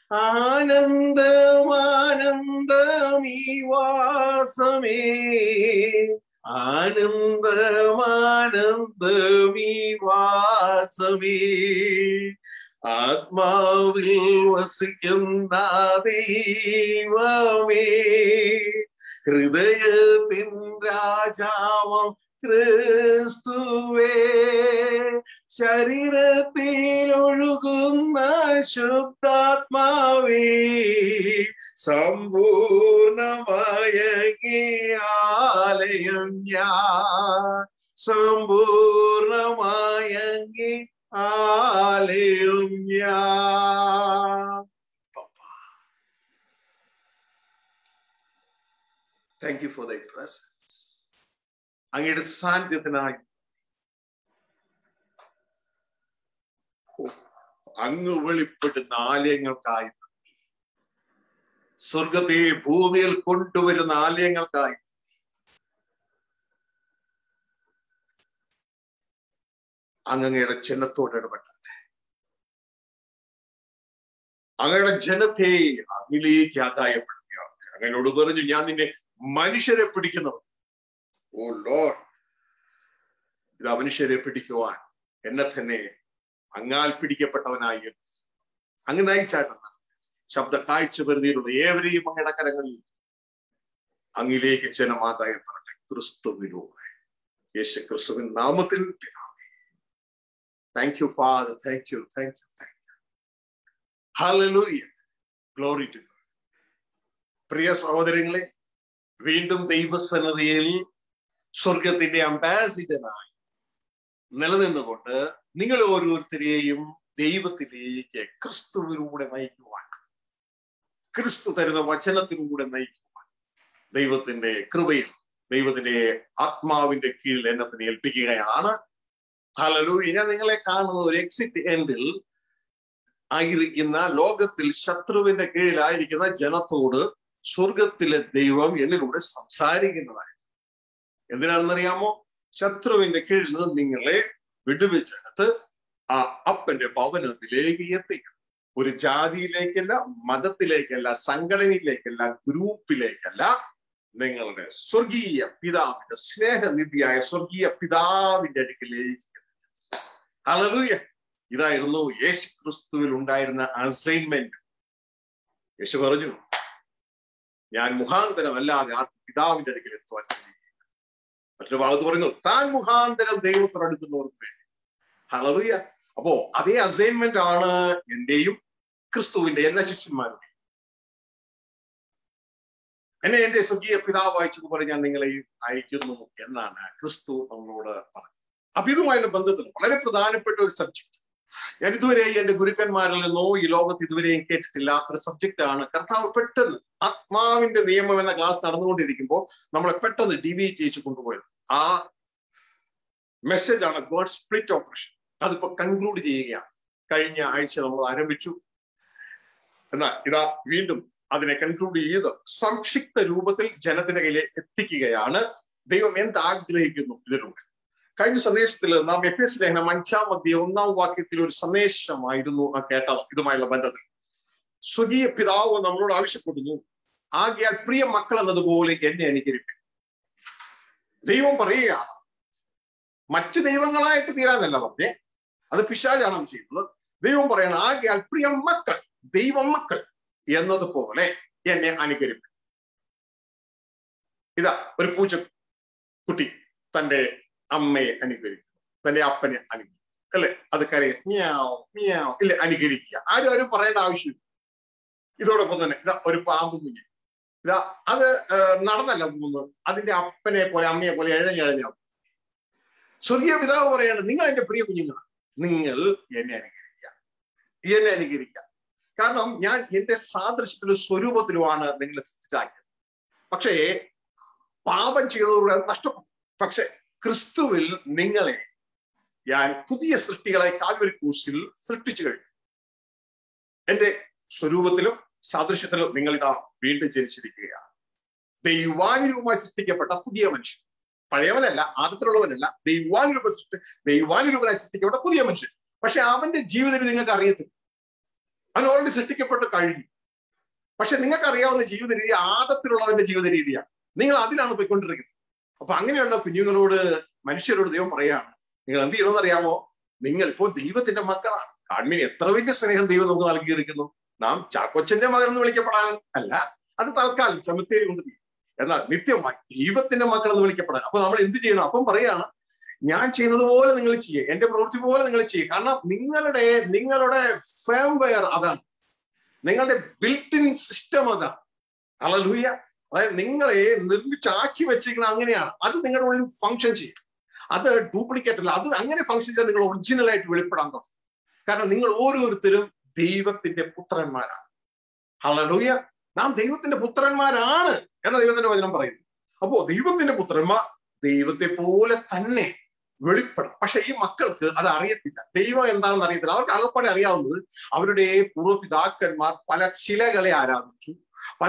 ആനന്ദമാനന്ദമീ വാസമേ ആനന്ദമാനന്ദമീ വാസമേ ആത്മാവിൽ വസിക്കുന്ന ദൈവമേ ഹൃദയത്തിൻ രാജാവം ക്രിസ്തുവേ ശരീരത്തിൽ ഒഴുകുന്ന ശുദ്ധാത്മാവേ സമ്പൂർണമായ ആലയം ഞാൻ സമ്പൂർണമായ ആലയം ഞാൻ thank you for thy presence അങ്ങയുടെ സാന്നിധ്യത്തിനായി ഓ, അങ്ങ് വെളിപ്പെടുന്ന ആലയങ്ങൾക്കായി നന്ദി. സ്വർഗത്തെ ഭൂമിയിൽ കൊണ്ടുവരുന്ന ആലയങ്ങൾക്കായി നന്ദി. അങ്ങ് അങ്ങയുടെ ജനത്തോട് ഇടപെട്ടെ അങ്ങയുടെ ജനത്തെ അങ്ങിലേക്ക് ആദായപ്പെടുത്തുകയാണ് അങ്ങനോട് പറഞ്ഞു ഞാൻ നിന്നെ മനുഷ്യരെ പിടിക്കുന്നവർ ഓ ലോഡ് ഇതാ മനുഷ്യരെ പിടിക്കുവാൻ എന്നെ തന്നെ അങ്ങാൽ പിടിക്കപ്പെട്ടവനായി അങ്ങ് നയിച്ചാട്ടുണ്ട് ശബ്ദ കാഴ്ച പരിധിയിലുള്ള ഏവരെയും അങ്ങയുടെ കരങ്ങളിൽ അങ്ങിലേക്ക് ജനമാതായപ്പെടട്ടെ ക്രിസ്തുവിലൂടെ യേശു ക്രിസ്തുവിൻ നാമത്തിൽ പിതാവേ thank you Father thank you thank you thank you hallelujah glory to പ്രിയ സഹോദരങ്ങളെ വീണ്ടും ദൈവസന്നതയിൽ സ്വർഗത്തിന്റെ അംബാസിഡറായി നിലനിന്നുകൊണ്ട് നിങ്ങൾ ഓരോരുത്തരെയും ദൈവത്തിലേക്ക് ക്രിസ്തുവിലൂടെ നയിക്കുവാൻ ക്രിസ്തു തരുന്ന വചനത്തിലൂടെ നയിക്കുവാൻ ദൈവത്തിന്റെ കൃപയിൽ ദൈവത്തിന്റെ ആത്മാവിന്റെ കീഴിൽ എന്നെ തന്നെ ഏൽപ്പിക്കുകയാണ് ഹലലൂയ ഞാൻ നിങ്ങളെ കാണുന്ന ഒരു എക്സിറ്റ് എൻഡിൽ ആയിരിക്കുന്ന ലോകത്തിൽ ശത്രുവിന്റെ കീഴിലായിരിക്കുന്ന ജനത്തോട് സ്വർഗത്തിലെ ദൈവം എന്നിലൂടെ സംസാരിക്കുന്നതായി എന്തിനാണെന്നറിയാമോ ശത്രുവിന്റെ കീഴിൽ നിന്ന് നിങ്ങളെ വിടുവിച്ചെടുത്ത് ആ അപ്പന്റെ ഭവനത്തിലേക്ക് എത്തിക്കണം ഒരു ജാതിയിലേക്കല്ല മതത്തിലേക്കല്ല സംഘടനയിലേക്കല്ല ഗ്രൂപ്പിലേക്കല്ല നിങ്ങളുടെ സ്വർഗീയ പിതാവിന്റെ സ്നേഹനിധിയായ സ്വർഗീയ പിതാവിന്റെ അടുക്കിലേക്ക് ഹലലൂയ ഇതായിരുന്നു യേശു ക്രിസ്തുവിൽ ഉണ്ടായിരുന്ന അസൈൻമെന്റ് യേശു പറഞ്ഞു ഞാൻ മുഖാന്തരം അല്ലാതെ ആ പിതാവിന്റെ അടുക്കൽ എത്തുവാൻ കഴിയില്ല മറ്റൊരു ഭാഗത്ത് പറയുന്നു താൻ മുഖാന്തരം ദൈവത്തോട് അടുക്കുന്നവർക്ക് വേണ്ടി ഹലറിയ അപ്പോ അതേ അസൈൻമെന്റ് ആണ് എന്റെയും ക്രിസ്തുവിന്റെ എല്ലാ ശിഷ്യന്മാരുടെയും എന്നെ എന്റെ സ്വകീയ പിതാവ് അയച്ചതുപോലെ ഞാൻ നിങ്ങളെ അയക്കുന്നു എന്നാണ് ക്രിസ്തു നമ്മളോട് പറഞ്ഞത് അപ്പൊ ഇതുമായുള്ള ബന്ധത്തിൽ വളരെ പ്രധാനപ്പെട്ട ഒരു സബ്ജക്ട് ഞാൻ ഇതുവരെ എന്റെ ഗുരുക്കന്മാരിൽ നിന്നോ ഈ ലോകത്ത് ഇതുവരെയും കേട്ടിട്ടില്ലാത്തൊരു സബ്ജക്റ്റ് ആണ് കർത്താവ് പെട്ടെന്ന് ആത്മാവിന്റെ നിയമം എന്ന ക്ലാസ് നടന്നുകൊണ്ടിരിക്കുമ്പോൾ നമ്മളെ പെട്ടെന്ന് ഡിവീറ്റ് ചെയ്ത് കൊണ്ടുപോയത് ആ മെസ്സേജ് ആണ് ഗോഡ് സ്പ്ലിറ്റ് ഓപ്പറേഷൻ അതിപ്പോ കൺക്ലൂഡ് ചെയ്യുകയാണ് കഴിഞ്ഞ ആഴ്ച നമ്മൾ ആരംഭിച്ചു എന്നാൽ ഇതാ വീണ്ടും അതിനെ കൺക്ലൂഡ് ചെയ്ത് സംക്ഷിപ്ത രൂപത്തിൽ ജനത്തിന്റെ കയ്യിൽ എത്തിക്കുകയാണ് ദൈവം എന്ത് ആഗ്രഹിക്കുന്നു ഇതിലൂടെ കഴിഞ്ഞ സന്ദേശത്തിൽ നാം എഫ് എസ് ലേഖനം അഞ്ചാം മധ്യ ഒന്നാം വാക്യത്തിൽ ഒരു സന്ദേശമായിരുന്നു ആ കേട്ടത് ഇതുമായുള്ള ബന്ധത്തിൽ സ്വകീയ പിതാവ് നമ്മളോട് ആവശ്യപ്പെടുന്നു ആകിയാൽ പ്രിയ മക്കൾ എന്നതുപോലെ എന്നെ അനുകരിക്കും ദൈവം പറയുകയാണ് മറ്റു ദൈവങ്ങളായിട്ട് തീരാനല്ല പറഞ്ഞേ അത് പിശാചാണ് ചെയ്യുന്നത് ദൈവം പറയണം ആകിയാൽ പ്രിയ മക്കൾ ദൈവം മക്കൾ എന്നതുപോലെ എന്നെ അനുകരിക്കും ഇതാ ഒരു പൂച്ച കുട്ടി തന്റെ അമ്മയെ അനുകരിക്കും തന്റെ അപ്പനെ അനുകരിക്കും അല്ലെ അത് കരയും മിയാവ് മിയാവ് ഇല്ല അനുകരിക്കുക ആരും ആരും പറയേണ്ട ആവശ്യമില്ല ഇതോടൊപ്പം തന്നെ ഇതാ ഒരു പാമ്പ് കുഞ്ഞ് ഇതാ അത് നടന്നല്ല പോകുന്നത് അതിന്റെ അപ്പനെ പോലെ അമ്മയെ പോലെ എഴഞ്ഞഴഞ്ഞാവും സ്വർഗീയ പിതാവ് പറയാണ് നിങ്ങൾ എന്റെ പ്രിയ കുഞ്ഞുങ്ങളാണ് നിങ്ങൾ എന്നെ അനുകരിക്കുക എന്നെ അനുകരിക്കുക കാരണം ഞാൻ എന്റെ സാദൃശ്യത്തിലും സ്വരൂപത്തിലുമാണ് നിങ്ങളെ സൃഷ്ടിച്ചാക്കിയത് പക്ഷേ പാപം ചെയ്തതോടെ നഷ്ടപ്പെട്ടു പക്ഷെ ക്രിസ്തുവിൽ നിങ്ങളെ ഞാൻ പുതിയ സൃഷ്ടികളെ കാൽവരി ക്രൂശിൽ സൃഷ്ടിച്ചു കഴിഞ്ഞു എന്റെ സ്വരൂപത്തിലും സാദൃശ്യത്തിലും നിങ്ങൾ ഇതാ വീണ്ടും ജനിച്ചിരിക്കുകയാണ് ദൈവാനുരൂപമായി സൃഷ്ടിക്കപ്പെട്ട പുതിയ മനുഷ്യൻ പഴയവനല്ല ആദ്യത്തിലുള്ളവനല്ല ദൈവാനുരൂപ സൃഷ്ടി ദൈവാനുരൂപനായി സൃഷ്ടിക്കപ്പെട്ട പുതിയ മനുഷ്യൻ പക്ഷെ അവന്റെ ജീവിതത്തിൽ നിങ്ങൾക്ക് അറിയത്തില്ല അവൻ ഓൾറെഡി സൃഷ്ടിക്കപ്പെട്ട് കഴിഞ്ഞു പക്ഷെ നിങ്ങൾക്ക് അറിയാവുന്ന ജീവിത രീതി ആദത്തിലുള്ളവന്റെ ജീവിത രീതിയാണ് നിങ്ങൾ അതിലാണ് പോയിക്കൊണ്ടിരിക്കുന്നത് അപ്പൊ അങ്ങനെയുള്ള കുഞ്ഞുങ്ങളോട് മനുഷ്യരോട് ദൈവം പറയാണ് നിങ്ങൾ എന്ത് ചെയ്യണമെന്ന് അറിയാമോ നിങ്ങൾ ഇപ്പോൾ ദൈവത്തിന്റെ മക്കളാണ് കാൺമീൻ എത്ര വലിയ സ്നേഹം ദൈവം നമുക്ക് നൽകിയിരിക്കുന്നു നാം ചാക്കൊച്ചന്റെ മകൻ എന്ന് വിളിക്കപ്പെടാൻ അല്ല അത് തൽക്കാലം ചമത്തേരി കൊണ്ട് തീരും എന്നാൽ നിത്യമായി ദൈവത്തിന്റെ മക്കൾ എന്ന് വിളിക്കപ്പെടാൻ അപ്പൊ നമ്മൾ എന്ത് ചെയ്യണം അപ്പം പറയാണ് ഞാൻ ചെയ്യുന്നത് പോലെ നിങ്ങൾ ചെയ്യുക എന്റെ പ്രവൃത്തി പോലെ നിങ്ങൾ ചെയ്യുക കാരണം നിങ്ങളുടെ നിങ്ങളുടെ ഫേംവെയർ അതാണ് നിങ്ങളുടെ ബിൽറ്റിൻ സിസ്റ്റം അതാണ് അളലൂയ അതായത് നിങ്ങളെ നിർമ്മിച്ചാക്കി വെച്ചിരിക്കുന്നത് അങ്ങനെയാണ് അത് നിങ്ങളുടെ ഉള്ളിൽ ഫങ്ഷൻ ചെയ്യും അത് ഡ്യൂപ്ലിക്കേറ്റ് അല്ല അത് അങ്ങനെ ഫങ്ഷൻ ചെയ്താൽ നിങ്ങൾ ഒറിജിനൽ ആയിട്ട് വെളിപ്പെടാൻ തുടങ്ങും കാരണം നിങ്ങൾ ഓരോരുത്തരും ദൈവത്തിന്റെ പുത്രന്മാരാണ് ഹലലൂയ നാം ദൈവത്തിന്റെ പുത്രന്മാരാണ് എന്ന ദൈവത്തിന്റെ വചനം പറയുന്നു അപ്പോ ദൈവത്തിന്റെ പുത്രന്മാർ ദൈവത്തെ പോലെ തന്നെ വെളിപ്പെടും പക്ഷെ ഈ മക്കൾക്ക് അത് അറിയത്തില്ല ദൈവം എന്താണെന്ന് അറിയത്തില്ല അവർക്ക് അകപ്പാടെ അറിയാവുന്നത് അവരുടെ പൂർവ്വപിതാക്കന്മാർ പല ശിലകളെ ആരാധിച്ചു പല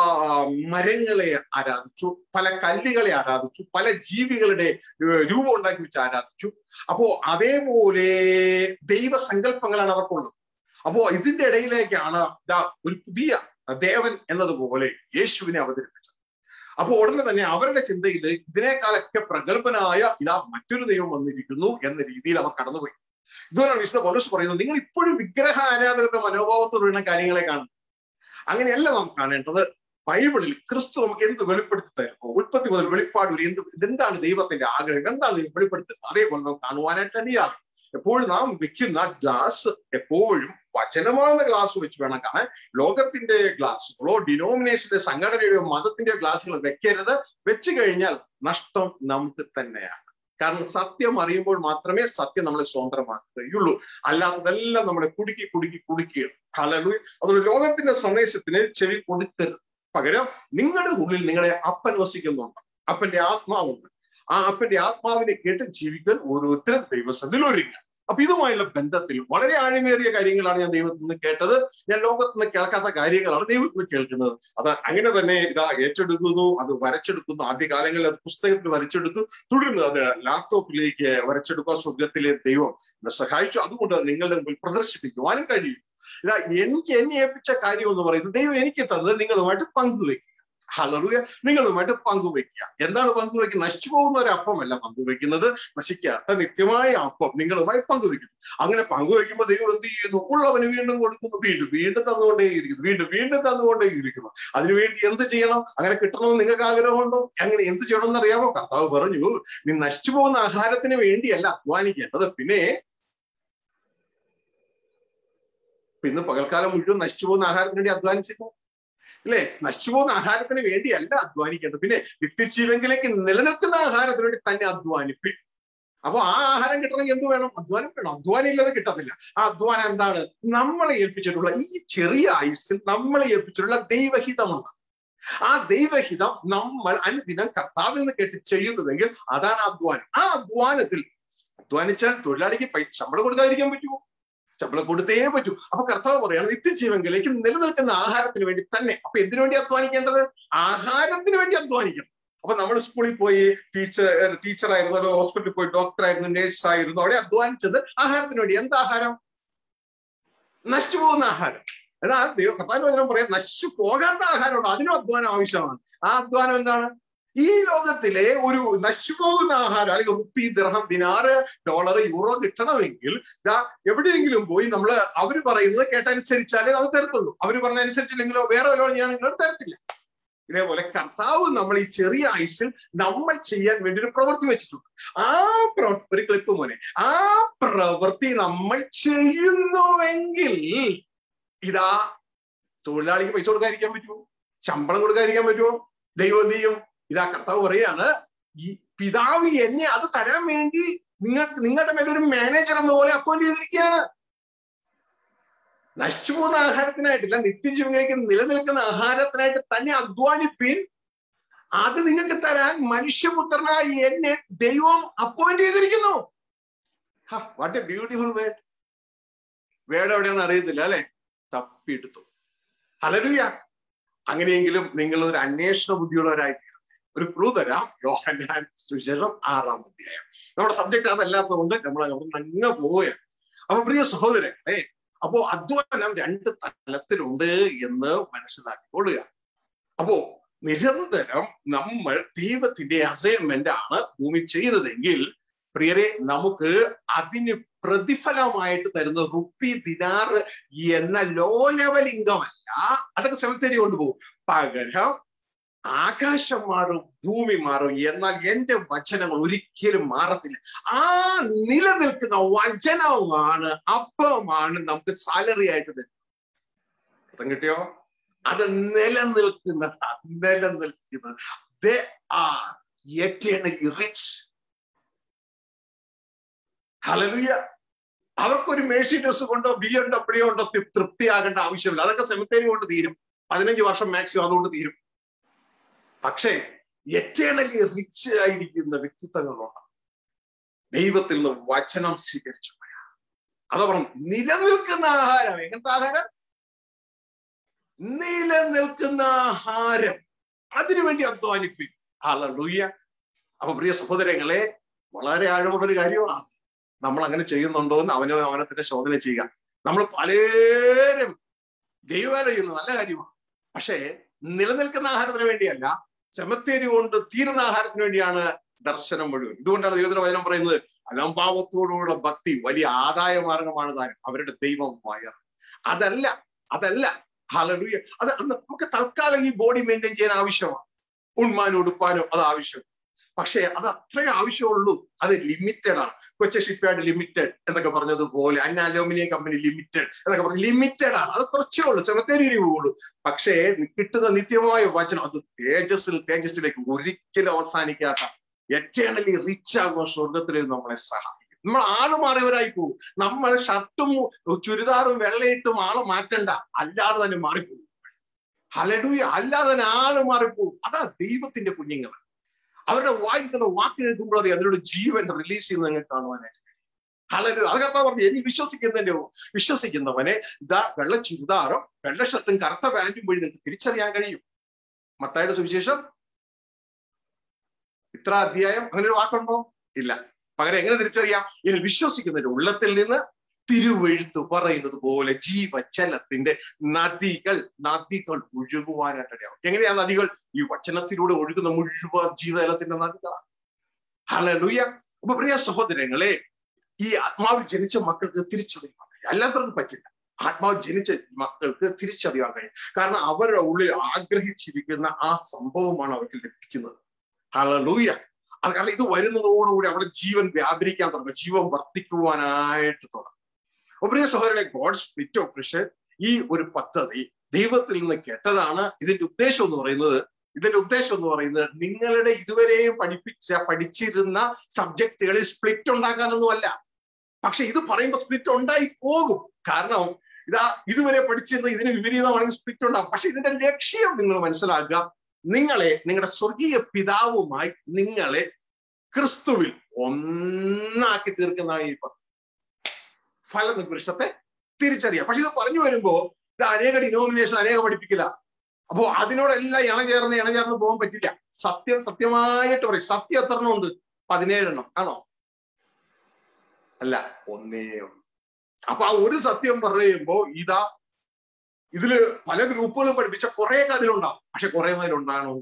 മരങ്ങളെ ആരാധിച്ചു പല കല്ലുകളെ ആരാധിച്ചു പല ജീവികളുടെ രൂപം ഉണ്ടാക്കി വെച്ച് ആരാധിച്ചു അപ്പോ അതേപോലെ ദൈവസങ്കല്പങ്ങളാണ് അവർക്കുള്ളത് അപ്പോ ഇതിന്റെ ഇടയിലേക്കാണ് ഇതാ ഒരു പുതിയ ദേവൻ എന്നതുപോലെ യേശുവിനെ അവതരിപ്പിച്ചത് അപ്പൊ ഉടനെ തന്നെ അവരുടെ ചിന്തയിൽ ഇതിനേക്കാളൊക്കെ പ്രഗത്ഭനായ ഇതാ മറ്റൊരു ദൈവം വന്നിരിക്കുന്നു എന്ന രീതിയിൽ അവർ കടന്നുപോയി ഇതുപോലെയാണ് വിശുദ്ധ പോലീസ് പറയുന്നത് നിങ്ങൾ ഇപ്പോഴും വിഗ്രഹ ആരാധകരുടെ മനോഭാവത്തോടുള്ള കാര്യങ്ങളെ കാണുന്നു അങ്ങനെയല്ല നാം കാണേണ്ടത് ബൈബിളിൽ ക്രിസ്തു നമുക്ക് എന്ത് വെളിപ്പെടുത്തി തരുമോ ഉൽപ്പത്തി മുതൽ വെളിപ്പാട് വരെ എന്ത് എന്താണ് ദൈവത്തിന്റെ ആഗ്രഹം എന്താണ് ദൈവം വെളിപ്പെടുത്തുന്നത് അതേപോലെ നാം കാണുവാനായിട്ട് അടിയാകും എപ്പോഴും നാം വെക്കുന്ന ഗ്ലാസ് എപ്പോഴും വചനമാകുന്ന ഗ്ലാസ് വെച്ച് വേണം കാണാൻ ലോകത്തിന്റെ ഗ്ലാസ്സുകളോ ഡിനോമിനേഷന്റെ സംഘടനയുടെയോ മതത്തിന്റെ ഗ്ലാസ്സുകൾ വെക്കരുത് വെച്ച് കഴിഞ്ഞാൽ നഷ്ടം നമുക്ക് തന്നെയാണ് കാരണം സത്യം അറിയുമ്പോൾ മാത്രമേ സത്യം നമ്മളെ സ്വതന്ത്രമാക്കുകയുള്ളൂ അല്ലാത്തതെല്ലാം നമ്മളെ കുടുക്കി കുടുക്കി കുടുക്കിയാണ് ഹലലു അതുകൊണ്ട് ലോകത്തിന്റെ സന്ദേശത്തിന് ചെവി കൊടുക്കരുത് പകരം നിങ്ങളുടെ ഉള്ളിൽ നിങ്ങളുടെ അപ്പൻ വസിക്കുന്നുണ്ട് അപ്പന്റെ ആത്മാവുണ്ട് ആ അപ്പന്റെ ആത്മാവിനെ കേട്ട് ജീവിക്കാൻ ഓരോരുത്തരും ദൈവസത്തിൽ ഒരുങ്ങുക അപ്പൊ ഇതുമായുള്ള ബന്ധത്തിൽ വളരെ ആഴമേറിയ കാര്യങ്ങളാണ് ഞാൻ ദൈവത്തിൽ നിന്ന് കേട്ടത് ഞാൻ ലോകത്ത് നിന്ന് കേൾക്കാത്ത കാര്യങ്ങളാണ് ദൈവത്തിൽ നിന്ന് കേൾക്കുന്നത് അത് അങ്ങനെ തന്നെ ഇതാ ഏറ്റെടുക്കുന്നു അത് വരച്ചെടുക്കുന്നു ആദ്യകാലങ്ങളിൽ അത് പുസ്തകത്തിൽ വരച്ചെടുത്തു തുടർന്ന് അത് ലാപ്ടോപ്പിലേക്ക് വരച്ചെടുക്കുക സ്വർഗത്തിലെ ദൈവം എന്നെ സഹായിച്ചു അതുകൊണ്ട് നിങ്ങളുടെ മുമ്പിൽ പ്രദർശിപ്പിക്കുവാനും കഴിയും ഇതാ എനിക്ക് എന്നെ ഏൽപ്പിച്ച കാര്യം എന്ന് പറയുന്നത് ദൈവം എനിക്ക് തന്നത് നിങ്ങളുമായിട്ട് പങ്കുവെക്കുക ഹലറുക നിങ്ങളുമായിട്ട് പങ്കുവെക്കുക എന്താണ് പങ്കുവെക്കുന്നത് നശിച്ചു പോകുന്ന ഒരു അപ്പമല്ല പങ്കുവെക്കുന്നത് നശിക്കാത്ത നിത്യമായ അപ്പം നിങ്ങളുമായി പങ്കുവെക്കുന്നു അങ്ങനെ പങ്കുവെക്കുമ്പോൾ ദൈവം എന്ത് ചെയ്യുന്നു ഉള്ളവന് വീണ്ടും കൊടുക്കുന്നു വീണ്ടും വീണ്ടും തന്നുകൊണ്ടേയിരിക്കുന്നു വീണ്ടും വീണ്ടും തന്നുകൊണ്ടേയിരിക്കുന്നു അതിനുവേണ്ടി എന്ത് ചെയ്യണം അങ്ങനെ കിട്ടണമെന്ന് നിങ്ങൾക്ക് ആഗ്രഹമുണ്ടോ അങ്ങനെ എന്ത് ചെയ്യണമെന്ന് അറിയാമോ കർത്താവ് പറഞ്ഞു നീ നശിച്ചു പോകുന്ന ആഹാരത്തിന് വേണ്ടിയല്ല അധ്വാനിക്കേണ്ടത് പിന്നെ ഇന്ന് പകൽക്കാലം മുഴുവൻ നശിച്ചു പോകുന്ന ആഹാരത്തിന് വേണ്ടി അധ്വാനിച്ചില്ല അല്ലെ നശിച്ചു പോകുന്ന ആഹാരത്തിന് വേണ്ടിയല്ല അധ്വാനിക്കേണ്ടത് പിന്നെ നിത്യജീവങ്കിലേക്ക് നിലനിൽക്കുന്ന ആഹാരത്തിന് വേണ്ടി തന്നെ അധ്വാനിപ്പിൻ അപ്പൊ ആ ആഹാരം കിട്ടണമെങ്കിൽ എന്ത് വേണം അധ്വാനം വേണം അധ്വാനം ഇല്ലാതെ കിട്ടത്തില്ല ആ അധ്വാനം എന്താണ് നമ്മളെ ഏൽപ്പിച്ചിട്ടുള്ള ഈ ചെറിയ ആയുസ്സിൽ നമ്മളെ ഏൽപ്പിച്ചിട്ടുള്ള ദൈവഹിതമുണ്ട് ആ ദൈവഹിതം നമ്മൾ അനുദിനം കർത്താവിൽ നിന്ന് കേട്ട് ചെയ്യുന്നതെങ്കിൽ അതാണ് അധ്വാനം ആ അധ്വാനത്തിൽ അധ്വാനിച്ചാൽ തൊഴിലാളിക്ക് ശമ്പളം കൊടുക്കാതിരിക്കാൻ പറ്റുമോ ശമ്പളം കൊടുത്തേ പറ്റൂ അപ്പൊ കർത്താവ് പറയാണ് നിത്യജീവങ്കിലേക്ക് നിലനിൽക്കുന്ന ആഹാരത്തിന് വേണ്ടി തന്നെ അപ്പൊ എന്തിനു വേണ്ടി അധ്വാനിക്കേണ്ടത് ആഹാരത്തിന് വേണ്ടി അധ്വാനിക്കണം അപ്പൊ നമ്മൾ സ്കൂളിൽ പോയി ടീച്ചർ ടീച്ചറായിരുന്നു അതോ ഹോസ്പിറ്റലിൽ പോയി ഡോക്ടർ ആയിരുന്നു നേഴ്സ് ആയിരുന്നു അവിടെ അധ്വാനിച്ചത് ആഹാരത്തിന് വേണ്ടി എന്ത് ആഹാരം നശിച്ചു പോകുന്ന ആഹാരം എന്നാ ദൈവ കഥാലോചനം പറയാം നശിച്ചു പോകാത്ത ആഹാരമുണ്ട് അതിനും അധ്വാനം ആവശ്യമാണ് ആ അധ്വാനം എന്താണ് ഈ ലോകത്തിലെ ഒരു നശിച്ചുപോകുന്ന ആഹാരം അല്ലെങ്കിൽ rupee dirham dinar dollar euro കിട്ടണമെങ്കിൽ ഇതാ എവിടെയെങ്കിലും പോയി നമ്മൾ അവര് പറയുന്നത് കേട്ടനുസരിച്ചാലേ നമുക്ക് തരത്തുള്ളൂ അവര് പറഞ്ഞ അനുസരിച്ചില്ലെങ്കിലോ വേറെ വല്ലതും ചെയ്യാണെങ്കിലോ തരത്തില്ല ഇതേപോലെ കർത്താവ് നമ്മൾ ഈ ചെറിയ ആയുസിൽ നമ്മൾ ചെയ്യാൻ വേണ്ടി ഒരു പ്രവൃത്തി വെച്ചിട്ടുണ്ട് ആ പ്രവൃത്തി ഒരു ക്ലിപ്പ് മോനെ ആ പ്രവൃത്തി നമ്മൾ ചെയ്യുന്നുവെങ്കിൽ ഇതാ തൊഴിലാളിക്ക് പൈസ കൊടുക്കാതിരിക്കാൻ പറ്റുമോ ശമ്പളം കൊടുക്കാതിരിക്കാൻ പറ്റുമോ ദൈവം ചെയ്യും ഇതാ കർത്താവ് പറയാണ് ഈ പിതാവ് എന്നെ അത് തരാൻ വേണ്ടി നിങ്ങൾക്ക് നിങ്ങളുടെ മേലൊരു മാനേജർ എന്ന പോലെ അപ്പോയിന്റ് ചെയ്തിരിക്കുകയാണ് നശിച്ചു പോകുന്ന ആഹാരത്തിനായിട്ടില്ല നിത്യജീവനിലേക്ക് നിലനിൽക്കുന്ന ആഹാരത്തിനായിട്ട് തന്നെ അധ്വാനിപ്പിൻ അത് നിങ്ങൾക്ക് തരാൻ മനുഷ്യപുത്രനായി എന്നെ ദൈവം അപ്പോയിന്റ് ചെയ്തിരിക്കുന്നു what a beautiful word word എവിടെയാണെന്ന് അറിയത്തില്ല അല്ലെ തപ്പിയെടുത്തു ഹലലുയ അങ്ങനെയെങ്കിലും നിങ്ങൾ ഒരു അന്വേഷണ ബുദ്ധിയുള്ളവരായി ഒരു ക്ലൂ തരാം യോഹന്നാൻ സുശേഷം ആറാം അധ്യായം നമ്മുടെ സബ്ജക്ട് അതല്ലാത്തതുകൊണ്ട് നമ്മൾ അവിടെ അങ്ങ് പോവുകയാണ് അപ്പൊ പ്രിയ സഹോദരൻ ഏ അപ്പോ അധ്വാനം രണ്ട് തലത്തിലുണ്ട് എന്ന് മനസ്സിലാക്കിക്കൊള്ളുക അപ്പോ നിരന്തരം നമ്മൾ ദൈവത്തിന്റെ അസൈൻമെന്റ് ആണ് ഭൂമി ചെയ്തതെങ്കിൽ പ്രിയരെ നമുക്ക് അതിന് പ്രതിഫലമായിട്ട് തരുന്ന റുപ്പി ദിനാർ എന്ന ലോ ലെവൽ ഇൻകം അല്ല അതൊക്കെ സെമിത്തേരി കൊണ്ടുപോകും പകരം ആകാശം മാറും ഭൂമി മാറും എന്നാൽ എന്റെ വചനങ്ങൾ ഒരിക്കലും മാറത്തില്ല ആ നിലനിൽക്കുന്ന വചനമാണ് അപ്പമാണ് നമുക്ക് സാലറി ആയിട്ട് തരുന്നത് അർത്ഥം കിട്ടിയോ അത് നിലനിൽക്കുന്നത് നിലനിൽക്കുന്നത് they are eternally rich hallelujah അവർക്കൊരു മേഴ്സിഡസ് കൊണ്ടോ ബി എം ഡബ്ല്യു കൊണ്ടോ തൃപ്തിയാകേണ്ട ആവശ്യമില്ല അതൊക്കെ സെമിത്തേരി കൊണ്ട് തീരും പതിനഞ്ച് വർഷം മാക്സിമം അതുകൊണ്ട് തീരും പക്ഷേ എറ്റേണലി റിച്ച് ആയിരിക്കുന്ന വ്യക്തിത്വങ്ങളുണ്ട് ദൈവത്തിൽ നിന്ന് വചനം സ്വീകരിച്ചു അതാ പറഞ്ഞു നിലനിൽക്കുന്ന ആഹാരം എങ്ങനത്തെ ആഹാരം നിലനിൽക്കുന്ന ആഹാരം അതിനുവേണ്ടി അധ്വാനിപ്പിക്കും ഹലൂയ്യ അപ്പൊ പ്രിയ സഹോദരങ്ങളെ വളരെ ആഴമുള്ളൊരു കാര്യമാണ് നമ്മൾ അങ്ങനെ ചെയ്യുന്നുണ്ടോ എന്ന് അവനോ അവനെ തന്നെ ശോധന ചെയ്യുക നമ്മൾ പലരും ദൈവവേല ചെയ്യുന്നു നല്ല കാര്യമാണ് പക്ഷേ നിലനിൽക്കുന്ന ആഹാരത്തിന് വേണ്ടിയല്ല ചെമത്തേരി കൊണ്ട് തീരുന്ന ആഹാരത്തിന് വേണ്ടിയാണ് ദർശനം മുഴുവൻ ഇതുകൊണ്ടാണ് ദൈവത്തിന്റെ വചനം പറയുന്നത് അലംഭാവത്തോടുള്ള ഭക്തി വലിയ ആദായ മാർഗമാണ് താനും അവരുടെ ദൈവം വയർ അതല്ല അതല്ല ഹലലുയ അത് നമുക്ക് തൽക്കാലം ഈ ബോഡി മെയിൻറ്റെയിൻ ചെയ്യാൻ ആവശ്യമാണ് ഉണ്മാനും ഉടുപ്പാനും അത് ആവശ്യം പക്ഷേ അത് അത്രേ ആവശ്യമുള്ളൂ അത് ലിമിറ്റഡ് ആണ് കൊച്ച ഷിപ്പ്യാർഡ് ലിമിറ്റഡ് എന്നൊക്കെ പറഞ്ഞതുപോലെ അന്ന അലൂമിനിയം കമ്പനി ലിമിറ്റഡ് എന്നൊക്കെ പറഞ്ഞ് ലിമിറ്റഡ് ആണ് അത് കുറച്ചേ ഉള്ളൂ ചെറുത്തേരി രൂപയുള്ളൂ പക്ഷേ കിട്ടുന്ന നിത്യമായ വചനം അത് തേജസ്സിൽ തേജസ്സിലേക്ക് ഒരിക്കലും അവസാനിക്കാത്ത എറ്റേണലി റിച്ച് ആകുന്ന സ്വർഗത്തിലേക്ക് നമ്മളെ സഹായിക്കും നമ്മൾ ആള് മാറിയവരായി പോകും നമ്മൾ ഷർട്ടും ചുരിദാറും വെള്ളയിട്ടും ആളെ മാറ്റണ്ട അല്ലാതെ തന്നെ മാറിപ്പോകും ഹലഡൂയ അല്ലാതെ തന്നെ ആള് മാറിപ്പോകും അതാ ദൈവത്തിന്റെ കുഞ്ഞുങ്ങൾ അവരുടെ വായിക്കുന്ന വാക്ക് കേൾക്കുമ്പോൾ അറിയാം അതിലൂടെ ജീവൻ റിലീസ് ചെയ്യുന്നത് നിങ്ങൾക്ക് കാണുവാനായിട്ട് ഹലരു അത് കർത്താവ് പറഞ്ഞു എനിക്ക് വിശ്വസിക്കുന്നതിന്റെ വിശ്വസിക്കുന്നവനെ ഇതാ വെള്ള ചുരിദാറും വെള്ള ഷർട്ടും കറുത്ത പാന്റും വഴി നിങ്ങൾക്ക് തിരിച്ചറിയാൻ കഴിയും മത്തായുടെ സുവിശേഷം ഇത്ര അധ്യായം അങ്ങനെ ഒരു വാക്കുണ്ടോ ഇല്ല പകരം എങ്ങനെ തിരിച്ചറിയാം ഇനി വിശ്വസിക്കുന്നതിന്റെ ഉള്ളത്തിൽ നിന്ന് തിരുവെഴുത്ത് പറയുന്നത് പോലെ ജീവജലത്തിന്റെ നദികൾ നദികൾ ഒഴുകുവാനായിട്ടിടയാവും എങ്ങനെയാ നദികൾ ഈ വചനത്തിലൂടെ ഒഴുകുന്ന മുഴുവൻ ജീവജലത്തിന്റെ നദികളാണ് ഹലലുയ അപ്പൊ പ്രിയ സഹോദരങ്ങളെ ഈ ആത്മാവിൽ ജനിച്ച മക്കൾക്ക് തിരിച്ചറിയാൻ കഴിയും അല്ലാത്തവർക്ക് പറ്റില്ല ആത്മാവ് ജനിച്ച മക്കൾക്ക് തിരിച്ചറിയാൻ കഴിയും കാരണം അവരുടെ ഉള്ളിൽ ആഗ്രഹിച്ചിരിക്കുന്ന ആ സംഭവമാണ് അവർക്ക് ലഭിക്കുന്നത് ഹലലൂയ അത് കാരണം ഇത് വരുന്നതോടുകൂടി അവിടെ ജീവൻ വ്യാപരിക്കാൻ തുടങ്ങും ജീവൻ വർദ്ധിക്കുവാനായിട്ട് തുടങ്ങും പ്രിയ സഹോദരനെ ഗോഡ് സ്പിറ്റ് ഓപ്പറേഷൻ ഈ ഒരു പദ്ധതി ദൈവത്തിൽ നിന്ന് കേട്ടതാണ് ഇതിന്റെ ഉദ്ദേശം എന്ന് പറയുന്നത് ഇതിന്റെ ഉദ്ദേശം എന്ന് പറയുന്നത് നിങ്ങളുടെ ഇതുവരെയും പഠിപ്പിച്ച പഠിച്ചിരുന്ന സബ്ജക്റ്റുകളിൽ സ്പ്ലിറ്റ് ഉണ്ടാക്കാനൊന്നും അല്ല പക്ഷെ ഇത് പറയുമ്പോൾ സ്പ്ലിറ്റ് ഉണ്ടായി പോകും കാരണം ഇതാ ഇതുവരെ പഠിച്ചിരുന്ന ഇതിന് വിപരീതമാണെങ്കിൽ സ്പ്ലിറ്റ് ഉണ്ടാകും പക്ഷെ ഇതിന്റെ ലക്ഷ്യം നിങ്ങൾ മനസ്സിലാക്കുക നിങ്ങളെ നിങ്ങളുടെ സ്വർഗീയ പിതാവുമായി നിങ്ങളെ ക്രിസ്തുവിൽ ഒന്നാക്കി തീർക്കുന്നതാണ് ഈ പദ്ധതി ഫലനികൃഷ്ടത്തെ തിരിച്ചറിയാം പക്ഷെ ഇത് പറഞ്ഞു വരുമ്പോ ഇത് അനേക ഡിനോമിനേഷൻ അനേക പഠിപ്പിക്കില്ല അപ്പോ അതിനോടെല്ലാം ഇണചേർന്ന് ഇണചേർന്ന് പോകാൻ പറ്റില്ല സത്യം സത്യമായിട്ട് പറയും സത്യം എത്ര എണ്ണം ഉണ്ട് പതിനേഴെണ്ണം ആണോ അല്ല ഒന്നേ ഒന്ന് അപ്പൊ ആ ഒരു സത്യം പറയുമ്പോ ഇതാ ഇതില് പല ഗ്രൂപ്പുകളും പഠിപ്പിച്ച കുറെ അതിലുണ്ടാവും പക്ഷെ കുറെ അതിലുണ്ടാകണോ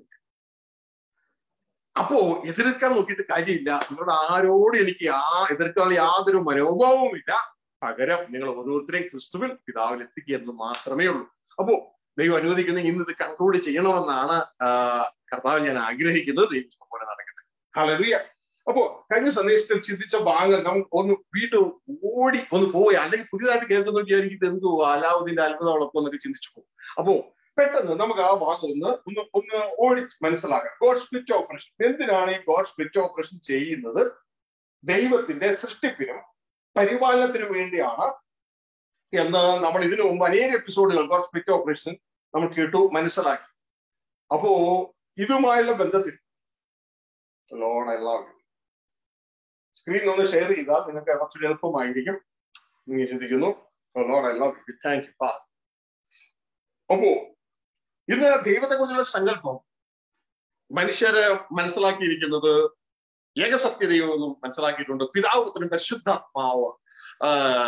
അപ്പോ എതിർക്കാൻ നോക്കിയിട്ട് കാര്യമില്ല നിങ്ങളുടെ ആരോട് എനിക്ക് ആ എതിർക്കാൻ യാതൊരു മനോഭാവവും ഇല്ല പകരം നിങ്ങൾ ഓരോരുത്തരെയും ക്രിസ്തുവിൽ പിതാവിൽ എത്തിക്കുക എന്ന് മാത്രമേ ഉള്ളൂ അപ്പോ ദൈവം അനുവദിക്കുന്ന ഇന്ന് ഇത് കൺക്ലൂഡ് ചെയ്യണമെന്നാണ് കർത്താവ് ഞാൻ ആഗ്രഹിക്കുന്നത് ദൈവം പോലെ നടക്കട്ടെ ഹലറിയ അപ്പോ കഴിഞ്ഞ സന്ദേശത്തിൽ ചിന്തിച്ച ഭാഗം നമുക്ക് ഒന്ന് വീണ്ടും ഓടി ഒന്ന് പോവുക അല്ലെങ്കിൽ പുതിയതായിട്ട് കേൾക്കുന്ന വിചാരിക്കുന്നത് എന്തോ അലാവുദ്ദീന്റെ അത്ഭുതങ്ങളൊക്കെ എന്നൊക്കെ ചിന്തിച്ചു പോകും അപ്പോ പെട്ടെന്ന് നമുക്ക് ആ ഭാഗം ഒന്ന് ഒന്ന് ഒന്ന് ഓടി മനസ്സിലാക്കാം ഗോഡ് സ്പ്ലിറ്റ് ഓപ്പറേഷൻ എന്തിനാണ് ഈ ഗോഡ് സ്പ്ലിറ്റ് ഓപ്പറേഷൻ ചെയ്യുന്നത് ദൈവത്തിന്റെ സൃഷ്ടിപ്പിനും പരിപാലനത്തിനും വേണ്ടിയാണ് എന്ന് നമ്മൾ ഇതിനു മുമ്പ് അനേക എപ്പിസോഡുകൾ ഗോഡ് സ്പ്ലിറ്റ് ഓപ്പറേഷൻ നമ്മൾ കേട്ടു മനസ്സിലാക്കി അപ്പോ ഇതുമായുള്ള ബന്ധത്തിൽ ലോഡ് എല്ലാവരും സ്ക്രീൻ ഒന്ന് ഷെയർ ചെയ്താൽ നിങ്ങൾക്ക് കുറച്ചുകൂടി എളുപ്പമായിരിക്കും നീ ചിന്തിക്കുന്നു ലോഡ് എല്ലാവരും താങ്ക് യു പാ അപ്പോ ഇന്ന് ദൈവത്തെ കുറിച്ചുള്ള സങ്കല്പം മനുഷ്യരെ മനസ്സിലാക്കിയിരിക്കുന്നത് ഏകസത്യതയൊന്നും മനസ്സിലാക്കിയിട്ടുണ്ട് പിതാവ് പുത്രനും പരിശുദ്ധാത്മാവ്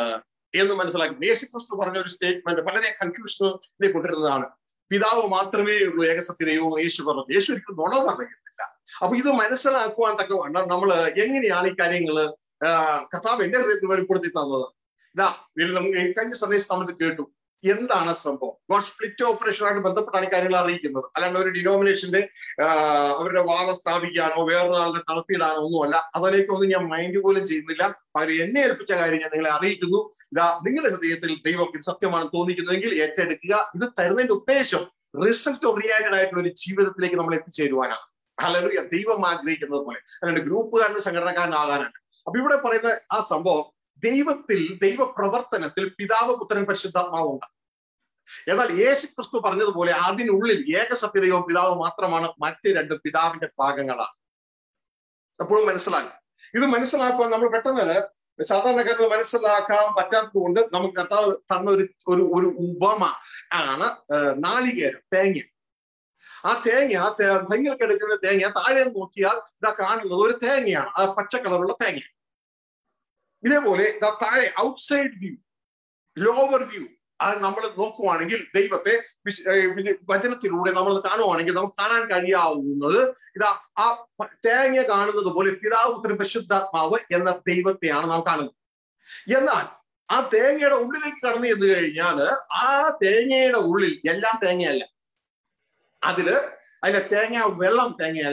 എന്ന് മനസ്സിലാക്കി യേശു ക്രിസ്തു പറഞ്ഞ ഒരു സ്റ്റേറ്റ്മെന്റ് വളരെ കൺഫ്യൂഷനെ കൊണ്ടിരുന്നതാണ് പിതാവ് മാത്രമേ ഉള്ളൂ ഏകസത്യ ദൈവവും യേശു പറഞ്ഞു യേശു ഒരിക്കലും നുണ പറയുന്നില്ല അപ്പൊ ഇത് മനസ്സിലാക്കുവാൻ തക്ക വേണ്ട നമ്മൾ എങ്ങനെയാണ് ഈ കാര്യങ്ങള് കഥാവ് എന്റെ ഹൃദയത്തിൽ വെളിപ്പെടുത്തി തന്നത് ഇതാ ഇതിൽ നമുക്ക് കഴിഞ്ഞ സന്ദേശം നമ്മൾ കേട്ടു എന്താണ് സംഭവം ഗോഡ് സ്പ്ലിറ്റ് ഓപ്പറേഷനുമായിട്ട് ബന്ധപ്പെട്ടാണ് ഈ കാര്യങ്ങൾ അറിയിക്കുന്നത് അല്ലാണ്ട് ഒരു ഡിനോമിനേഷന്റെ അവരുടെ വാദം സ്ഥാപിക്കാനോ വേറൊരാളുടെ തളർത്തിയിടാനോ ഒന്നുമല്ല അതിലേക്കൊന്നും ഞാൻ മൈൻഡ് പോലും ചെയ്യുന്നില്ല അവർ എന്നെ ഏൽപ്പിച്ച കാര്യം ഞാൻ നിങ്ങളെ അറിയിക്കുന്നു ഇതാ നിങ്ങളുടെ ഹൃദയത്തിൽ ദൈവം ഇത് സത്യമാണ് തോന്നിക്കുന്നതെങ്കിൽ ഏറ്റെടുക്കുക ഇത് തരുന്നതിന്റെ ഉദ്ദേശം റിസൾട്ട് ഓറിയന്റഡ് ആയിട്ടുള്ള ഒരു ജീവിതത്തിലേക്ക് നമ്മൾ എത്തിച്ചേരുവാനാണ് അല്ലെങ്കിൽ ദൈവം ആഗ്രഹിക്കുന്നത് പോലെ അല്ലാണ്ട് ഗ്രൂപ്പുകാരനും സംഘടനക്കാരനാകാനാണ് അപ്പൊ ഇവിടെ പറയുന്ന ആ സംഭവം ദൈവത്തിൽ ദൈവ പ്രവർത്തനത്തിൽ പിതാവ് പുത്രൻ പരിശുദ്ധാത്മാവുണ്ട് എന്നാൽ യേശു ക്രിസ്തു പറഞ്ഞതുപോലെ അതിനുള്ളിൽ ഏകസത്യദൈവം പിതാവ് മാത്രമാണ് മറ്റ് രണ്ട് പിതാവിന്റെ ഭാഗങ്ങളാണ് എപ്പോഴും മനസ്സിലാക്കി ഇത് മനസ്സിലാക്കുവാൻ നമ്മൾ പെട്ടെന്ന് സാധാരണക്കാരന് മനസ്സിലാക്കാൻ പറ്റാത്തത് കൊണ്ട് നമുക്ക് കർത്താവ് തന്ന ഒരു ഒരു ഒരു ഉപമ ആണ് നാളികേരം തേങ്ങ ആ തേങ്ങ തെങ്ങിലൊക്കെ എടുക്കുന്ന തേങ്ങ താഴെ നോക്കിയാൽ ഇതാ കാണുന്നത് ഒരു തേങ്ങയാണ് ആ പച്ച കളറുള്ള തേങ്ങ ഇതേപോലെ താഴെ ഔട്ട്സൈഡ് വ്യൂ ലോവർ വ്യൂ അത് നമ്മൾ നോക്കുവാണെങ്കിൽ ദൈവത്തെ വചനത്തിലൂടെ നമ്മൾ കാണുവാണെങ്കിൽ നമുക്ക് കാണാൻ കഴിയാവുന്നത് ഇതാ ആ തേങ്ങ കാണുന്നത് പോലെ പിതാവ് പുത്രൻ പരിശുദ്ധാത്മാവ് എന്ന ദൈവത്തെയാണ് നാം കാണുന്നത് എന്നാൽ ആ തേങ്ങയുടെ ഉള്ളിലേക്ക് കടന്നു ചെന്ന് കഴിഞ്ഞാൽ ആ തേങ്ങയുടെ ഉള്ളിൽ എല്ലാം തേങ്ങയല്ല അതില് അതിലെ തേങ്ങ വെള്ളം തേങ്ങയല്ല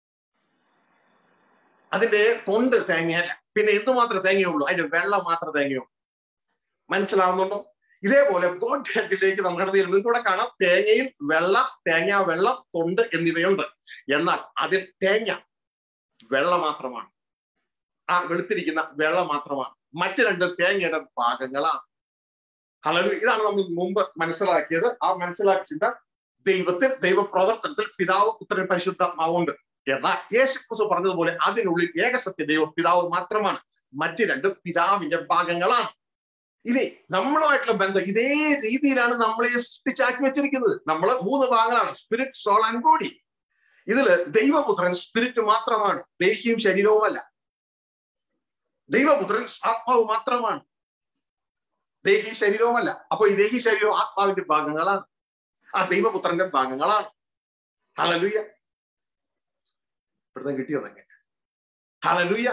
അതിന്റെ തൊണ്ട് തേങ്ങയല്ല പിന്നെ എന്തുമാത്രം തേങ്ങയുള്ളൂ അതിന്റെ വെള്ളം മാത്രം തേങ്ങയുള്ളൂ മനസ്സിലാവുന്നുണ്ടോ ഇതേപോലെ ഗോഡ് ഹെഡിലേക്ക് നമ്മൾ കടന്നു ഇവിടെ കാണാം തേങ്ങയിൽ വെള്ള തേങ്ങ വെള്ളം തൊണ്ട് എന്നിവയുണ്ട് എന്നാൽ അതിൽ തേങ്ങ വെള്ള മാത്രമാണ് ആ വെളുത്തിരിക്കുന്ന വെള്ള മാത്രമാണ് മറ്റു രണ്ട് തേങ്ങയുടെ ഭാഗങ്ങളാണ് അല്ലെങ്കിൽ ഇതാണ് നമ്മൾ മുമ്പ് മനസ്സിലാക്കിയത് ആ മനസ്സിലാക്കിയ ചിന്ത ദൈവത്തിൽ ദൈവപ്രവർത്തനത്തിൽ പിതാവ് പുത്രൻ പരിശുദ്ധാത്മാവുണ്ട് എന്നാൽ യേശുക്രിസ്തു പറഞ്ഞതുപോലെ അതിനുള്ളിൽ ഏകസത്യ ദൈവം പിതാവ് മാത്രമാണ് മറ്റു രണ്ട് പിതാവിന്റെ ഭാഗങ്ങളാണ് ഇനി നമ്മളുമായിട്ടുള്ള ബന്ധം ഇതേ രീതിയിലാണ് നമ്മളെ സൃഷ്ടിച്ചാക്കി വെച്ചിരിക്കുന്നത് നമ്മൾ മൂന്ന് ഭാഗങ്ങളാണ് സ്പിരിറ്റ് സോൾ ആൻഡ് ബോഡി ഇതില് ദൈവപുത്രൻ സ്പിരിറ്റ് മാത്രമാണ് ദേഹിയും ശരീരവുമല്ല ദൈവപുത്രൻ ആത്മാവ് മാത്രമാണ് ദേഹി ശരീരവുമല്ല അപ്പൊ ഈ ദേഹി ശരീരവും ആത്മാവിന്റെ ഭാഗങ്ങളാണ് ആ ദൈവപുത്രന്റെ ഭാഗങ്ങളാണ് ഹലലുയ ഇവിടുന്ന് കിട്ടിയതെങ്ങനെ ഹലലുയ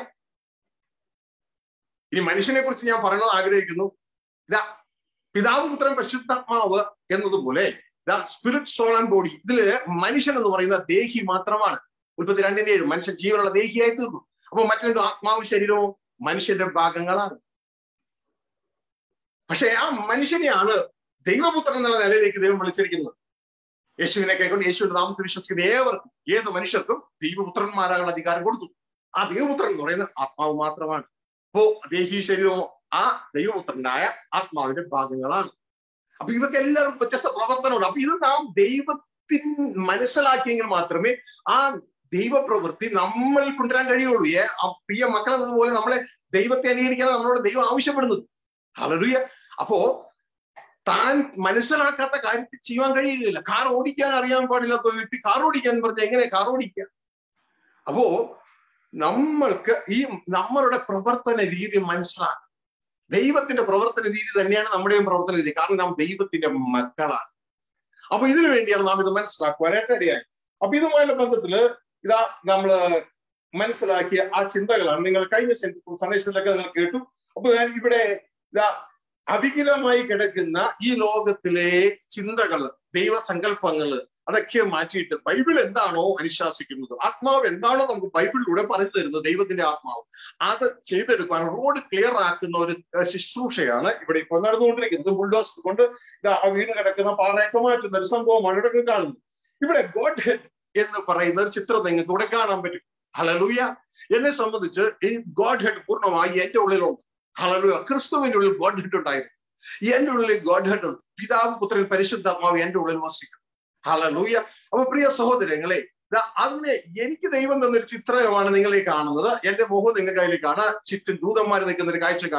ഇനി മനുഷ്യനെ കുറിച്ച് ഞാൻ പറയണത് ആഗ്രഹിക്കുന്നു ഇതാ പിതാവ് പുത്രൻ പരിശുദ്ധാത്മാവ് എന്നതുപോലെ ഇതാ സ്പിരിറ്റ് സോൾ ആൻഡ് ബോഡി ഇതില് മനുഷ്യൻ എന്ന് പറയുന്ന ദേഹി മാത്രമാണ് ഉൽപ്പത്തി രണ്ടിന്റെ ഏഴ് മനുഷ്യൻ ജീവനുള്ള ദേഹിയായി തീർന്നു അപ്പൊ മറ്റൊരു ആത്മാവ് ശരീരവും മനുഷ്യന്റെ ഭാഗങ്ങളാണ് പക്ഷെ ആ മനുഷ്യനെയാണ് ദൈവപുത്രൻ എന്നുള്ള നിലയിലേക്ക് ദൈവം വിളിച്ചിരിക്കുന്നത് യേശുവിനെ കൈക്കൊണ്ട് യേശുവിന്റെ നാമത്തിൽ വിശ്വസിക്കുന്ന ഏവർക്കും ഏത് മനുഷ്യർക്കും ദൈവപുത്രന്മാരാകാനുള്ള അധികാരം കൊടുത്തു ആ ദൈവപുത്രൻ എന്ന് പറയുന്നത് ആത്മാവ് മാത്രമാണ് അപ്പോ ദേഹി ശരീരവും ആ ദൈവപുത്രനായ ആത്മാവിന്റെ ഭാഗങ്ങളാണ് അപ്പൊ ഇവർക്ക് എല്ലാവരും വ്യത്യസ്ത പ്രവർത്തനമുണ്ട് അപ്പൊ ഇത് നാം ദൈവത്തിൻ മനസ്സിലാക്കിയെങ്കിൽ മാത്രമേ ആ ദൈവപ്രവൃത്തി നമ്മൾ കൊണ്ടുവരാൻ കഴിയുള്ളൂ ഏ ആ പ്രിയ മക്കളെന്നതുപോലെ നമ്മളെ ദൈവത്തെ അനുകരിക്കാൻ നമ്മളോട് ദൈവം ആവശ്യപ്പെടുന്നത് ഹലറിയ അപ്പോ താൻ മനസ്സിലാക്കാത്ത കാര്യത്തിൽ ചെയ്യാൻ കഴിയില്ല കാർ ഓടിക്കാൻ അറിയാൻ പാടില്ലാത്ത ഒരു വ്യക്തി കാർ ഓടിക്കാൻ പറഞ്ഞ എങ്ങനെ കാർ ഓടിക്കുക അപ്പോ നമ്മൾക്ക് ഈ നമ്മളുടെ പ്രവർത്തന രീതി മനസ്സിലാക്കും ദൈവത്തിന്റെ പ്രവർത്തന രീതി തന്നെയാണ് നമ്മുടെയും പ്രവർത്തന രീതി കാരണം നാം ദൈവത്തിന്റെ മക്കളാണ് അപ്പൊ ഇതിനു വേണ്ടിയാണ് നാം ഇത് മനസ്സിലാക്കുവാനായിട്ട് ഇടയായി അപ്പൊ ഇതുമായുള്ള ബന്ധത്തില് ഇതാ നമ്മള് മനസ്സിലാക്കിയ ആ ചിന്തകളാണ് നിങ്ങൾ കഴിഞ്ഞ സന്ദേശത്തിലൊക്കെ നിങ്ങൾ കേട്ടു അപ്പൊ ഞാൻ ഇവിടെ ഇതാ അവികലമായി കിടക്കുന്ന ഈ ലോകത്തിലെ ചിന്തകൾ ദൈവസങ്കല്പങ്ങള് അതൊക്കെ മാറ്റിയിട്ട് ബൈബിൾ എന്താണോ അനുശാസിക്കുന്നത് ആത്മാവ് എന്താണോ നമുക്ക് ബൈബിളിലൂടെ പറഞ്ഞു തരുന്നത് ദൈവത്തിന്റെ ആത്മാവ് അത് ചെയ്തെടുക്കാൻ റോഡ് ക്ലിയർ ആക്കുന്ന ഒരു ശുശ്രൂഷയാണ് ഇവിടെ ഇപ്പോൾ നടന്നുകൊണ്ടിരിക്കുന്നത് ബുൾഡോസ് കൊണ്ട് ഇതാ ആ വീട് കിടക്കുന്ന പാറയൊക്കെ മാറ്റുന്ന ഒരു സംഭവമാണ് ഇവിടെ കാണുന്നത് ഇവിടെ ഗോഡ് ഹെഡ് എന്ന് പറയുന്ന ഒരു ചിത്രം നിങ്ങൾക്ക് ഇവിടെ കാണാൻ പറ്റും ഹലലൂയ എന്നെ സംബന്ധിച്ച് ഈ ഗോഡ് ഹെഡ് പൂർണ്ണമായി എന്റെ ഉള്ളിലുണ്ട് ഹലലൂയ ക്രിസ്തുവിന്റെ ഉള്ളിൽ ഗോഡ് ഹെഡ് ഉണ്ടായിരുന്നു എന്റെ ഉള്ളിൽ ഗോഡ് ഹെഡ് ഉണ്ട് പിതാവ് പുത്രൻ പരിശുദ്ധാത്മാവ് എന്റെ ഉള്ളിൽ വസിക്കും ഹലലൂയ അപ്പൊ പ്രിയ സഹോദരങ്ങളെ അങ്ങനെ എനിക്ക് ദൈവം തന്നൊരു ചിത്രമാണ് നിങ്ങൾ ഈ കാണുന്നത് എന്റെ മുഖം നിങ്ങൾക്ക് അതിൽ കാണാം ചുറ്റും ദൂതന്മാർ നിൽക്കുന്ന ഒരു കാഴ്ച കാണാം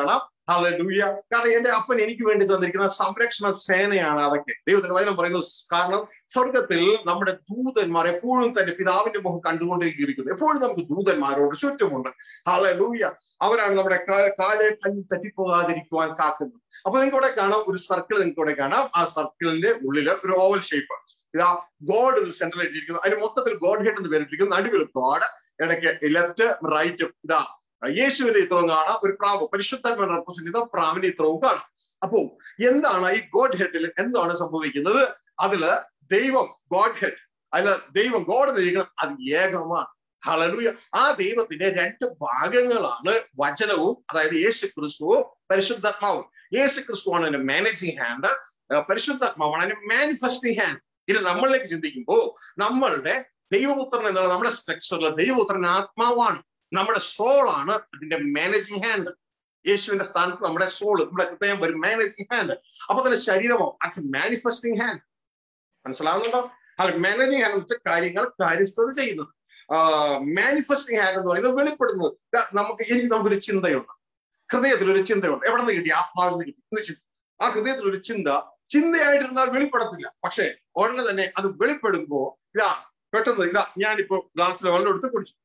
ഹല്ലേലൂയ കാരണം എന്റെ അപ്പൻ എനിക്ക് വേണ്ടി തന്നിരിക്കുന്ന സംരക്ഷണ സേനയാണ് അതൊക്കെ ദൈവത്തിന്റെ വചനം പറയുന്നു കാരണം സ്വർഗത്തിൽ നമ്മുടെ ദൂതന്മാർ എപ്പോഴും തന്റെ പിതാവിന്റെ മുഖം കണ്ടുകൊണ്ടേയിരിക്കുന്നു എപ്പോഴും നമുക്ക് ദൂതന്മാരോട് ചുറ്റുമുണ്ട് ഹല്ലേലൂയ അവരാണ് നമ്മുടെ കാലെ കഞ്ഞി തെറ്റിപ്പോകാതിരിക്കുവാൻ കാക്കുന്നത് അപ്പൊ നിങ്ങൾക്ക് ഇവിടെ കാണാം ഒരു സർക്കിൾ നിങ്ങൾക്ക് ഇവിടെ കാണാം ആ സർക്കിളിന്റെ ഉള്ളിൽ ഒരു ഓവൽ ഷേപ്പ് ഇതാ ഗോഡ് സെന്ററിൽ ഇട്ടിരിക്കുന്നു അതിന് മൊത്തത്തിൽ ഗോഡ് ഹെഡ് എന്ന് പേരിട്ടിരിക്കുന്നു നടുവിൽ ഗോഡ് ഇടയ്ക്ക് ലെഫ്റ്റ് റൈറ്റും ഇതാ യേശുവിന്റെ ചിത്രവും കാണാം ഒരു പ്രാവ് പരിശുദ്ധാത്മ റെപ്രസെന്റ് ചെയ്ത പ്രാവിന്റെ ചിത്രവും കാണാം അപ്പോ എന്താണ് ഈ ഗോഡ് ഹെഡിൽ എന്താണ് സംഭവിക്കുന്നത് അതില് ദൈവം ഗോഡ് ഹെഡ് അതില് ദൈവം ഗോഡ് എന്നിരിക്കുന്നത് അത് ഏകമാണ് ഹളലൂയ ആ ദൈവത്തിന്റെ രണ്ട് ഭാഗങ്ങളാണ് വചനവും അതായത് യേശു ക്രിസ്തുവും പരിശുദ്ധാത്മാവും യേശു ക്രിസ്തുവാണ് അതിന്റെ മാനേജിങ് ഹാൻഡ് പരിശുദ്ധാത്മാവാണ് അതിന്റെ മാനിഫെസ്റ്റിംഗ് ഹാൻഡ് ഇത് നമ്മളിലേക്ക് ചിന്തിക്കുമ്പോൾ നമ്മളുടെ ദൈവപുത്രൻ എന്നുള്ള നമ്മുടെ സ്ട്രക്ചറിൽ ദൈവപുത്രൻ ആത്മാവാണ് നമ്മുടെ സോളാണ് അതിന്റെ മാനേജിങ് ഹാൻഡ് യേശുവിന്റെ സ്ഥാനത്ത് നമ്മുടെ സോൾ നമ്മുടെ ഹൃദയം ഒരു മാനേജിങ് ഹാൻഡ് അപ്പൊ തന്നെ ശരീരമോ അറ്റ്സ് മാനിഫെസ്റ്റിംഗ് ഹാൻഡ് മനസ്സിലാവുന്നുണ്ടോ അല്ല മാനേജിങ് ഹാൻഡ് വെച്ച കാര്യങ്ങൾ കാര്യസ്ഥത ചെയ്യുന്നത് മാനിഫെസ്റ്റിംഗ് ഹാൻഡ് എന്ന് പറയുന്നത് വെളിപ്പെടുന്നത് നമുക്ക് എനിക്ക് നമുക്കൊരു ചിന്തയുണ്ട് ഹൃദയത്തിൽ ഒരു ചിന്തയുണ്ട് എവിടെ നിന്ന് കിട്ടി ആത്മാവിൽ നിന്ന് കിട്ടി എന്ന് ചിന്ത ആ ഹൃദയത്തിൽ ഒരു ചിന്ത ചിന്തയായിട്ടിരുന്നാൽ വെളിപ്പെടത്തില്ല പക്ഷെ ഉടനെ തന്നെ അത് വെളിപ്പെടുമ്പോ ഇതാ പെട്ടെന്ന് ഇതാ ഞാനിപ്പോ ഗ്ലാസ്സിൽ വെള്ളം എടുത്ത് കുടിച്ചു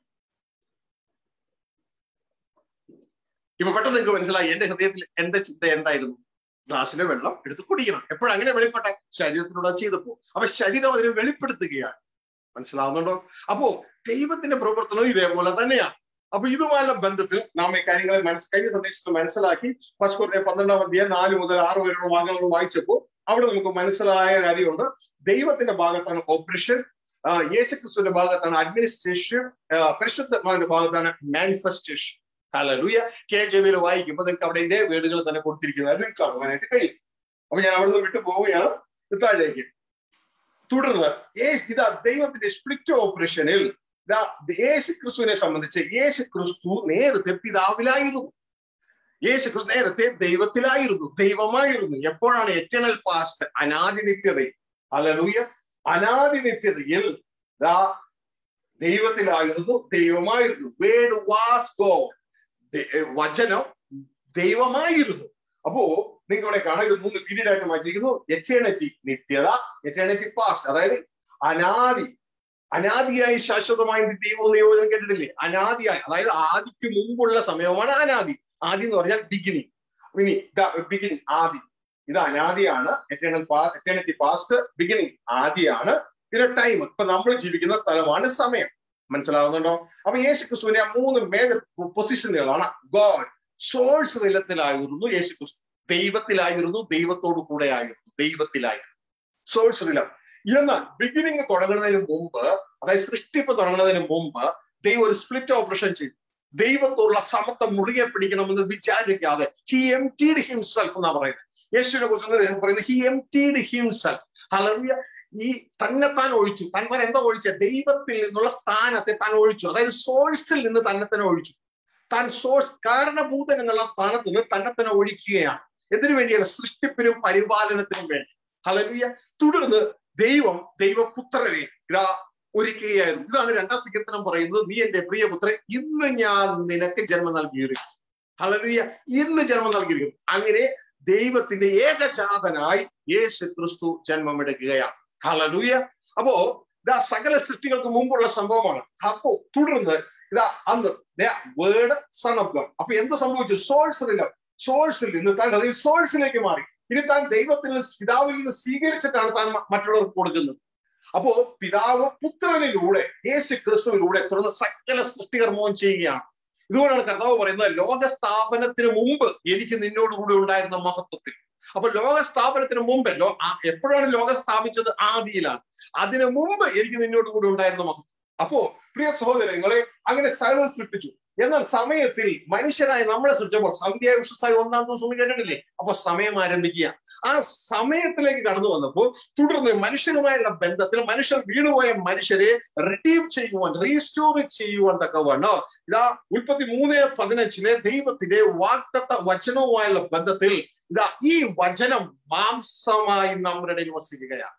ഇപ്പൊ പെട്ടെന്ന് നിങ്ങൾക്ക് മനസ്സിലായി എന്റെ ഹൃദയത്തിൽ എന്റെ ചിന്ത എന്തായിരുന്നു ഗ്ലാസ്സിലെ വെള്ളം എടുത്ത് കുടിക്കണം എപ്പോഴങ്ങനെ വെളിപ്പെട്ടെ ശരീരത്തിലൂടെ ചെയ്തപ്പോ അപ്പൊ ശരീരം അതിനെ വെളിപ്പെടുത്തുകയാണ് മനസ്സിലാവുന്നുണ്ടോ അപ്പോ ദൈവത്തിന്റെ പ്രവർത്തനം ഇതേപോലെ തന്നെയാണ് അപ്പൊ ഇതുമായുള്ള ബന്ധത്തിൽ നാം ഈ കാര്യങ്ങളെ മനസ്സ് കഴിഞ്ഞ സന്ദേശത്തിൽ മനസ്സിലാക്കി പശുക്കോട്ടെ പന്ത്രണ്ടാം അധ്യായം നാല് മുതൽ ആറ് വരെയുള്ള ഭാഗങ്ങൾ വായിച്ചപ്പോൾ അവിടെ നമുക്ക് മനസ്സിലായ കാര്യമുണ്ട് ദൈവത്തിന്റെ ഭാഗത്താണ് ഓപ്പറേഷൻ യേശുക്രിസ്തുവിന്റെ ഭാഗത്താണ് അഡ്മിനിസ്ട്രേഷൻ പരിശുദ്ധാത്മാവിന്റെ ഭാഗത്താണ് മാനിഫെസ്റ്റേഷൻ ഹലലൂയ കെ ജെ വിയിൽ വായിക്കുമ്പോൾ നിങ്ങൾക്ക് അവിടെ ഇതേ വീടുകൾ തന്നെ കൊടുത്തിരിക്കുന്നത് നിങ്ങൾക്ക് കാണുവാനായിട്ട് കഴിയും അപ്പൊ ഞാൻ അവിടെ നിന്ന് വിട്ടു പോവുകയാണ് താഴേക്ക് തുടർന്ന് ഇതാ ദൈവത്തിന്റെ സ്പ്ലിറ്റ് ഓപ്പറേഷനിൽ യേശു ക്രിസ്തുവിനെ സംബന്ധിച്ച് യേശു ക്രിസ്തു നേരത്തെ പിതാവിലായിരുന്നു യേശു ക്രിസ്തു നേരത്തെ ദൈവത്തിലായിരുന്നു ദൈവമായിരുന്നു എപ്പോഴാണ് എറ്റേണൽ പാസ്റ്റ് അനാദി നിത്യതയിൽ അലലൂയ അനാദി നിത്യതയിൽ ദാ ദൈവത്തിലായിരുന്നു ദൈവമായിരുന്നു വേഡ് വാസ് ഗോഡ് വചനം ദൈവമായിരുന്നു അപ്പോ നിങ്ങൾക്ക് ഇവിടെ കാണാൻ ഇത് മൂന്ന് പീരീഡ് ആയിട്ട് മാറ്റിയിരിക്കുന്നു എറ്റേണിറ്റി നിത്യത എറ്റേണിറ്റി പാസ്റ്റ് അതായത് അനാദി അനാദിയായി ശാശ്വതമായ ദൈവ നിയോജനം കേട്ടിട്ടില്ലേ അനാദിയായി അതായത് ആദിക്ക് മുമ്പുള്ള സമയമാണ് അനാദി ആദി എന്ന് പറഞ്ഞാൽ ബിഗിനിങ് ഇനി ബിഗിനിങ് ആദി ഇത് അനാദിയാണ് എറ്റേണൽ എറ്റേണിറ്റി പാസ്റ്റ് ബിഗിനിങ് ആദിയാണ് ഇതിന്റെ ടൈം ഇപ്പൊ നമ്മൾ ജീവിക്കുന്ന സ്ഥലമാണ് സമയം മനസ്സിലാവുന്നുണ്ടോ അപ്പൊ യേശു ക്രിസ്തുവിന്റെ ആ മൂന്ന് മേജർ പൊസിഷനുകളാണ് ഗോഡ് സോഴ്സ് നിലത്തിലായിരുന്നു യേശു ക്രിസ്തു ദൈവത്തിലായിരുന്നു ദൈവത്തോടു കൂടെ ആയിരുന്നു ദൈവത്തിലായിരുന്നു സോഴ്സ് നിലം എന്നാൽ ബിഗിനിങ് തുടങ്ങുന്നതിന് മുമ്പ് അതായത് സൃഷ്ടിപ്പ് തുടങ്ങുന്നതിന് മുമ്പ് ദൈവം ഒരു സ്പ്ലിറ്റ് ഓപ്പറേഷൻ ചെയ്തു ദൈവത്തോടുള്ള സമത്വം മുറുകെ പിടിക്കണമെന്ന് വിചാരിക്കാതെ ഹി എം ടീഡ് ഹിംസെൽഫ് എന്നാ പറയുന്നത് യേശുവിനെ കുറിച്ച് പറയുന്നത് ഹി എം ടീഡ് ഹിംസെൽഫ് അല്ലെങ്കിൽ ഈ തന്നെത്താൻ ഒഴിച്ചു തന്മാർ എന്താ ഒഴിച്ച ദൈവത്തിൽ നിന്നുള്ള സ്ഥാനത്തെ താൻ ഒഴിച്ചു അതായത് സോഴ്സിൽ നിന്ന് തന്നെ തന്നെ ഒഴിച്ചു താൻ സോഴ്സ് കാരണഭൂതൻ എന്നുള്ള സ്ഥാനത്ത് നിന്ന് തന്നെ തന്നെ ഒഴിക്കുകയാണ് എന്തിനു വേണ്ടിയാണ് സൃഷ്ടിപ്പിനും പരിപാലനത്തിനും വേണ്ടി ഹലലുയ തുടർന്ന് ദൈവം ദൈവപുത്രനെ ഇതാ ഒരുക്കുകയായിരുന്നു ഇതാണ് രണ്ടാം സങ്കീർത്തനം പറയുന്നത് നീ എന്റെ പ്രിയപുത്രൻ ഇന്ന് ഞാൻ നിനക്ക് ജന്മം നൽകിയിരിക്കും ഹലലുയ ഇന്ന് ജന്മം നൽകിയിരിക്കും അങ്ങനെ ദൈവത്തിന്റെ ഏകജാതനായി യേശു ക്രിസ്തു ജന്മമെടുക്കുകയാണ് ഹലലൂയ അപ്പോ ഇതാ സകല സൃഷ്ടികൾക്ക് മുമ്പുള്ള സംഭവമാണ് അപ്പോ തുടർന്ന് ഇതാ അന്ന് വേർഡ് സൺ ഓഫ് ഗോഡ് അപ്പൊ എന്ത് സംഭവിച്ചു സോഴ്സിലില്ല സോഴ്സിൽ നിന്ന് താൻ അതിൽ സോഴ്സിലേക്ക് മാറി ഇനി താൻ ദൈവത്തിൽ നിന്ന് പിതാവിൽ നിന്ന് സ്വീകരിച്ചിട്ടാണ് താൻ മറ്റുള്ളവർക്ക് കൊടുക്കുന്നത് അപ്പോ പിതാവ് പുത്രനിലൂടെ യേശു ക്രിസ്തുവിലൂടെ തുടർന്ന് സകല സൃഷ്ടികർമ്മവും ചെയ്യുകയാണ് ഇതുകൊണ്ടാണ് കർത്താവ് പറയുന്നത് ലോകസ്ഥാപനത്തിന് മുമ്പ് എനിക്ക് നിന്നോടുകൂടി ഉണ്ടായിരുന്ന മഹത്വത്തിൽ അപ്പൊ ലോക സ്ഥാപനത്തിന് മുമ്പ് ലോ എപ്പോഴാണ് ലോകം സ്ഥാപിച്ചത് ആദിയിലാണ് അതിനു മുമ്പ് എനിക്ക് നിന്നോട് കൂടി ഉണ്ടായിരുന്ന മഹത്വം അപ്പോ പ്രിയ സഹോദരങ്ങളെ അങ്ങനെ സകലം സൃഷ്ടിച്ചു എന്നാൽ സമയത്തിൽ മനുഷ്യരായി നമ്മളെ സൃഷ്ടിച്ചപ്പോൾ സന്ധ്യ വിശ്വസായി ഒന്നാം ദിവസം കേട്ടിട്ടില്ലേ അപ്പൊ സമയം ആരംഭിക്കുക ആ സമയത്തിലേക്ക് കടന്നു വന്നപ്പോൾ തുടർന്ന് മനുഷ്യനുമായുള്ള ബന്ധത്തിൽ മനുഷ്യർ വീണുപോയ മനുഷ്യരെ റിഡീം ചെയ്യുവാൻ റീസ്റ്റോർ ചെയ്യുവാൻ തക്കവണ്ണോ ഇതാ ഉൽപ്പത്തി മൂന്ന് പതിനഞ്ചിലെ ദൈവത്തിന്റെ വാക്തത്വ വചനവുമായുള്ള ബന്ധത്തിൽ ഇതാ ഈ വചനം മാംസമായി നമ്മുടെ ഇടയിൽ വസിക്കുകയാണ്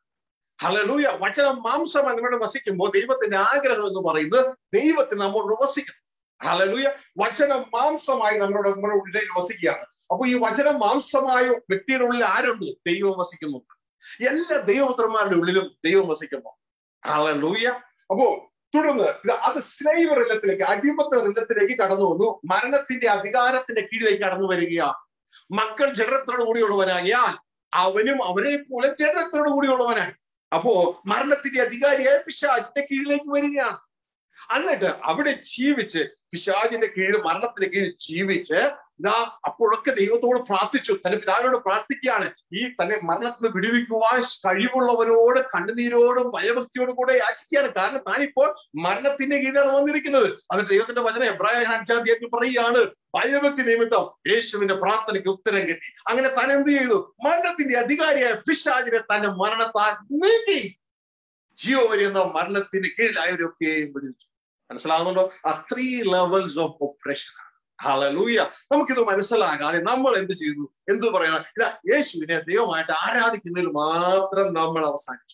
ഹലലൂയ വചനം മാംസമായി നമ്മുടെ വസിക്കുമ്പോൾ ദൈവത്തിന്റെ ആഗ്രഹം എന്ന് പറയുന്നത് ദൈവത്തിന് നമ്മോട് വസിക്കണം ഹലലൂയ വചനം മാംസമായി നമ്മുടെ നമ്മുടെ ഉള്ളിൽ വസിക്കുകയാണ് അപ്പൊ ഈ വചനം മാംസമായ വ്യക്തിയുടെ ഉള്ളിൽ ആരുണ്ട് ദൈവം വസിക്കുന്നുണ്ട് എല്ലാ ദൈവപുത്രന്മാരുടെ ഉള്ളിലും ദൈവം വസിക്കുന്നു ഹലലൂയ അപ്പോ തുടർന്ന് ഇത് അത് സ്നേഹ രംഗത്തിലേക്ക് അടിമത്ത രംഗത്തിലേക്ക് കടന്നു വന്നു മരണത്തിന്റെ അധികാരത്തിന്റെ കീഴിലേക്ക് കടന്നു വരികയാണ് മക്കൾ ജഡരത്തോടു കൂടിയുള്ളവനാകിയാൽ അവനും അവരെ പോലെ ജഡരത്തോടു കൂടിയുള്ളവനായി അപ്പോ മരണത്തിന്റെ അധികാരിയായ പിശാചിന്റെ കീഴിലേക്ക് വരികയാണ് എന്നിട്ട് അവിടെ ജീവിച്ച് പിശാചിന്റെ കീഴിൽ മരണത്തിന്റെ കീഴിൽ ജീവിച്ച് ഇതാ അപ്പോഴൊക്കെ ദൈവത്തോട് പ്രാർത്ഥിച്ചു തന്റെ പിതാവിനോട് പ്രാർത്ഥിക്കുകയാണ് ഈ തന്നെ മരണത്തിൽ നിന്ന് വിടുവിക്കുവാൻ കഴിവുള്ളവരോട് കണ്ണുനീരോടും ഭയഭക്തിയോടും കൂടെ യാചിക്കുകയാണ് കാരണം താനിപ്പോൾ മരണത്തിന്റെ കീഴിലാണ് വന്നിരിക്കുന്നത് എന്നിട്ട് ദൈവത്തിന്റെ വചനം എബ്രാഹിം അഞ്ചാം തീയതി പറയുകയാണ് ഭയഭക്തി നിമിത്തം യേശുവിന്റെ പ്രാർത്ഥനയ്ക്ക് ഉത്തരം കിട്ടി അങ്ങനെ താൻ എന്ത് ചെയ്തു മരണത്തിന്റെ അധികാരിയായ പിശാചിനെ തന്നെ മരണത്താൽ നീക്കി ജിയോ വരുന്ന മരണത്തിന് കീഴിലായവരൊക്കെയും വിടുവിച്ചു മനസ്സിലാകുന്നുണ്ടോ ആ ത്രീ ലെവൽസ് ഓഫ് ഓപ്പറേഷൻ ആണ് ഹലലൂയ നമുക്കിത് മനസ്സിലാകാതെ നമ്മൾ എന്ത് ചെയ്തു എന്ത് പറയണം ഇതാ യേശുവിനെ ദൈവമായിട്ട് ആരാധിക്കുന്നതിൽ മാത്രം നമ്മൾ അവസാനിച്ചു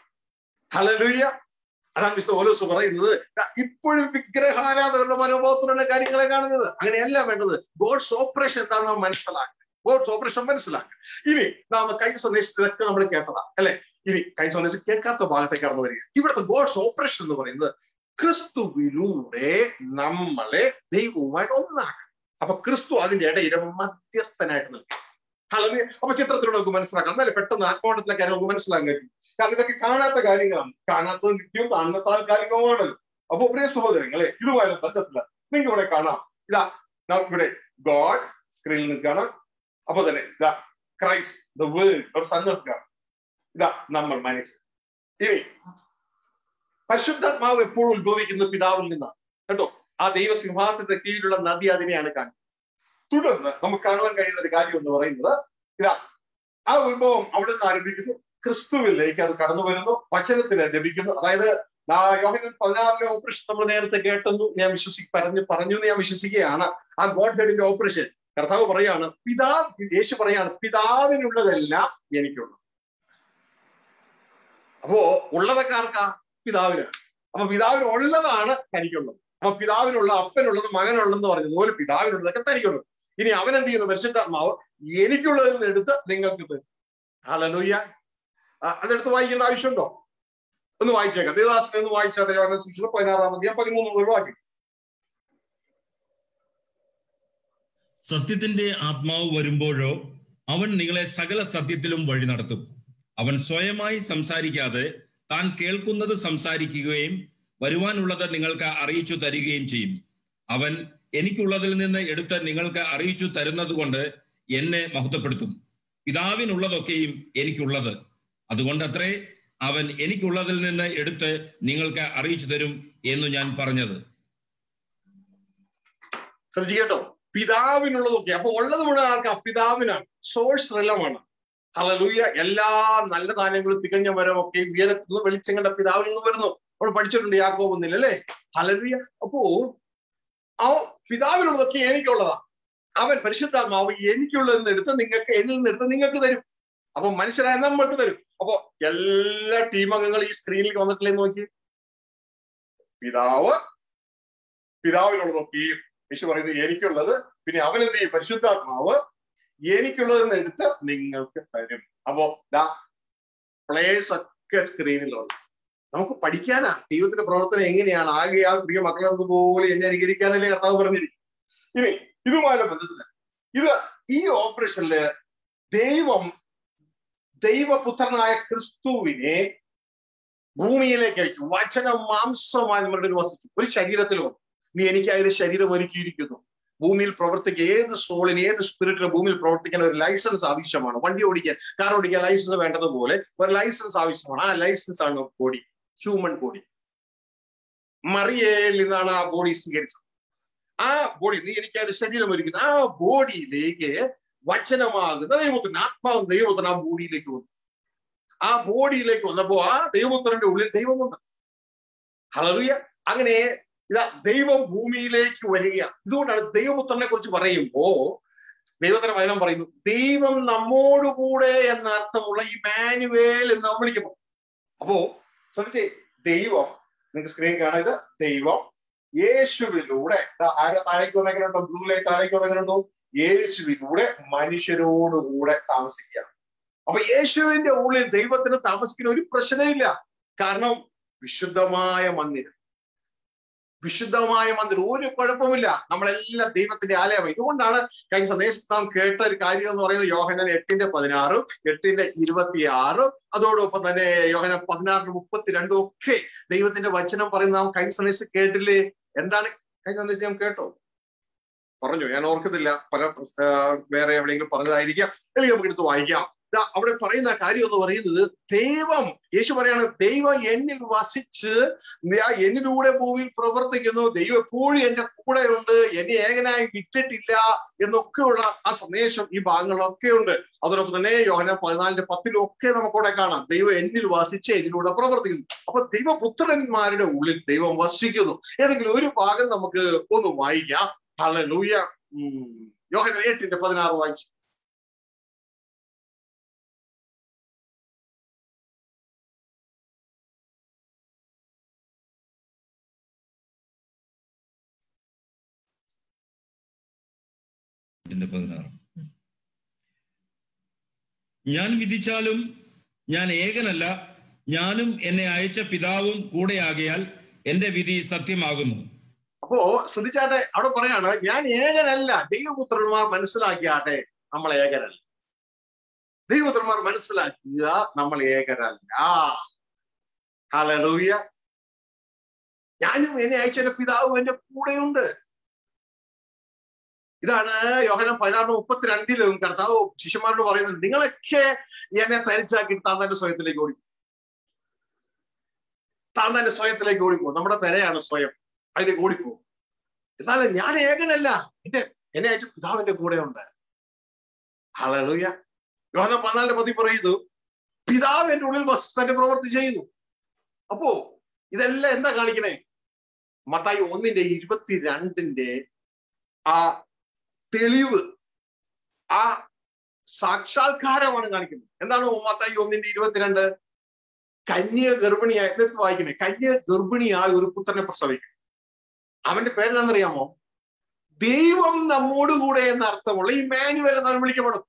ഹലലൂയ അതാണ് മിസ്റ്റർ ഓലോസ് പറയുന്നത് ഇപ്പോഴും വിഗ്രഹാരാധകരുടെ മനോഭാവത്തിലുള്ള കാര്യങ്ങളെ കാണുന്നത് അങ്ങനെയല്ല വേണ്ടത് ഗോഡ്സ് ഓപ്പറേഷൻ എന്താണ് നാം മനസ്സിലാക്കുക ഗോഡ്സ് ഓപ്പറേഷൻ മനസ്സിലാക്കുക ഇനി നാം കഴിഞ്ഞ സന്ദേശത്തിലൊക്കെ നമ്മൾ കേട്ടതാ അല്ലെ ഇനി കഴിഞ്ഞ സന്ദേശം കേൾക്കാത്ത ഭാഗത്തേക്ക് കടന്നു വരിക ഇവിടുത്തെ ഗോഡ്സ് ഓപ്പറേഷൻ എന്ന് പറയുന്നത് ക്രിസ്തുവിലൂടെ നമ്മളെ ദൈവവുമായിട്ട് ഒന്നാക്കണം അപ്പൊ ക്രിസ്തു അതിന്റെ ഇടയിൽ മധ്യസ്ഥനായിട്ട് നിൽക്കും അല്ലെങ്കിൽ അപ്പൊ ചിത്രത്തിലൂടെ നമുക്ക് മനസ്സിലാക്കാം എന്നാലും പെട്ടെന്ന് ആത്മോണത്തിലെ കാര്യം നമുക്ക് മനസ്സിലാക്കാൻ കഴിയും കാരണം ഇതൊക്കെ കാണാത്ത കാര്യങ്ങളാണ് കാണാത്തത് നിത്യവും കാണുന്ന താൽക്കാലികമാണല്ലോ അപ്പൊ പ്രിയ സഹോദരങ്ങളെ ഇതുമായി ബന്ധത്തില്ല നിങ്ങൾക്ക് ഇവിടെ കാണാം ഇതാ ഇവിടെ ഗോഡ് സ്ക്രീനിൽ നിൽക്കുകയാണ് അപ്പൊ തന്നെ ഇതാ ക്രൈസ്റ്റ് ദ വേൾഡ് ഒരു സൺ ഓഫ് ഗാഡ് ഇതാ നമ്മൾ മനുഷ്യർ ഇനി പരിശുദ്ധാത്മാവ് എപ്പോഴും ഉത്ഭവിക്കുന്നത് പിതാവിൽ നിന്നാണ് കേട്ടോ ആ ദൈവസിംഹാസനത്തിന്റെ കീഴിലുള്ള നദി അതിനെയാണ് കാണുന്നത് തുടർന്ന് നമുക്ക് കാണുവാൻ കഴിയുന്ന ഒരു കാര്യം എന്ന് പറയുന്നത് ഇതാ ആ ഉത്ഭവം അവിടെ നിന്ന് ആരംഭിക്കുന്നു ക്രിസ്തുവിലേക്ക് അത് കടന്നു വരുന്നു വചനത്തിന് ലഭിക്കുന്നു അതായത് യോഹനൻ പതിനാറിലെ ഓപ്പറേഷൻ നമ്മൾ നേരത്തെ കേട്ടെന്നു ഞാൻ വിശ്വസി പറഞ്ഞു പറഞ്ഞു എന്ന് ഞാൻ വിശ്വസിക്കുകയാണ് ആ ഗോഡ് ഹെഡിന്റെ ഓപ്പറേഷൻ കർത്താവ് പറയാണ് പിതാവ് യേശു പറയാണ് പിതാവിനുള്ളതെല്ലാം എനിക്കുള്ളത് അപ്പോ ഉള്ളതൊക്കെ ആർക്കാ പിതാവിനാണ് അപ്പൊ പിതാവിന് ഉള്ളതാണ് തനിക്കുള്ളത് അപ്പൊ പിതാവിനുള്ള അപ്പനുള്ളത് മകനുള്ളതെന്ന് പറഞ്ഞതുപോലെ പിതാവിനുള്ളതൊക്കെ തനിക്കുള്ളത് ഇനി അവൻ എന്ത് ചെയ്യുന്നു പരിശുദ്ധാത്മാവ് എനിക്കുള്ളതിൽ നിന്ന് എടുത്ത് നിങ്ങൾക്ക് തരും ഹലലൂയ്യ അതെടുത്ത് വായിക്കേണ്ട ആവശ്യമുണ്ടോ ഒന്ന് വായിച്ചേക്കാം ദേവദാസിനെ ഒന്ന് വായിച്ചാട്ടെ യോഹന സുശീല പതിനാറാം അധ്യായം പതിമൂന്ന് മുതൽ വായിക്കും സത്യത്തിന്റെ ആത്മാവ് വരുമ്പോഴോ അവൻ നിങ്ങളെ സകല സത്യത്തിലും വഴി നടത്തും അവൻ സ്വയമായി സംസാരിക്കാതെ താൻ കേൾക്കുന്നത് സംസാരിക്കുകയും വരുവാനുള്ളത് നിങ്ങൾക്ക് അറിയിച്ചു തരികയും ചെയ്യും അവൻ എനിക്കുള്ളതിൽ നിന്ന് എടുത്ത് നിങ്ങൾക്ക് അറിയിച്ചു തരുന്നത് കൊണ്ട് എന്നെ മഹത്വപ്പെടുത്തും പിതാവിനുള്ളതൊക്കെയും എനിക്കുള്ളത് അതുകൊണ്ട് അത്രേ അവൻ എനിക്കുള്ളതിൽ നിന്ന് എടുത്ത് നിങ്ങൾക്ക് അറിയിച്ചു തരും എന്ന് ഞാൻ പറഞ്ഞത് ശ്രദ്ധിക്കട്ടോ പിതാവിനുള്ളതൊക്കെ അപ്പൊ ഉള്ളത് മുഴുവൻ ആർക്കാ പിതാവിനാണ് സോഴ്സ് റെലമാണ് ഹലലൂയ എല്ലാ നല്ല ദാനങ്ങളും തികഞ്ഞ വരവൊക്കെ ഉയരത്തിൽ നിന്ന് വെളിച്ചങ്ങളുടെ പിതാവിൽ നിന്ന് വരുന്നു നമ്മൾ പഠിച്ചിട്ടുണ്ട് യാക്കോബൊന്നില്ല അല്ലേ ഹലലൂയ അപ്പോ ആ പിതാവിനുള്ളതൊക്കെ എനിക്കുള്ളതാ അവൻ പരിശുദ്ധാത്മാവ് എനിക്കുള്ളതെന്ന് എടുത്ത് നിങ്ങൾക്ക് എന്നിൽ നിന്ന് എടുത്ത് നിങ്ങൾക്ക് തരും അപ്പൊ മനുഷ്യരായ നമ്മൾക്ക് തരും അപ്പോ എല്ലാ ടീം അംഗങ്ങൾ ഈ സ്ക്രീനിൽ വന്നിട്ടില്ലേ നോക്കി പിതാവ് പിതാവിനുള്ളതൊക്കെയും യേശു പറയുന്നത് എനിക്കുള്ളത് പിന്നെ അവൻ എന്ത് ചെയ്യും പരിശുദ്ധാത്മാവ് എനിക്കുള്ളതെന്ന് എടുത്ത് നിങ്ങൾക്ക് തരും അപ്പോ ദാ പ്ലേയേഴ്സ് ഒക്കെ സ്ക്രീനിലുണ്ട് നമുക്ക് പഠിക്കാനാ ദൈവത്തിന്റെ പ്രവർത്തനം എങ്ങനെയാണ് ആകെയാൽ പ്രിയ മക്കളെന്നതുപോലെ എന്നെ അനുകരിക്കാനല്ലേ കർത്താവ് പറഞ്ഞിരിക്കും ഇനി ഇതുമായി ബന്ധത്തില് ഇത് ഈ ഓപ്പറേഷനില് ദൈവം ദൈവപുത്രനായ ക്രിസ്തുവിനെ ഭൂമിയിലേക്ക് അയച്ചു വചനം മാംസമായി നമ്മളുടെ ഒരു വസിച്ചു ഒരു ശരീരത്തിൽ വന്നു നീ എനിക്കായി ഒരു ശരീരം ഒരുക്കിയിരിക്കുന്നു ഭൂമിയിൽ പ്രവർത്തിക്കുക ഏത് സോളിന് ഏത് സ്പിരിറ്റിന് ഭൂമിയിൽ പ്രവർത്തിക്കാൻ ഒരു ലൈസൻസ് ആവശ്യമാണ് വണ്ടി ഓടിക്കാൻ കാർ ഓടിക്കാൻ ലൈസൻസ് വേണ്ടതുപോലെ ഒരു ലൈസൻസ് ആവശ്യമാണ് ആ ലൈസൻസ് ആണ് ബോഡി ഹ്യൂമൻ ബോഡി മറിയയിൽ നിന്നാണ് ആ ബോഡി സ്വീകരിച്ചത് ആ ബോഡി നീ എനിക്ക് ഒരു ശരീരം ഒരുക്കുന്നത് ആ ബോഡിയിലേക്ക് വചനമാകുന്ന ദൈവത്തിന് ആത്മാവ് ദൈവത്തിന് ആ ബോഡിയിലേക്ക് വന്നു ആ ബോഡിയിലേക്ക് വന്നപ്പോ ആ ദൈവപുത്രന്റെ ഉള്ളിൽ ദൈവമുണ്ട് ഹലറിയ അങ്ങനെ ഇതാ ദൈവം ഭൂമിയിലേക്ക് വരികയാണ് ഇതുകൊണ്ടാണ് ദൈവപുത്രനെ കുറിച്ച് പറയുമ്പോ ദൈവത്തിന്റെ വചനം പറയുന്നു ദൈവം നമ്മോടുകൂടെ എന്ന അർത്ഥമുള്ള ഈ മാനുവേൽ എന്ന് നാം വിളിക്കുമ്പോൾ അപ്പോ ശ്രദ്ധിച്ചേ ദൈവം നിങ്ങൾക്ക് സ്ക്രീൻ കാണാം ഇത് ദൈവം യേശുവിലൂടെ ദാ ആരോ താഴേക്ക് വന്നെങ്കിലുണ്ടോ ബ്ലൂ ലൈറ്റ് താഴേക്ക് വന്നെങ്കിലുണ്ടോ യേശുവിലൂടെ മനുഷ്യരോടുകൂടെ താമസിക്കുക അപ്പൊ യേശുവിന്റെ ഉള്ളിൽ ദൈവത്തിന് താമസിക്കുന്ന ഒരു പ്രശ്നമില്ല കാരണം വിശുദ്ധമായ മന്ദിരം വിശുദ്ധമായ മന്ദിരം ഒരു കുഴപ്പമില്ല നമ്മളെല്ലാം ദൈവത്തിന്റെ ആലയമാണ് ഇതുകൊണ്ടാണ് കഴിഞ്ഞ സന്ദേശത്ത് നാം കേട്ട ഒരു കാര്യം എന്ന് പറയുന്നത് യോഹനൻ എട്ടിന്റെ പതിനാറും എട്ടിന്റെ ഇരുപത്തിയാറും അതോടൊപ്പം തന്നെ യോഹനൻ പതിനാറിന് മുപ്പത്തിരണ്ടും ഒക്കെ ദൈവത്തിന്റെ വചനം പറയുന്ന നാം കഴിഞ്ഞ സന്ദേശത്ത് കേട്ടില്ലേ എന്താണ് കഴിഞ്ഞ സന്ദേശം ഞാൻ കേട്ടോ പറഞ്ഞു ഞാൻ ഓർക്കുന്നില്ല പല പ്രസ്- ആ, വേറെ എവിടെയെങ്കിലും പറഞ്ഞതായിരിക്കാം അല്ലെങ്കിൽ നമുക്ക് എടുത്ത് വായിക്കാം ദാ അവിടെ പറയുന്ന കാര്യം എന്ന് പറയുന്നത് ദൈവം യേശു പറയാണ് ദൈവം എന്നിൽ വസിച്ച് ഞാൻ എന്നിലൂടെ ഭൂമിയിൽ പ്രവർത്തിക്കുന്നു ദൈവം എപ്പോഴും എന്റെ കൂടെയുണ്ട് എന്നെ ഏകനായി വിട്ടിട്ടില്ല എന്നൊക്കെയുള്ള ആ സന്ദേശം ഈ ഭാഗങ്ങളിലൊക്കെ ഉണ്ട് അതോടൊപ്പം തന്നെ യോഹന പതിനാലിന്റെ പത്തിലും ഒക്കെ നമുക്കവിടെ കാണാം ദൈവം എന്നിൽ വസിച്ച് എന്നിലൂടെ പ്രവർത്തിക്കുന്നു അപ്പൊ ദൈവപുത്രന്മാരുടെ ഉള്ളിൽ ദൈവം വസിക്കുന്നു ഏതെങ്കിലും ഒരു ഭാഗം നമുക്ക് ഒന്ന് വായിക്കാം ഹല്ലേലൂയ ഉം യോഹന എട്ടിന്റെ പതിനാറ് വായിച്ചു ഇതിന്റെ പതിനാറ് ഞാൻ വിധിച്ചാലും ഞാൻ ഏകനല്ല ഞാനും എന്നെ അയച്ച പിതാവും കൂടെയാകയാൽ എന്റെ വിധി സത്യമാകുന്നു അപ്പോ ശ്രദ്ധിച്ചാട്ടെ അവിടെ പറയാണ് ഞാൻ ഏകനല്ല ദൈവപുത്രന്മാർ മനസ്സിലാക്കിയാട്ടെ നമ്മൾ ഏകനല്ല ദൈവപുത്രന്മാർ മനസ്സിലാക്കുക നമ്മൾ ഏകരല്ല ഹലലൂയ ഞാനും എന്നെ അയച്ചെന്റെ പിതാവും എന്റെ കൂടെയുണ്ട് ഇതാണ് യോഹനം പതിനാറ് മുപ്പത്തിരണ്ടിലും കർത്താവ് ശിഷ്യന്മാരോട് പറയുന്നത് നിങ്ങളൊക്കെ എന്നെ തരിച്ചാക്കി താൻ തന്നെ സ്വയത്തിലേക്ക് ഓടിക്കും താൻ തന്നെ സ്വയത്തിലേക്ക് ഓടിപ്പോ നമ്മുടെ പെരയാണ് സ്വയം അതിലേക്ക് ഓടിപ്പോ എന്നാൽ ഞാൻ ഏകനല്ല എന്റെ എന്നെ അയച്ച പിതാവിന്റെ കൂടെ ഉണ്ട് ഹലലൂയ യോഹനം പതിനാലിന്റെ പതി പറയുന്നു പിതാവ് എന്റെ ഉള്ളിൽ വസ് തന്റെ പ്രവൃത്തി ചെയ്യുന്നു അപ്പോ ഇതെല്ലാം എന്താ കാണിക്കണേ മത്തായി ഒന്നിന്റെ ഇരുപത്തിരണ്ടിന്റെ ആ തെളിവ് ആ സാക്ഷാത്കാരമാണ് കാണിക്കുന്നത് എന്താണ് മത്തായി ഒന്നിന്റെ ഇരുപത്തിരണ്ട് കന്യ ഗർഭിണിയായ എടുത്ത് വായിക്കണേ കന്യ ഗർഭിണിയായ ഒരു പുത്രനെ പ്രസവിക്കും അവന്റെ പേരെന്താണെന്നറിയാമോ ദൈവം നമ്മോടുകൂടെ എന്ന അർത്ഥമുള്ള ഇമാനുവൽ എന്നാണ് വിളിക്കപ്പെടും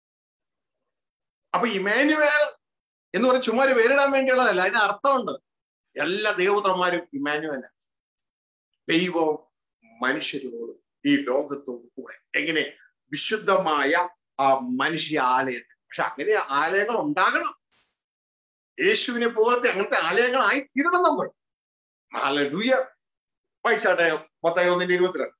അപ്പൊ ഇമാനുവൽ എന്ന് പറഞ്ഞ ചുമ്മാ ഒരു പേരിടാൻ വേണ്ടിയുള്ളതല്ല അതിന് അർത്ഥമുണ്ട് എല്ലാ ദൈവപുത്രന്മാരും ഇമാനുവല ദൈവവും മനുഷ്യരോടും ഈ ലോകത്തോട് കൂടെ എങ്ങനെ വിശുദ്ധമായ ആ മനുഷ്യ ആലയത്തിൽ പക്ഷെ അങ്ങനെ ആലയങ്ങൾ ഉണ്ടാകണം യേശുവിനെ പോലത്തെ അങ്ങനത്തെ ആലയങ്ങളായി തീരണം നമ്മൾ ഹല്ലേലൂയ വായിച്ചാട്ടെ മത്തായി ഒന്നിന്റെ ഇരുപത്തിരണ്ട്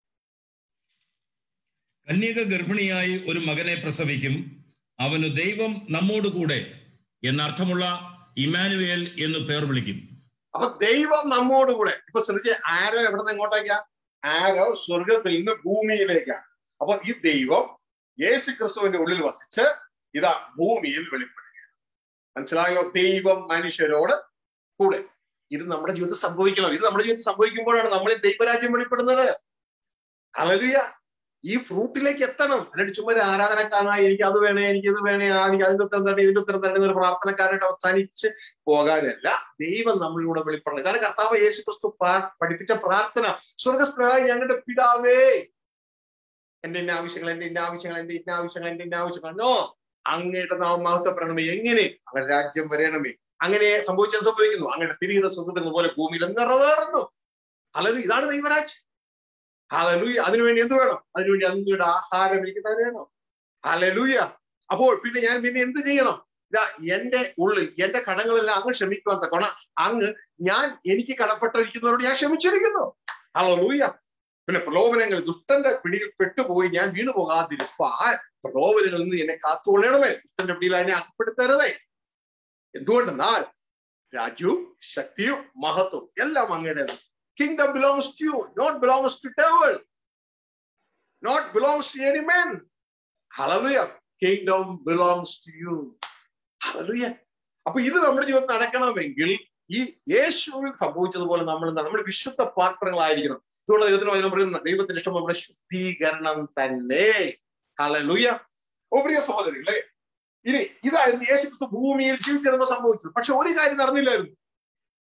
കന്യക ഗർഭിണിയായി ഒരു മകനെ പ്രസവിക്കും അവന് ദൈവം നമ്മോടുകൂടെ എന്നർത്ഥമുള്ള ഇമാനുവേൽ എന്ന് പേർ വിളിക്കും അപ്പൊ ദൈവം നമ്മോട് കൂടെ ഇപ്പൊ ശ്രദ്ധിച്ച് ആരോ എവിടെ നിന്ന് എങ്ങോട്ടേക്കാ ആരോ സ്വർഗത്തിൽ നിന്ന് ഭൂമിയിലേക്കാണ് അപ്പൊ ഈ ദൈവം യേശു ക്രിസ്തുവിന്റെ ഉള്ളിൽ വസിച്ച് ഇതാ ഭൂമിയിൽ വെളിപ്പെടുകയാണ് മനസ്സിലായോ ദൈവം മനുഷ്യരോട് കൂടെ ഇത് നമ്മുടെ ജീവിതത്തിൽ സംഭവിക്കണം ഇത് നമ്മുടെ ജീവിതത്തിൽ സംഭവിക്കുമ്പോഴാണ് നമ്മൾ ഈ ദൈവരാജ്യം വെളിപ്പെടുന്നത് അലലിയ ഈ ഫ്രൂട്ടിലേക്ക് എത്തണം അല്ലാണ്ട് ചുമ്മാ ഒരു ആരാധനക്കാരനായി എനിക്ക് അത് വേണേ എനിക്ക് ഇത് വേണേ ആ, എനിക്ക് അതിന്റെ ഉത്തരം തന്നെ ഇതിന്റെ ഉത്തരം തന്നെ ഒരു പ്രാർത്ഥനക്കാരായിട്ട് അവസാനിച്ച് പോകാനല്ല ദൈവം നമ്മളിലൂടെ വെളിപ്പെടണം കാരണം കർത്താവ് യേശു ക്രിസ്തു പ്രാ- പഠിപ്പിച്ച പ്രാർത്ഥന സ്വർഗസ്ഥനായ ഞങ്ങളുടെ പിതാവേ എന്റെ ഇന്ന ആവശ്യങ്ങൾ എന്റെ ഇന്ന ആവശ്യങ്ങൾ എന്റെ ഇന്ന ആവശ്യങ്ങൾ എന്റെ ഇന്ന ആവശ്യങ്ങൾ നോ അങ്ങയുടെ നാമം മഹത്വപ്പെടണമേ എങ്ങനെ അങ്ങനെ രാജ്യം വരണമേ അങ്ങനെ സംഭവിച്ചത് സംഭവിക്കുന്നു അങ്ങനെ തിരികെ സുഖത്തിന് പോലെ ഭൂമിയിൽ നിറവേറുന്നു അല്ലെങ്കിൽ ഇതാണ് ദൈവരാജ്യം ഹലലൂയ അതിനുവേണ്ടി എന്ത് വേണം അതിനുവേണ്ടി അങ്ങയുടെ ആഹാരം എനിക്ക് തരണം ഹലലൂയ അപ്പോൾ പിന്നെ ഞാൻ പിന്നെ എന്ത് ചെയ്യണം ഇതാ എന്റെ ഉള്ളിൽ എന്റെ കടങ്ങളെല്ലാം അങ്ങ് ക്ഷമിക്കുവാൻ തക്കോണ അങ്ങ് ഞാൻ എനിക്ക് കടപ്പെട്ടിരിക്കുന്നവരോട് ഞാൻ ക്ഷമിച്ചിരിക്കുന്നു ഹലലൂയ പിന്നെ പ്രലോഭനങ്ങൾ ദുഷ്ടന്റെ പിടിയിൽ പെട്ടുപോയി ഞാൻ വീണു പോകാതിരിപ്പാൻ പ്രലോഭനങ്ങളിൽ നിന്ന് എന്നെ കാത്തുകൊള്ളണമേ ദുഷ്ടന്റെ പിടിയിൽ അതിനെ അകപ്പെടുത്തരുതേ എന്തുകൊണ്ടെന്നാൽ രാജ്യവും ശക്തിയും മഹത്വവും എല്ലാം അങ്ങയുടേതാണ് kingdom belongs to you, not belongs to devil, not belongs to any man. Hallelujah. Kingdom belongs to you. Hallelujah. അപ്പൊ ഇത് നമ്മുടെ ജീവിതത്തിൽ നടക്കണമെങ്കിൽ ഈ യേശുവിൽ സംഭവിച്ചതുപോലെ നമ്മൾ എന്താ നമ്മൾ വിശുദ്ധ പാത്രങ്ങളായിരിക്കണം ഇതുകൊണ്ട് ദൈവത്തിന് വചനം പറയുന്ന ദൈവത്തിന്റെ ഇഷ്ടം നമ്മുടെ ശുദ്ധീകരണം തന്നെ ഹലലുയ ഓ പ്രിയ സഹോദരികളെ ഇനി ഇതായിരുന്നു യേശു ക്രിസ്തു ഭൂമിയിൽ ജീവിച്ചിരുന്ന സംഭവിച്ചത് പക്ഷെ ഒരു കാര്യം നടന്നില്ലായിരുന്നു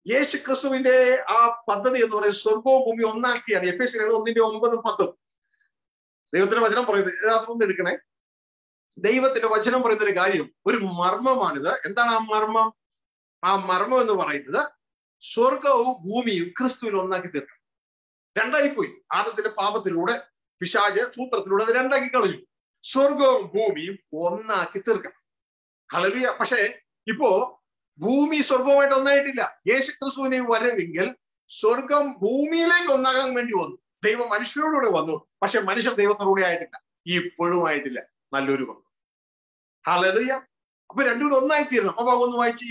യേശു ക്രിസ്തുവിന്റെ ആ പദ്ധതി എന്ന് പറയുന്നത് സ്വർഗവും ഭൂമി ഒന്നാക്കിയാണ് എഫ് എസ് ഒന്നിന്റെ ഒമ്പതും പത്തും ദൈവത്തിന്റെ വചനം പറയുന്നത് ഇതിനകത്തൊന്നും എടുക്കണേ ദൈവത്തിന്റെ വചനം പറയുന്ന ഒരു കാര്യം ഒരു മർമ്മമാണിത് എന്താണ് ആ മർമ്മം ആ മർമ്മം എന്ന് പറയുന്നത് സ്വർഗവും ഭൂമിയും ക്രിസ്തുവിൽ ഒന്നാക്കി തീർക്കണം രണ്ടായി പോയി ആദത്തിന്റെ പാപത്തിലൂടെ പിശാജ് സൂത്രത്തിലൂടെ അത് രണ്ടാക്കി കളഞ്ഞു സ്വർഗവും ഭൂമിയും ഒന്നാക്കി തീർക്കണം കളരിയ പക്ഷേ ഇപ്പോ ഭൂമി സ്വർഗവുമായിട്ട് ഒന്നായിട്ടില്ല യേശു ക്രിസ്തുവിനെ വരവെങ്കിൽ സ്വർഗം ഭൂമിയിലേക്ക് ഒന്നാകാൻ വേണ്ടി വന്നു ദൈവം മനുഷ്യരോടുകൂടെ വന്നു പക്ഷെ മനുഷ്യർ ദൈവത്തോടുകൂടെ ആയിട്ടില്ല ഇപ്പോഴും ആയിട്ടില്ല നല്ലൊരു ബന്ധം ഹലറിയ അപ്പൊ രണ്ടും കൂടെ ഒന്നായി തീരണം അപ്പൊ ഒന്ന് വായിച്ചു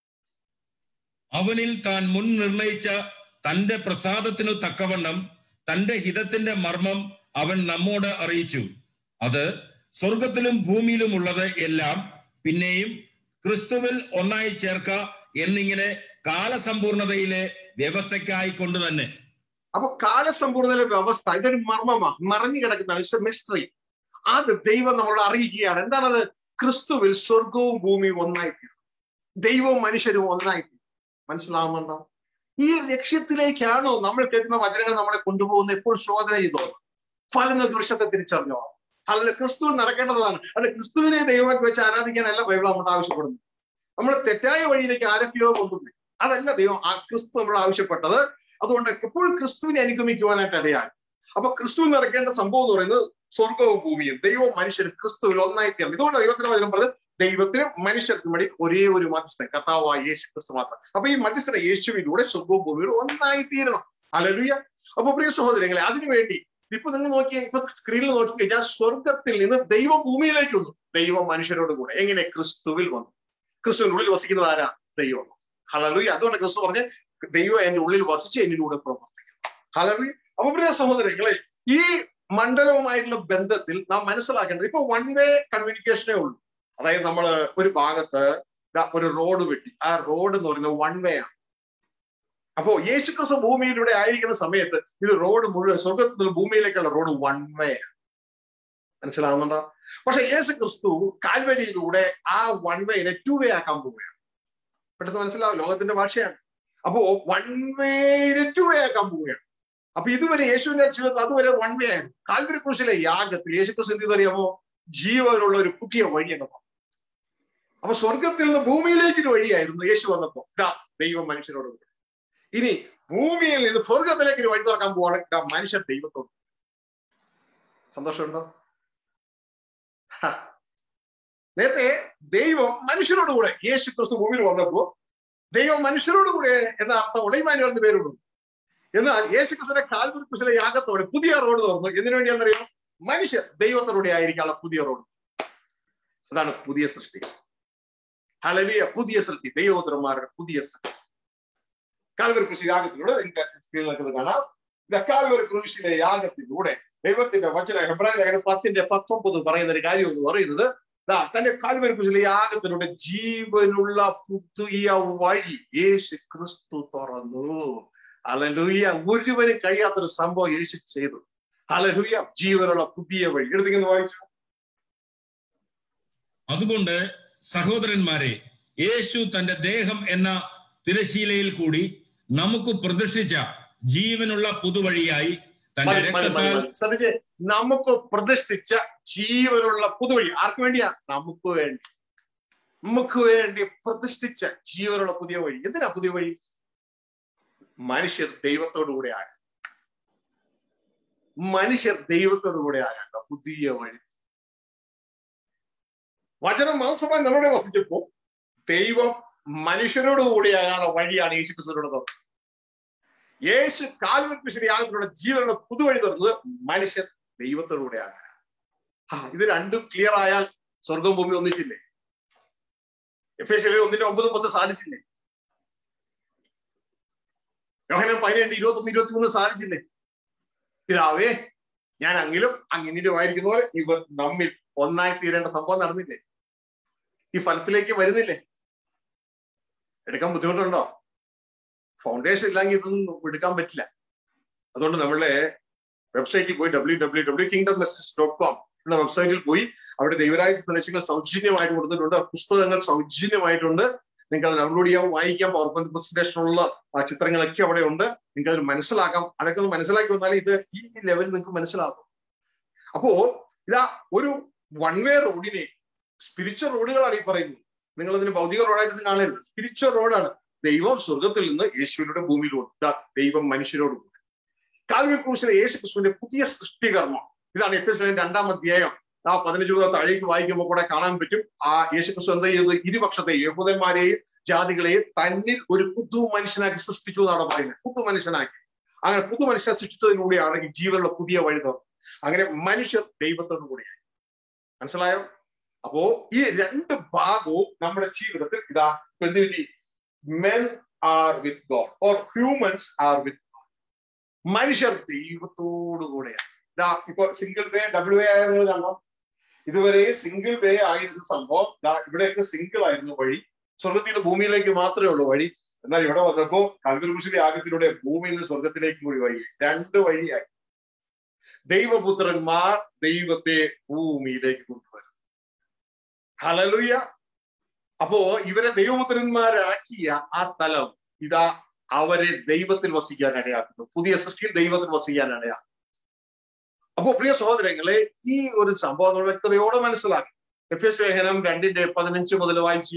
അവനിൽ താൻ മുൻ നിർണയിച്ച തന്റെ പ്രസാദത്തിനു തക്കവണ്ണം തന്റെ ഹിതത്തിന്റെ മർമ്മം അവൻ നമ്മോട് അറിയിച്ചു അത് സ്വർഗത്തിലും ഭൂമിയിലും ഉള്ളത് എല്ലാം പിന്നെയും ക്രിസ്തുവിൽ ഒന്നായി ചേർക്ക എന്നിങ്ങനെ കാലസമ്പൂർണതയിലെ വ്യവസ്ഥയ്ക്കായി കൊണ്ട് തന്നെ അപ്പൊ കാലസമ്പൂർണ്ണയിലെ വ്യവസ്ഥ ഇതൊരു മർമ്മമാണ് മറഞ്ഞു കിടക്കുന്നതാണ് ഇറ്റ്സ് എ മിസ്റ്ററി അത് ദൈവം നമ്മളോട് അറിയിക്കുകയാണ് എന്താണത് ക്രിസ്തുവിൽ സ്വർഗവും ഭൂമിയും ഒന്നായിത്തീരും ദൈവവും മനുഷ്യരും ഒന്നായിത്തീരും മനസ്സിലാവുന്നുണ്ടോ ഈ ലക്ഷ്യത്തിലേക്കാണോ നമ്മൾ കേൾക്കുന്ന വചനങ്ങൾ നമ്മളെ കൊണ്ടുപോകുന്ന എപ്പോൾ ശോധന ചെയ്തോ ഫലം വൃക്ഷത്തെ തിരിച്ചറിഞ്ഞോ അല്ല ക്രിസ്തു നടക്കേണ്ടതാണ് അല്ല ക്രിസ്തുവിനെ ദൈവമാക്കി വെച്ച് ആരാധിക്കാനല്ല ബൈബിൾ നമ്മളോട് ആവശ്യപ്പെടുന്നത് നമ്മൾ തെറ്റായ വഴിയിലേക്ക് ആരൊക്കെയോ കൊണ്ടുപോയി അതല്ല ദൈവം ആ ക്രിസ്തു നമ്മൾ ആവശ്യപ്പെട്ടത് അതുകൊണ്ട് എപ്പോഴും ക്രിസ്തുവിനെ അനുഗമിക്കുവാനായിട്ട് ഇടയായി അപ്പൊ ക്രിസ്തു നടക്കേണ്ട സംഭവം എന്ന് പറയുന്നത് സ്വർഗവും ഭൂമിയും ദൈവവും മനുഷ്യരും ക്രിസ്തുവിൽ ഒന്നായി തീർന്നു ഇതുകൊണ്ട് ദൈവത്തിന്റെ വചനം പറഞ്ഞത് ദൈവത്തിനും മനുഷ്യർക്കും വേണ്ടി ഒരേ ഒരു മധ്യസ്ഥൻ കർത്താവായ യേശു ക്രിസ്തു മാത്രം അപ്പൊ ഈ മധ്യസ്ഥന യേശുവിലൂടെ സ്വർഗവും ഭൂമിയും ഒന്നായി തീരണം അലലുയ അപ്പൊ പ്രിയ സഹോദരങ്ങളെ അതിനുവേണ്ടി ഇപ്പൊ നിങ്ങൾ നോക്കി ഇപ്പൊ സ്ക്രീനിൽ നോക്കി കഴിഞ്ഞാൽ സ്വർഗത്തിൽ നിന്ന് ദൈവം ഭൂമിയിലേക്ക് വന്നു ദൈവം മനുഷ്യരോട് കൂടെ എങ്ങനെ ക്രിസ്തുവിൽ വന്നു ക്രിസ്തുവിനുള്ളിൽ വസിക്കുന്നത് ആരാ ദൈവം ഹലലുയ അതുകൊണ്ട് ക്രിസ്തു പറഞ്ഞ് ദൈവം എന്റെ ഉള്ളിൽ വസിച്ച് എന്നിലൂടെ പ്രവർത്തിക്കുന്നു ഹലലുയ അപ്പൊ പ്രിയ സഹോദരങ്ങളെ ഈ മണ്ഡലവുമായിട്ടുള്ള ബന്ധത്തിൽ നാം മനസ്സിലാക്കേണ്ടത് ഇപ്പൊ വൺ വേ കമ്മ്യൂണിക്കേഷനേ ഉള്ളൂ അതായത് നമ്മൾ ഒരു ഭാഗത്ത് ഒരു റോഡ് വെട്ടി ആ റോഡ് എന്ന് പറയുന്നത് വൺ വേ ആണ് അപ്പോ യേശുക്രിസ്തു ഭൂമിയിലൂടെ ആയിരിക്കുന്ന സമയത്ത് ഇത് റോഡ് മുഴുവൻ സ്വർഗത്തിൽ ഭൂമിയിലേക്കുള്ള റോഡ് വൺ വേ ആണ് മനസ്സിലാവുന്നുണ്ടോ പക്ഷെ യേശു ക്രിസ്തു കാൽവരിയിലൂടെ ആ വൺ വേനെ ടു വേ ആക്കാൻ പോവുകയാണ് പെട്ടെന്ന് മനസ്സിലാവും ലോകത്തിന്റെ ഭാഷയാണ് അപ്പോ വൺ വേനെ ടു വേ ആക്കാൻ പോവുകയാണ് അപ്പൊ ഇതുവരെ യേശുവിന്റെ ജീവിതത്തിൽ അതുവരെ വൺ വേ ആയിരുന്നു കാൽവരി ക്രൂശിലെ യാഗത്തിൽ യേശു ക്രിസ്തു എന്ത് അറിയാമോ ജീവനുള്ള ഒരു പുതിയ വഴി എന്നപ്പോ അപ്പൊ സ്വർഗത്തിൽ നിന്ന് ഭൂമിയിലേക്ക് ഒരു വഴിയായിരുന്നു യേശു വന്നപ്പോ ഇതാ ദൈവം മനുഷ്യരോട് കൂടെ ഇനി ഭൂമിയിൽ നിന്ന് സ്വർഗത്തിലേക്ക് ഒരു വഴി തുറക്കാൻ പോവാണ് ഇതാ മനുഷ്യർ ദൈവത്തോട് സന്തോഷമുണ്ടോ നേരത്തെ ദൈവം മനുഷ്യരോട് കൂടെ യേശു ക്രിസ്തു ഭൂമിയിൽ വന്നപ്പോ ദൈവം മനുഷ്യരോട് കൂടെ എന്ന അർത്ഥം ഉളൈമാനുവൽ എന്ന് പേരുള്ളൂ എന്നാൽ യേശു ക്രിസ്തുവിന്റെ കാൽവരി ക്രിസ്തുവിന്റെ യാഗത്തോടെ പുതിയ റോഡ് തുറന്നു എന്തിനു വേണ്ടിയാണെന്നറിയാം മനുഷ്യർ ദൈവത്തോടെ ആയിരിക്കാനുള്ള പുതിയ റോഡ് അതാണ് പുതിയ സൃഷ്ടി ഹലലിയ പുതിയ സൃഷ്ടി ദൈവോത്തരന്മാരുടെ പുതിയ സൃഷ്ടി കാൽവരി കൃഷി യാഗത്തിലൂടെ സ്ക്രീനിലൊക്കെ കാണാം കാൽവരി കൃഷിയുടെ യാഗത്തിലൂടെ ദൈവത്തിന്റെ വചന ഹെബ്രായ ലേഖനം പത്തിന്റെ പത്തൊമ്പത് പറയുന്ന ഒരു കാര്യം എന്ന് പറയുന്നത് തന്റെ കാൽവരി കൃഷിയിലെ യാഗത്തിലൂടെ ജീവനുള്ള പുതിയ വഴി യേശു ക്രിസ്തു തുറന്നു അലലൂയ ഒരുവരും കഴിയാത്തൊരു സംഭവം യേശു ചെയ്തു അലലൂയ ജീവനുള്ള പുതിയ വഴി എടുത്തിങ്ങനെ വായിച്ചു അതുകൊണ്ട് സഹോദരന്മാരെ യേശു തന്റെ ദേഹം എന്ന തിരശീലയിൽ കൂടി നമുക്ക് പ്രതിഷ്ഠിച്ച ജീവനുള്ള പുതുവഴിയായി തന്റെ രക്തത്താൽ ശ്രദ്ധിച്ച് നമുക്ക് പ്രതിഷ്ഠിച്ച ജീവനുള്ള പുതുവഴി ആർക്ക് വേണ്ടിയാ നമുക്ക് വേണ്ടി നമുക്ക് വേണ്ടി പ്രതിഷ്ഠിച്ച ജീവനുള്ള പുതിയ വഴി എന്തിനാ പുതിയ വഴി മനുഷ്യർ ദൈവത്തോടു കൂടെ ആകാൻ മനുഷ്യർ ദൈവത്തോടു കൂടെ ആകാൻ പുതിയ വഴി വചനം മാംസമായി നമ്മുടെ വസിച്ചപ്പോ ദൈവം മനുഷ്യരോട് കൂടിയാകാനുള്ള വഴിയാണ് യേശു ക്രിസ്തുവിനോട് തുറന്നത് യേശു കാൽവെക്കുശരി യാഗത്തിലൂടെ ജീവനുള്ള പുതുവഴി തുറന്നത് മനുഷ്യർ ദൈവത്തോടുകൂടെ ആകാൻ ആ ഇത് രണ്ടും ക്ലിയർ ആയാൽ സ്വർഗം ഭൂമി ഒന്നിച്ചില്ലേ എഫ് എസ് ഒന്നിന്റെ ഒമ്പതും പത്ത് സാധിച്ചില്ലേ യോഹനം പതിനേഴ് ഇരുപത്തി ഒന്ന് ഇരുപത്തി മൂന്ന് സാധിച്ചില്ലേ പിതാവേ ഞാൻ അങ്ങിലും അങ്ങിനും ആയിരിക്കുന്ന പോലെ ഇവർ നമ്മിൽ ഒന്നായി തീരേണ്ട സംഭവം നടന്നില്ലേ ഈ ഫലത്തിലേക്ക് വരുന്നില്ലേ എടുക്കാൻ ബുദ്ധിമുട്ടുണ്ടോ ഫൗണ്ടേഷൻ ഇല്ലെങ്കിൽ ഇതൊന്നും എടുക്കാൻ പറ്റില്ല അതുകൊണ്ട് നമ്മളുടെ വെബ്സൈറ്റിൽ പോയി W W W kingdom message dot com എന്ന വെബ്സൈറ്റിൽ പോയി അവിടെ ദൈവരായ സന്ദേശങ്ങൾ സൗജന്യമായിട്ട് കൊടുത്തിട്ടുണ്ട് പുസ്തകങ്ങൾ സൗജന്യമായിട്ടുണ്ട് നിങ്ങൾക്ക് അത് ഡൗൺലോഡ് ചെയ്യാം വായിക്കാം പവർ പോയിന്റ് പ്രസന്റേഷനുള്ള ആ ചിത്രങ്ങളൊക്കെ അവിടെ ഉണ്ട് നിങ്ങൾക്ക് അത് മനസ്സിലാക്കാം അതൊക്കെ ഒന്ന് മനസ്സിലാക്കി വന്നാൽ ഇത് ഈ ലെവലിൽ നിങ്ങൾക്ക് മനസ്സിലാകും അപ്പോ ഇതാ ഒരു വൺ വേ റോഡിനെ സ്പിരിച്വൽ റോഡുകളാണ് ഈ പറയുന്നത് നിങ്ങൾ അതിന് ഭൗതിക റോഡായിട്ട് കാണരുത് സ്പിരിച്വൽ റോഡാണ് ദൈവം സ്വർഗത്തിൽ നിന്ന് യേശുവിനോട് ഭൂമിയിലോട്ട് ദാ ദൈവം മനുഷ്യരോട് കൂടെ കാൽവി ക്രൂശിലെ യേശു ക്രിസ്തുവിന്റെ പുതിയ സൃഷ്ടികർമ്മം ഇതാണ് എഫ് എസ് രണ്ടാം അധ്യായം ആ പതിനഞ്ച് മുതൽ താഴേക്ക് വായിക്കുമ്പോൾ കൂടെ കാണാൻ പറ്റും ആ യേശു ക്രിസ്തു എന്താ ചെയ്തത് ഇരുപക്ഷത്തെയും യഹൂദന്മാരെയും ജാതികളെയും തന്നിൽ ഒരു പുതു മനുഷ്യനാക്കി സൃഷ്ടിച്ചു എന്നാണ് പറയുന്നത് പുതു മനുഷ്യനാക്കി അങ്ങനെ പുതു മനുഷ്യനെ സൃഷ്ടിച്ചതിലൂടെയാണ് ഈ ജീവനുള്ള പുതിയ വഴി തുറന്നത് അങ്ങനെ മനുഷ്യർ ദൈവത്തോടു കൂടിയായി മനസ്സിലായോ അപ്പോ ഈ രണ്ട് ഭാഗവും നമ്മുടെ ജീവിതത്തിൽ ഇതാ എന്ത് പറ്റി men are with God or humans are with God മനുഷ്യർ ദൈവത്തോടു കൂടെയാണ് ഇതാ ഇപ്പൊ സിംഗിൾ വേ ഡബിൾ വേ ആയത് നിങ്ങൾ കണ്ടോ ഇതുവരെ സിംഗിൾ വേ ആയിരുന്ന സംഭവം ദാ ഇവിടെയൊക്കെ സിംഗിൾ ആയിരുന്നു വഴി സ്വർഗത്തിൽ നിന്ന് ഭൂമിയിലേക്ക് മാത്രമേ ഉള്ളൂ വഴി എന്നാൽ ഇവിടെ വന്നപ്പോ കൽവരുകുശിന്റെ യാഗത്തിലൂടെ ഭൂമിയിൽ നിന്ന് സ്വർഗത്തിലേക്ക് കൂടി വഴി രണ്ട് വഴിയായി ദൈവപുത്രന്മാർ ദൈവത്തെ ഭൂമിയിലേക്ക് കൊണ്ടുവരും ഹലലുയ അപ്പോ ഇവരെ ദൈവപുത്രന്മാരാക്കിയ ആ തലം ഇതാ അവരെ ദൈവത്തിൽ വസിക്കാൻ ഇടയാക്കുന്നു പുതിയ സൃഷ്ടിയിൽ ദൈവത്തിൽ വസിക്കാൻ ഇടയാക്കുന്നു അപ്പോ പ്രിയ സഹോദരങ്ങളെ ഈ ഒരു സംഭവം നമ്മൾ വ്യക്തതയോടെ മനസ്സിലാക്കി എഫ് എസ് ലേഖനം രണ്ടിന്റെ പതിനഞ്ച് മുതൽ വായിച്ചു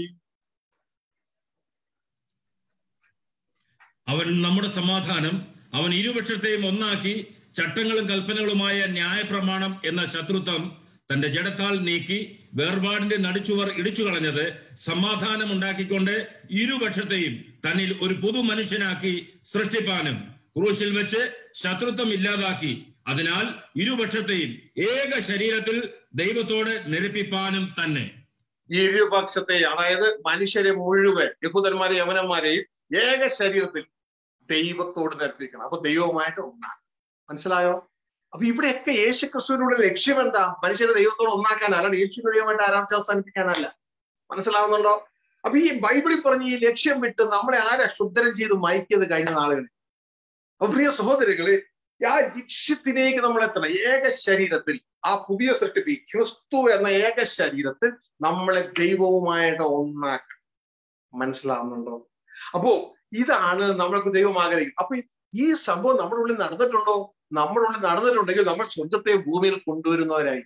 അവൻ നമ്മുടെ സമാധാനം അവൻ ഇരുപക്ഷത്തെയും ഒന്നാക്കി ചട്ടങ്ങളും കൽപ്പനകളുമായ ന്യായപ്രമാണം എന്ന ശത്രുത്വം തന്റെ ജഡത്താൽ നീക്കി വേർപാടിന്റെ നടിച്ചുവർ ഇടിച്ചു കളഞ്ഞത് സമാധാനം ഉണ്ടാക്കിക്കൊണ്ട് ഇരുപക്ഷത്തെയും തന്നിൽ ഒരു പുതു മനുഷ്യനാക്കി സൃഷ്ടിപ്പാനും ക്രൂശിൽ വെച്ച് ശത്രുത്വം ഇല്ലാതാക്കി അതിനാൽ ഇരുപക്ഷത്തെയും ഏക ശരീരത്തിൽ ദൈവത്തോട് നിരപ്പിപ്പാനും തന്നെ ഇരുപക്ഷത്തെ അതായത് മനുഷ്യരെ മുഴുവൻ യഹൂദന്മാരെ യവനന്മാരെയും ഏക ശരീരത്തിൽ ദൈവത്തോട് നിരപ്പിക്കണം അപ്പൊ ദൈവവുമായിട്ട് ഒന്നാണ് മനസ്സിലായോ അപ്പൊ ഇവിടെയൊക്കെ യേശു ക്രിസ്തുവിനുള്ള ലക്ഷ്യം എന്താ മനുഷ്യരെ ദൈവത്തോട് ഒന്നാക്കാനല്ല യേശു ദൈവമായിട്ട് ആരാധന അവസാനിപ്പിക്കാനല്ല മനസ്സിലാവുന്നുണ്ടോ അപ്പൊ ഈ ബൈബിളിൽ പറഞ്ഞ ഈ ലക്ഷ്യം വിട്ട് നമ്മളെ ആരാ ശുദ്ധരം ചെയ്ത് മയക്കിയത് കഴിഞ്ഞ നാളുകളിൽ അപ്പൊ പ്രിയ സഹോദരങ്ങളെ ആ ലക്ഷ്യത്തിലേക്ക് നമ്മൾ എത്തണം ഏക ശരീരത്തിൽ ആ പുതിയ സൃഷ്ടിപ്പ് ഈ ക്രിസ്തു എന്ന ഏക ശരീരത്തിൽ നമ്മളെ ദൈവവുമായിട്ട് ഒന്നാക്കണം മനസ്സിലാവുന്നുണ്ടോ അപ്പോ ഇതാണ് നമ്മൾക്ക് ദൈവം ആഗ്രഹിക്കുന്നത് അപ്പൊ ഈ സംഭവം നമ്മുടെ ഉള്ളിൽ നടന്നിട്ടുണ്ടോ നമ്മുടെ ഉള്ളിൽ നടന്നിട്ടുണ്ടെങ്കിൽ നമ്മൾ സ്വർഗത്തെ ഭൂമിയിൽ കൊണ്ടുവരുന്നവരായി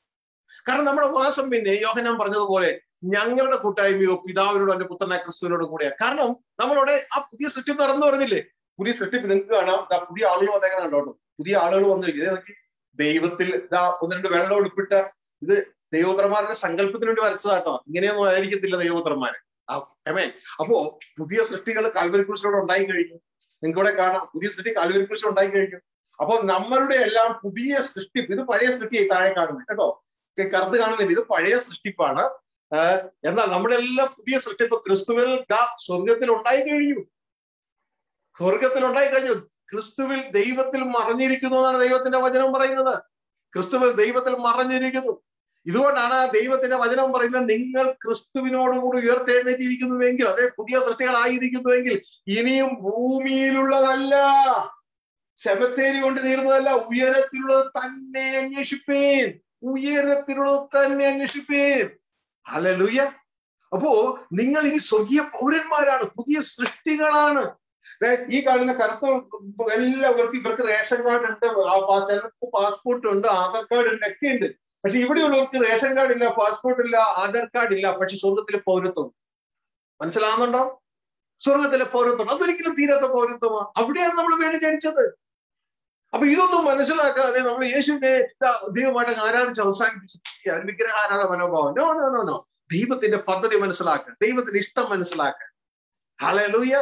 കാരണം നമ്മുടെ വാസം പിന്നെ യോഹനാൻ പറഞ്ഞതുപോലെ ഞങ്ങളുടെ കൂട്ടായ്മയോ പിതാവിനോടും എന്റെ പുത്രനായ ക്രിസ്തുവിനോടും കൂടെയാണ് കാരണം നമ്മളവിടെ ആ പുതിയ സൃഷ്ടിപ്പ് നടന്നു പറഞ്ഞില്ലേ പുതിയ സൃഷ്ടിപ്പ് നിങ്ങൾക്ക് കാണാം ദാ പുതിയ ആളുകൾ വന്നേക്കണം കേട്ടോ പുതിയ ആളുകൾ വന്നിരിക്കും ഇത് നോക്കി ദൈവത്തിൽ ഇതാ ഒന്ന് രണ്ട് വെള്ളം ഉടുപ്പിട്ട ഇത് ദൈവപുത്രന്മാരുടെ സങ്കല്പത്തിന് വേണ്ടി വരച്ചതാട്ടോ ഇങ്ങനെയൊന്നും ആയിരിക്കത്തില്ല ദൈവപുത്രന്മാര് അമേ അപ്പോ പുതിയ സൃഷ്ടികൾ കാൽവരിക്കുറിച്ചിലൂടെ ഉണ്ടായി കഴിഞ്ഞു നിങ്ങൾക്ക് ഇവിടെ കാണാം പുതിയ സൃഷ്ടി കാൽവരിക്കുറിച്ച് ഉണ്ടായി കഴിഞ്ഞു അപ്പൊ നമ്മളുടെ എല്ലാം പുതിയ സൃഷ്ടിപ്പ് ഇത് പഴയ സൃഷ്ടിയായി താഴെ കാണുന്നത് കേട്ടോ കറുത്ത് കാണുന്നില്ല ഇത് പഴയ സൃഷ്ടിപ്പാണ് എന്നാൽ നമ്മുടെ എല്ലാം പുതിയ സൃഷ്ടിപ്പ് ക്രിസ്തുവിൽ സ്വർഗത്തിൽ ഉണ്ടായി കഴിഞ്ഞു സ്വർഗത്തിൽ ഉണ്ടായി കഴിഞ്ഞു ക്രിസ്തുവിൽ ദൈവത്തിൽ മറഞ്ഞിരിക്കുന്നു എന്നാണ് ദൈവത്തിന്റെ വചനം പറയുന്നത് ക്രിസ്തുവിൽ ദൈവത്തിൽ മറഞ്ഞിരിക്കുന്നു ഇതുകൊണ്ടാണ് ആ ദൈവത്തിന്റെ വചനം പറയുന്നത് നിങ്ങൾ ക്രിസ്തുവിനോടുകൂടി ഉയർത്തെഴുന്നേറ്റിരിക്കുന്നുവെങ്കിൽ അതേ പുതിയ സൃഷ്ടികളായിരിക്കുന്നുവെങ്കിൽ ഇനിയും ഭൂമിയിലുള്ളതല്ല ശബത്തേരി കൊണ്ട് തീർന്നതല്ല ഉയരത്തിലുള്ളത് തന്നെ അന്വേഷിപ്പേൻ ഉയരത്തിലുള്ളത് തന്നെ അന്വേഷിപ്പേൻ ഹലലുയ അപ്പോ നിങ്ങൾ ഇനി സ്വർഗീയ പൗരന്മാരാണ് പുതിയ സൃഷ്ടികളാണ് ഈ കാണുന്ന കറുത്ത എല്ലാവർക്കും ഇവർക്ക് റേഷൻ കാർഡ് ഉണ്ട് ചിലർക്ക് പാസ്പോർട്ട് ഉണ്ട് ആധാർ കാർഡ് ഉണ്ട് ഒക്കെ ഉണ്ട് പക്ഷെ ഇവിടെയുള്ളവർക്ക് റേഷൻ കാർഡ് ഇല്ല പാസ്പോർട്ട് ഇല്ല ആധാർ കാർഡ് ഇല്ല പക്ഷെ സ്വർഗത്തിലെ പൗരത്വം മനസ്സിലാവുന്നുണ്ടോ സ്വർഗത്തിലെ പൗരത്വം അതൊരിക്കലും തീരാത്ത പൗരത്വമാണ് അവിടെയാണ് നമ്മൾ വേണ്ടി ജനിച്ചത് അപ്പൊ ഇതൊന്നും മനസ്സിലാക്കാതെ നമ്മൾ യേശുവിനെ ദൈവമായിട്ട് ആരാധിച്ച് അവസാനിപ്പിച്ചു വിഗ്രഹ ആരാധന മനോഭാവം നോ നോ നോ നോ ദൈവത്തിന്റെ പദ്ധതി മനസ്സിലാക്കുക ദൈവത്തിന്റെ ഇഷ്ടം മനസ്സിലാക്കുക ഹലലൂയ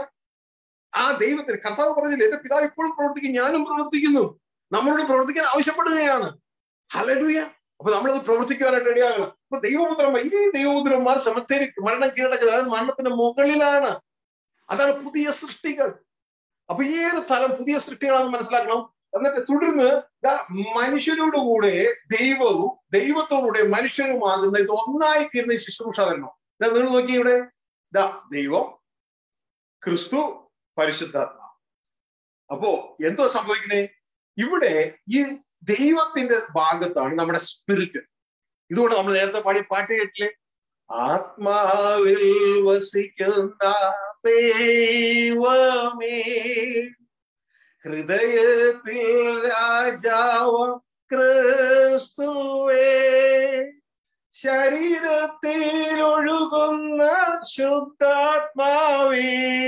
ആ ദൈവത്തിന് കർത്താവ് പറഞ്ഞില്ല എന്റെ പിതാവ് ഇപ്പോഴും പ്രവർത്തിക്കും ഞാനും പ്രവർത്തിക്കുന്നു നമ്മളോട് പ്രവർത്തിക്കാൻ ആവശ്യപ്പെടുകയാണ് ഹലലൂയ അപ്പൊ നമ്മളത് പ്രവർത്തിക്കുവാനായിട്ട് ഇടയാകണം അപ്പൊ ദൈവപുത്രന്മാർ ഈ ദൈവപുത്രന്മാർ സമത്തേരി മരണം കീഴടക്കുന്നത് അതായത് മരണത്തിന്റെ മുകളിലാണ് അതാണ് പുതിയ സൃഷ്ടികൾ അപ്പൊ ഈ ഒരു തലം പുതിയ സൃഷ്ടികളാണെന്ന് മനസ്സിലാക്കണം എന്നിട്ട് തുടർന്ന് മനുഷ്യരോടുകൂടെ ദൈവവും ദൈവത്തോടുകൂടെ മനുഷ്യരുമാകുന്ന ഇത് ഒന്നായി തീർന്ന ശുശ്രൂഷ വരണം നിങ്ങൾ നോക്കി ഇവിടെ ദാ ദൈവം ക്രിസ്തു പരിശുദ്ധാത്മാ അപ്പോ എന്തോ സംഭവിക്കണേ ഇവിടെ ഈ ദൈവത്തിന്റെ ഭാഗത്താണ് നമ്മുടെ സ്പിരിറ്റ് ഇതുകൊണ്ട് നമ്മൾ നേരത്തെ പാടി പാട്ട് കേട്ടില്ലേ ആത്മാവിൽ വസിക്കുന്ന ദൈവമേ ഹൃദയത്തിൽ രാജാവ ക്രിസ്തുവേ ശരീരത്തിൽ ഒഴുകുന്ന ശുദ്ധാത്മാവേ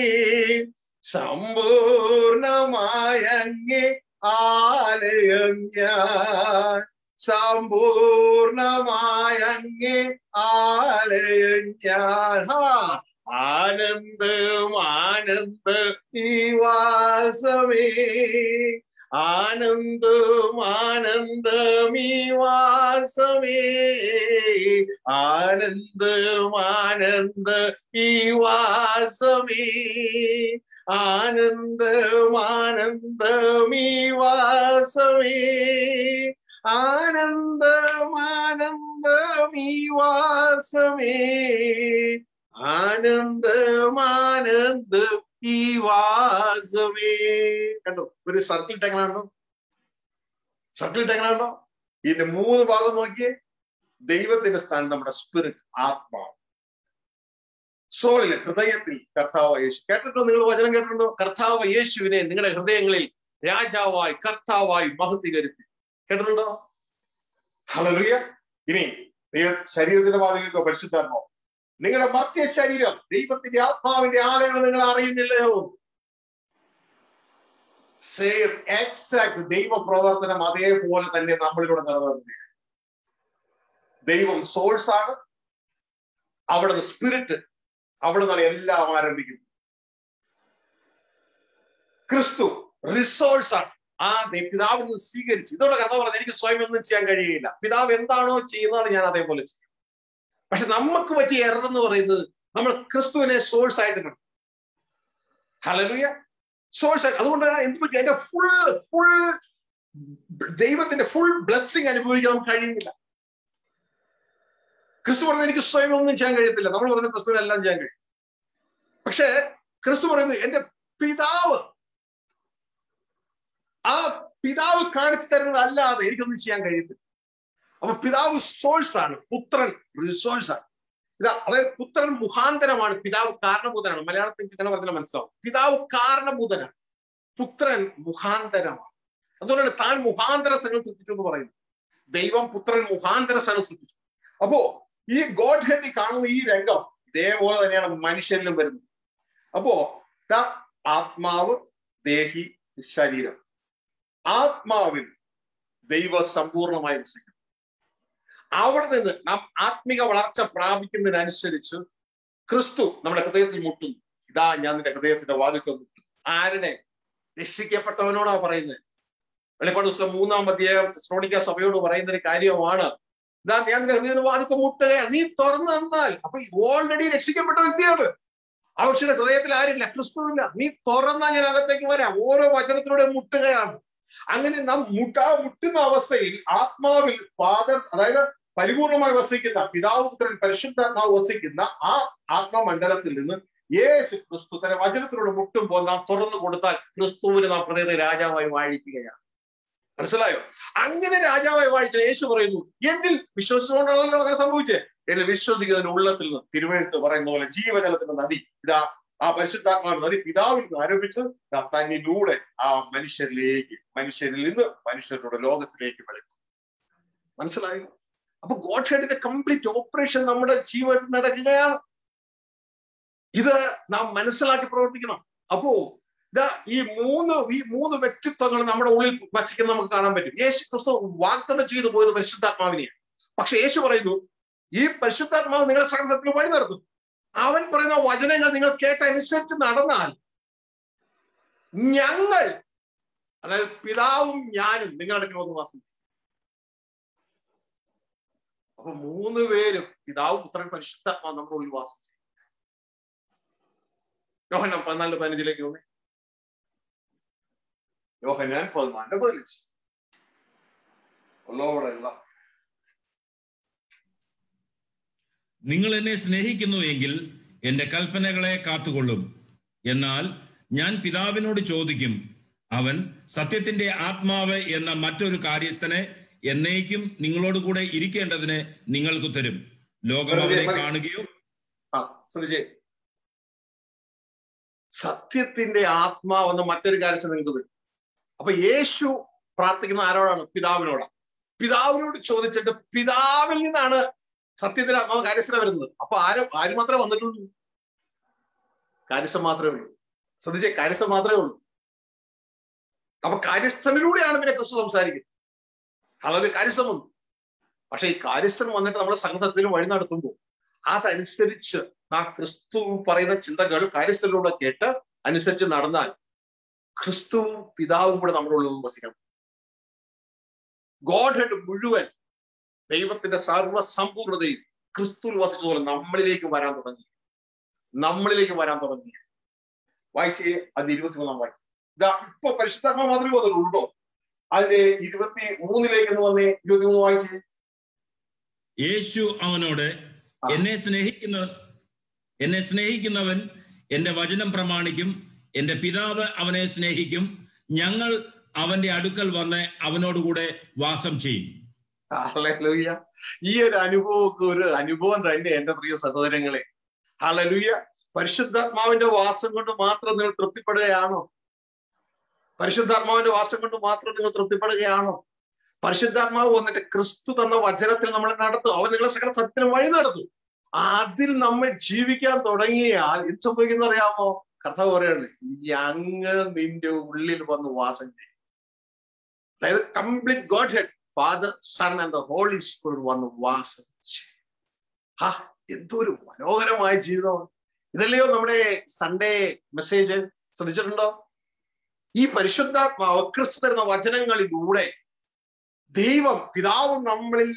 സമ്പൂർണമായ അങ്ങേ ആലയം ഞാൻ സമ്പൂർണമായ അങ്ങേ ആലയം ഞാൻ ഹാ ആനന്ദം ആനന്ദ ഈ വാസമേ ആനന്ദം ആനന്ദം ഈ വാസമേ ആനന്ദം ആനന്ദ ഈ വാസമേ ആനന്ദം ആനന്ദം ഈ വാസമേ ആനന്ദം ആനന്ദം ഈ വാസമേ ആനന്ദം ആനന്ദം ഈ വാസമേ കണ്ടോ ഒരു സർക്കിൾ ഇട്ടെങ്ങനെയുണ്ടോ സർക്കിൾ ഇട്ടെങ്ങനെയുണ്ടോ ഇതിന്റെ മൂന്ന് ഭാഗം നോക്കിയേ ദൈവത്തിന്റെ സ്ഥാനം നമ്മുടെ സ്പിരിറ്റ് ആത്മാവ് സോളില് ഹൃദയത്തിൽ കർത്താവ് യേശു കേട്ടിട്ടോ നിങ്ങൾ വചനം കേട്ടിട്ടുണ്ടോ കർത്താവ് യേശുവിനെ നിങ്ങളുടെ ഹൃദയങ്ങളിൽ രാജാവായി കർത്താവായി മഹത്വീകരിച്ചു കേട്ടിട്ടുണ്ടോ ഹലറിയ ഇനി ദൈവ ശരീരത്തിന്റെ മാതൃക പരിശുദ്ധാത്മാവ് നിങ്ങളുടെ മധ്യ ശരീരം ദൈവത്തിന്റെ ആത്മാവിന്റെ ആലയം നിങ്ങൾ അറിയുന്നില്ലയോ സെയിം എക്സാക്ട് ദൈവ പ്രവർത്തനം അതേപോലെ തന്നെ നമ്മളിലൂടെ നിലനിർത്തുക ദൈവം സോഴ്സ് ആണ് അവിടുന്ന് സ്പിരിറ്റ് അവിടെ നിന്നാണ് എല്ലാം ആരംഭിക്കുന്നത് ക്രിസ്തു റിസോഴ്സ് ആണ് ആ പിതാവിൽ നിന്ന് സ്വീകരിച്ച് ഇതോടെ കഥ പറഞ്ഞത് എനിക്ക് സ്വയം ഒന്നും ചെയ്യാൻ കഴിയില്ല പിതാവ് എന്താണോ ചെയ്യുന്നത് ഞാൻ അതേപോലെ ചെയ്യും പക്ഷെ നമുക്ക് പറ്റിയ എറർ എന്ന് പറയുന്നത് നമ്മൾ ക്രിസ്തുവിനെ സോഴ്സ് ആയിട്ട് കണ്ടു ഹലലുയ സോഴ്സ് അതുകൊണ്ട് എന്ത് പറ്റി അതിന്റെ ഫുൾ ഫുൾ ദൈവത്തിന്റെ ഫുൾ ബ്ലെസ്സിങ് അനുഭവിക്കാൻ നമുക്ക് കഴിയുന്നില്ല ക്രിസ്തു പറയുന്നത് എനിക്ക് സ്വയം ഒന്നും ചെയ്യാൻ കഴിയത്തില്ല നമ്മൾ പറയുന്നത് ക്രിസ്തുവിന് എല്ലാം ചെയ്യാൻ കഴിയും പക്ഷേ ക്രിസ്തു പറയുന്നത് എന്റെ പിതാവ് ആ പിതാവ് കാണിച്ചു തരുന്നത് അല്ലാതെ എനിക്കൊന്നും ചെയ്യാൻ കഴിയത്തില്ല അപ്പൊ പിതാവ് സോഴ്സ് ആണ് പുത്രൻ റിസോഴ്സ് ആണ് ഇതാ അതായത് പുത്രൻ മുഖാന്തരമാണ് പിതാവ് കാരണഭൂതനാണ് മലയാളത്തിൽ ഇങ്ങനെ പറഞ്ഞാൽ മനസ്സിലാവും പിതാവ് കാരണഭൂതനാണ് പുത്രൻ മുഖാന്തരമാണ് അതുകൊണ്ടാണ് താൻ മുഖാന്തര സകലം സൃഷ്ടിച്ചു എന്ന് പറയുന്നത് ദൈവം പുത്രൻ മുഖാന്തര സകലം സൃഷ്ടിച്ചു അപ്പോ ഈ ഗോഡ് ഹെഡിൽ കാണുന്ന ഈ രംഗം ഇതേപോലെ തന്നെയാണ് മനുഷ്യരിലും വരുന്നത് അപ്പോ ആത്മാവ് ദേഹി ശരീരം ആത്മാവിൽ ദൈവ സമ്പൂർണമായി വസിക്കും അവിടെ നിന്ന് നാം ആത്മിക വളർച്ച പ്രാപിക്കുന്നതിനനുസരിച്ച് ക്രിസ്തു നമ്മുടെ ഹൃദയത്തിൽ മുട്ടുന്നു ഇതാ ഞാൻ നിന്റെ ഹൃദയത്തിന്റെ വാതിക്കൽ മുട്ടും ആരുടെ രക്ഷിക്കപ്പെട്ടവനോടാ പറയുന്നത് വെളിപ്പാട് ദിവസം മൂന്നാം അധ്യായം ശ്രോണിക്ക സഭയോട് പറയുന്ന ഒരു കാര്യമാണ് ഇതാ ഞാൻ നിന്റെ ഹൃദയത്തിന്റെ വാതിക്കൽ മുട്ടുകയാണ് നീ തുറന്നു തന്നാൽ അപ്പൊ ഓൾറെഡി രക്ഷിക്കപ്പെട്ട വ്യക്തിയാണ് ആ പക്ഷിയുടെ ഹൃദയത്തിൽ ആരില്ല ക്രിസ്തുവില്ല നീ തുറന്നാൽ ഞാൻ അകത്തേക്ക് വരാം ഓരോ വചനത്തിലൂടെ മുട്ടുകയാണ് അങ്ങനെ നാം മുട്ടാ മുട്ടുന്ന അവസ്ഥയിൽ ആത്മാവിൽ ഫാദർ അതായത് പരിപൂർണമായി വസിക്കുന്ന പിതാവ് പുത്രൻ പരിശുദ്ധാത്മാവ് വസിക്കുന്ന ആ ആത്മമണ്ഡലത്തിൽ നിന്ന് യേശു ക്രിസ്തു തന്റെ വചനത്തിലൂടെ മുട്ടുമ്പോൾ നാം തുറന്നു കൊടുത്താൽ ക്രിസ്തുവിന് നാം ഹൃദയത്തെ രാജാവായി വാഴിക്കുകയാണ് മനസ്സിലായോ അങ്ങനെ രാജാവായി വാഴിച്ച യേശു പറയുന്നു എന്നിൽ വിശ്വസിച്ചുകൊണ്ടാണല്ലോ അങ്ങനെ സംഭവിച്ചേ എന്നിൽ വിശ്വസിക്കുന്നതിന് ഉള്ളത്തിൽ നിന്ന് തിരുവഴുത്ത് പറയുന്ന പോലെ ജീവജലത്തിന്റെ നദി ഇതാ ആ പരിശുദ്ധാത്മാവ് നദി പിതാവിൽ നിന്ന് ആരോപിച്ച് തന്നിലൂടെ ആ മനുഷ്യരിലേക്ക് മനുഷ്യരിൽ നിന്ന് മനുഷ്യരുടെ ലോകത്തിലേക്ക് വെളുക്കും മനസ്സിലായോ അപ്പൊ ഗോഡ് ഹെഡിന്റെ കംപ്ലീറ്റ് ഓപ്പറേഷൻ നമ്മുടെ ജീവിതത്തിൽ നടക്കുകയാണ് ഇത് നാം മനസ്സിലാക്കി പ്രവർത്തിക്കണം അപ്പോ ഇതാ ഈ മൂന്ന് ഈ മൂന്ന് വ്യക്തിത്വങ്ങൾ നമ്മുടെ ഉള്ളിൽ വച്ചിക്കുന്ന നമുക്ക് കാണാൻ പറ്റും യേശു ക്രിസ്തു വാഗ്ദത്തം ചെയ്തു പോയത് പരിശുദ്ധാത്മാവിനെയാണ് പക്ഷെ യേശു പറയുന്നു ഈ പരിശുദ്ധാത്മാവ് നിങ്ങളുടെ സകലത്തിൽ വഴി നടത്തും അവൻ പറയുന്ന വചനങ്ങൾ നിങ്ങൾ കേട്ടനുസരിച്ച് നടന്നാൽ ഞങ്ങൾ അതായത് പിതാവും ഞാനും നിങ്ങളുടെ അടുക്കൽ വന്ന് വാസം അപ്പൊ മൂന്ന് പേരും പിതാവും പുത്രൻ പരിശുദ്ധാത്മാവ് നമ്മുടെ ഉള്ളിൽ വാസം ചെയ്യും യോഹന്നാൻ പതിനാല് പതിനഞ്ചിലേക്ക് വന്നേ യോഹന്നാൻ പതിനാലിന്റെ പതിനഞ്ച് ഉള്ളവരെല്ലാം നിങ്ങൾ എന്നെ സ്നേഹിക്കുന്നു എങ്കിൽ എന്റെ കൽപ്പനകളെ കാത്തുകൊള്ളും എന്നാൽ ഞാൻ പിതാവിനോട് ചോദിക്കും അവൻ സത്യത്തിന്റെ ആത്മാവ് എന്ന മറ്റൊരു കാര്യസ്ഥനെ എന്നേക്കും നിങ്ങളോട് കൂടെ ഇരിക്കേണ്ടതിന് നിങ്ങൾക്ക് തരും ലോകം അവനെ കാണുകയോ ആ ശ്രദ്ധിച്ചേ സത്യത്തിന്റെ ആത്മാവെന്ന മറ്റൊരു കാര്യം നിങ്ങൾക്ക് വരും അപ്പൊ യേശു പ്രാർത്ഥിക്കുന്ന ആരോടാണ് പിതാവിനോടാണ് പിതാവിനോട് ചോദിച്ചിട്ട് പിതാവിൽ നിന്നാണ് സത്യത്തിൽ ആത്മാവ് കാര്യസ്ഥന വരുന്നത് അപ്പൊ ആര് ആര് മാത്രമേ വന്നിട്ടുള്ളൂ കാര്യസ്ഥം മാത്രമേ ഉള്ളൂ ശ്രദ്ധിച്ചേ കാര്യസ്ഥം മാത്രമേ ഉള്ളൂ അപ്പൊ കാര്യസ്ഥനിലൂടെയാണ് പിന്നെ ക്രിസ്തു സംസാരിക്കുന്നത് അതൊരു കാര്യസ്ഥം വന്നു പക്ഷെ ഈ കാര്യസ്ഥൻ വന്നിട്ട് നമ്മുടെ സംഘത്തിൽ വഴി നടത്തുമ്പോൾ അതനുസരിച്ച് ആ ക്രിസ്തു പറയുന്ന ചിന്തകൾ കാര്യസ്ഥനിലൂടെ കേട്ട് അനുസരിച്ച് നടന്നാൽ ക്രിസ്തുവും പിതാവും കൂടെ നമ്മുടെ ഉള്ളിൽ വസിക്കണം ഗോഡ് ഹെഡ് മുഴുവൻ ദൈവത്തിന്റെ സർവ്വസമ്പൂർണതയും ക്രിസ്തുവിൽ വസിച്ചതുപോലെ നമ്മളിലേക്ക് വരാൻ തുടങ്ങി നമ്മളിലേക്ക് വരാൻ തുടങ്ങി വായിച്ചേ അത് ഇരുപത്തിമൂന്നാം വായിക്കും ഇതാ ഇപ്പൊ പരിശുദ്ധാത്മ മാതിരി ഉണ്ടോ അതിന്റെ ഇരുപത്തി മൂന്നിലേക്ക് എന്ന് വന്നേ ഇരുപത്തിമൂന്ന് വായിച്ചേ യേശു അവനോട് എന്നെ സ്നേഹിക്കുന്ന എന്നെ സ്നേഹിക്കുന്നവൻ എന്റെ വചനം പ്രമാണിക്കും എന്റെ പിതാവ് അവനെ സ്നേഹിക്കും ഞങ്ങൾ അവന്റെ അടുക്കൽ വന്ന് അവനോടുകൂടെ വാസം ചെയ്യും ഹലലുയ്യ ഈ ഒരു അനുഭവമൊക്കെ ഒരു അനുഭവം തന്നെ എന്റെ പ്രിയ സഹോദരങ്ങളെ ഹലലുയ്യ പരിശുദ്ധാത്മാവിന്റെ വാസം കൊണ്ട് മാത്രം നിങ്ങൾ തൃപ്തിപ്പെടുകയാണോ പരിശുദ്ധാത്മാവിന്റെ വാസം കൊണ്ട് മാത്രം നിങ്ങൾ തൃപ്തിപ്പെടുകയാണോ പരിശുദ്ധാത്മാവ് വന്നിട്ട് ക്രിസ്തു തന്ന വചനത്തിൽ നമ്മളെ നടത്തും അവൻ നിങ്ങളെ സകല സത്യത്തിന് വഴി നടത്തും അതിൽ നമ്മൾ ജീവിക്കാൻ തുടങ്ങിയാൽ എന്ത് സംഭവിക്കുന്ന അറിയാമോ കർത്താവ് പറയാണ് ഞങ്ങൾ നിന്റെ ഉള്ളിൽ വന്ന് വാസം ചെയ്യും അതായത് complete Godhead Father Son and the Holy Spirit വന്ന് വാസം ചെയ്യും ഹാ എന്തൊരു മനോഹരമായ ജീവിതമാണ് ഇതല്ലയോ നമ്മുടെ സൺഡേ മെസ്സേജ് ശ്രദ്ധിച്ചിട്ടുണ്ടോ ഈ പരിശുദ്ധാത്മാവ് ക്രിസ്തു തരുന്ന വചനങ്ങളിലൂടെ ദൈവം പിതാവും നമ്മളിൽ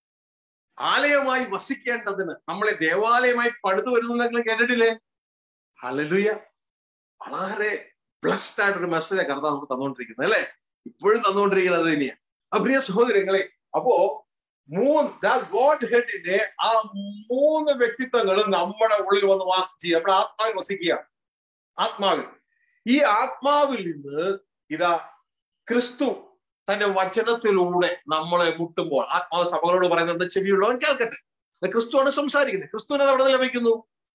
ആലയമായി വസിക്കേണ്ടതിന് നമ്മളെ ദേവാലയമായി പടുത്തു വരുന്നത് നിങ്ങൾ കേട്ടിട്ടില്ലേ ഹലലുയ വളരെ ബ്ലസ്ഡ് ആയിട്ടൊരു മെസ്സേജ് കർത്താവ് നമുക്ക് തന്നുകൊണ്ടിരിക്കുന്നത് അല്ലെ ഇപ്പോഴും തന്നുകൊണ്ടിരിക്കുന്നത് അത് തന്നെയാണ് അപ്രിയ സഹോദരങ്ങളെ അപ്പോ മൂന്ന് ഗോഡ് ഹെഡിന്റെ ആ മൂന്ന് വ്യക്തിത്വങ്ങളും നമ്മുടെ ഉള്ളിൽ വന്ന് വാസം ചെയ്യുക നമ്മുടെ ആത്മാവിൽ വസിക്കുകയാണ് ആത്മാവിൽ ഈ ആത്മാവിൽ നിന്ന് ഇതാ ക്രിസ്തു തന്റെ വചനത്തിലൂടെ നമ്മളെ മുട്ടുമ്പോൾ ആത്മാവ് സഭകളോട് പറയുന്നത് ചെവിയുള്ളവൻ കേൾക്കട്ടെ ക്രിസ്തുവാണ് സംസാരിക്കുന്നത് ക്രിസ്തുവിനെ അവിടെ നിന്ന് ലഭിക്കുന്നു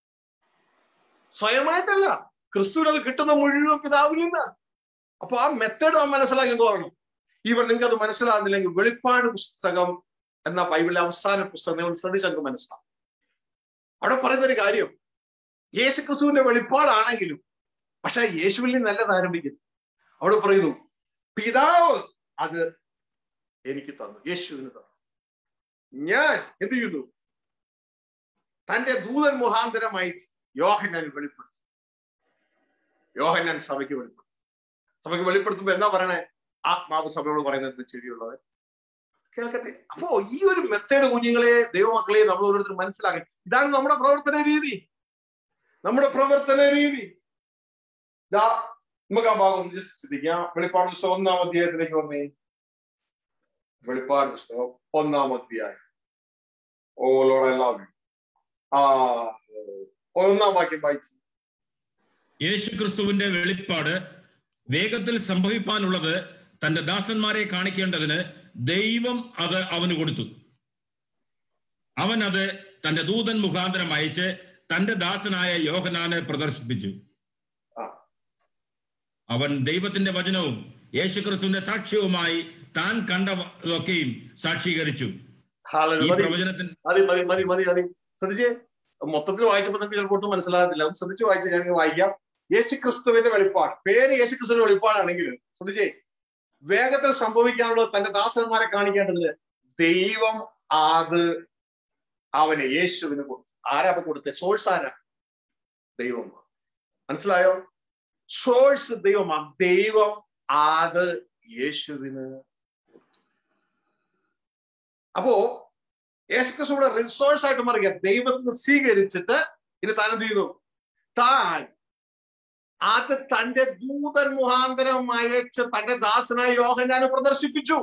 സ്വയമായിട്ടല്ല ക്രിസ്തുവിന് അത് കിട്ടുന്ന മുഴുവൻ പിതാവിൽ നിന്ന് അപ്പൊ ആ മെത്തേഡ് നാം മനസ്സിലാക്കി കോരണം ഇവർ നിങ്ങൾക്ക് അത് മനസ്സിലാകുന്നില്ലെങ്കിൽ വെളിപ്പാട് പുസ്തകം എന്ന ബൈബിളിലെ അവസാന പുസ്തകം നിങ്ങൾ ശ്രദ്ധിച്ച് നമുക്ക് മനസ്സിലാവും അവിടെ പറയുന്ന ഒരു കാര്യം യേശു ക്രിസ്തുവിന്റെ വെളിപ്പാടാണെങ്കിലും പക്ഷെ യേശുവിൽ നിന്നല്ലത് ആരംഭിക്കുന്നു അവിടെ പറയുന്നു പിതാവ് അത് എനിക്ക് തന്നു യേശുവിന് തന്നു ഞാൻ എന്ത് ചെയ്യുന്നു തന്റെ ദൂതൻ മുഖാന്തരമായി യോഹന്നാൻ വെളിപ്പെടുത്തും യോഹന്നാൻ സഭയ്ക്ക് വെളിപ്പെടുത്തും സഭയ്ക്ക് വെളിപ്പെടുത്തുമ്പോ എന്താ പറയണേ ആത്മാവ് സഭയോട് പറയുന്നത് ശരിയുള്ളത് കേൾക്കട്ടെ അപ്പോ ഈ ഒരു മെത്തേഡ് കുഞ്ഞുങ്ങളെ ദൈവമക്കളെ നമ്മൾ ഓരോരുത്തരും മനസ്സിലാക്കി ഇതാണ് നമ്മുടെ പ്രവർത്തന രീതി നമ്മുടെ പ്രവർത്തന രീതി ഇതാ നമുക്ക് ആ ഭാഗം ഒന്ന് ജസ്റ്റ് ചിന്തിക്കാം വെളിപ്പാട് പുസ്തകം ഒന്നാം അധ്യായത്തിലേക്ക് വന്നേ വെളിപ്പാട് പുസ്തകം ഒന്നാം അധ്യായം O Lord I love you ആ ഒന്നാം വാക്യം വായിച്ചു യേശു ക്രിസ്തുവിന്റെ വെളിപ്പാട് വേഗത്തിൽ സംഭവിപ്പാനുള്ളത് തന്റെ ദാസന്മാരെ കാണിക്കേണ്ടതിന് ദൈവം അത് അവന് കൊടുത്തു അവൻ അത് തന്റെ ദൂതൻ മുഖാന്തരം അയച്ച് തന്റെ ദാസനായ യോഹനാനെ പ്രദർശിപ്പിച്ചു അവൻ ദൈവത്തിന്റെ വചനവും യേശുക്രിസ്തുവിന്റെ സാക്ഷ്യവുമായി താൻ കണ്ടതൊക്കെയും സാക്ഷീകരിച്ചു ഈ പ്രവചനത്തിന് മതി മതി മതി മതി മതി ശ്രദ്ധിച്ചേ മൊത്തത്തിൽ വായിച്ചപ്പോൾ നിങ്ങൾക്ക് ചിലപ്പോൾ ഒട്ടും മനസ്സിലാകത്തില്ല അത് ശ്രദ്ധിച്ച് വായിച്ച് ഞാൻ വായിക്കാം യേശു ക്രിസ്തുവിന്റെ വെളിപ്പാട് പേര് യേശു ക്രിസ്തുവിന്റെ വെളിപ്പാടാണെങ്കിലും ശ്രദ്ധിച്ചേ വേഗത്തിൽ സംഭവിക്കാനുള്ളത് തന്റെ ദാസന്മാരെ കാണിക്കേണ്ടതിന് ദൈവം അത് അവന് യേശുവിന് കൊടുത്തു ആരാ കൊടുത്തത് സോഴ്സ് ആരാ ദൈവമാണ് മനസ്സിലായോ സോഴ്സ് ദൈവമാണ് ദൈവം അത് യേശുവിന് കൊടുത്തു അപ്പോ യേശുക്രിസ്തുവിടെ റിസോഴ്സ് ആയിട്ട് മാറിയ ദൈവത്തിന് സ്വീകരിച്ചിട്ട് ഇനി താൻ എന്ത് ചെയ്യുന്നു താൻ അത് തന്റെ ദൂതൻ മുഖാന്തരം അയച്ച് തന്റെ ദാസനായ യോഹനാന് പ്രദർശിപ്പിച്ചു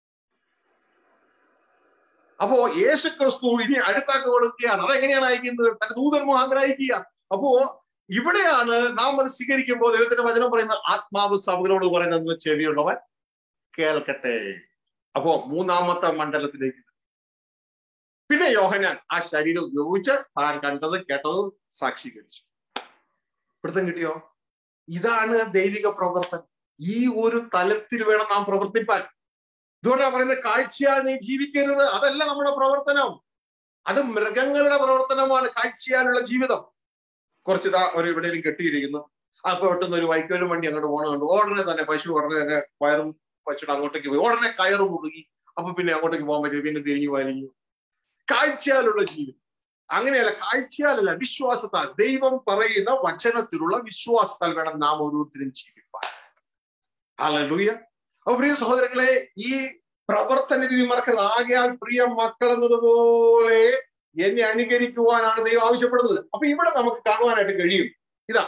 അപ്പോ യേശു ക്രിസ്തു ഇനി അടുത്താക്ക് കൊടുക്കുകയാണ് അതെങ്ങനെയാണ് അയക്കുന്നത് തന്റെ ദൂതൻ മുഖാന്തരം അയക്കുക അപ്പോ ഇവിടെയാണ് നാം അത് സ്വീകരിക്കുമ്പോൾ ദൈവത്തിന്റെ വചനം പറയുന്ന ആത്മാവ് സഭകളോട് പറയുന്നത് ചെവിയുള്ളവൻ കേൾക്കട്ടെ അപ്പോ മൂന്നാമത്തെ മണ്ഡലത്തിലേക്ക് പിന്നെ യോഹനാൻ ആ ശരീരം ഉപയോഗിച്ച് താൻ കണ്ടത് കേട്ടതും സാക്ഷീകരിച്ചു പിടുത്തം കിട്ടിയോ ഇതാണ് ദൈവിക പ്രവർത്തനം ഈ ഒരു തലത്തിൽ വേണം നാം പ്രവർത്തിപ്പാൻ ഇതുകൊണ്ടാണ് പറയുന്നത് കാഴ്ചയാൽ നീ ജീവിക്കരുത് അതല്ല നമ്മുടെ പ്രവർത്തനം അത് മൃഗങ്ങളുടെ പ്രവർത്തനമാണ് കാഴ്ചയാലുള്ള ജീവിതം കുറച്ചിതാ ഒരു എവിടെയെങ്കിലും കെട്ടിയിരിക്കുന്നു അപ്പൊ പെട്ടെന്ന് ഒരു വൈക്കോലും വണ്ടി അങ്ങോട്ട് പോകണമുണ്ട് ഉടനെ തന്നെ പശു ഉടനെ തന്നെ വയറും പശുയുടെ അങ്ങോട്ടേക്ക് പോയി ഉടനെ കയറ് മുറുകി അപ്പൊ പിന്നെ അങ്ങോട്ടേക്ക് പോകാൻ പറ്റില്ല പിന്നെ തിരിഞ്ഞു വലിഞ്ഞു കാഴ്ചയാലുള്ള ജീവിതം അങ്ങനെയല്ല കാഴ്ചയാലല്ല വിശ്വാസത്താൽ ദൈവം പറയുന്ന വചനത്തിലുള്ള വിശ്വാസത്താൽ വേണം നാം ഓരോരുത്തരും ജീവിപ്പാൻ ഹല്ലേലൂയ അപ്പൊ പ്രിയ സഹോദരങ്ങളെ ഈ പ്രവർത്തന രീതി മറക്കരുത് ആകയാൽ പ്രിയ മക്കൾ എന്നതുപോലെ എന്നെ അനുകരിക്കുവാനാണ് ദൈവം ആവശ്യപ്പെടുന്നത് അപ്പൊ ഇവിടെ നമുക്ക് കാണുവാനായിട്ട് കഴിയും ഇതാ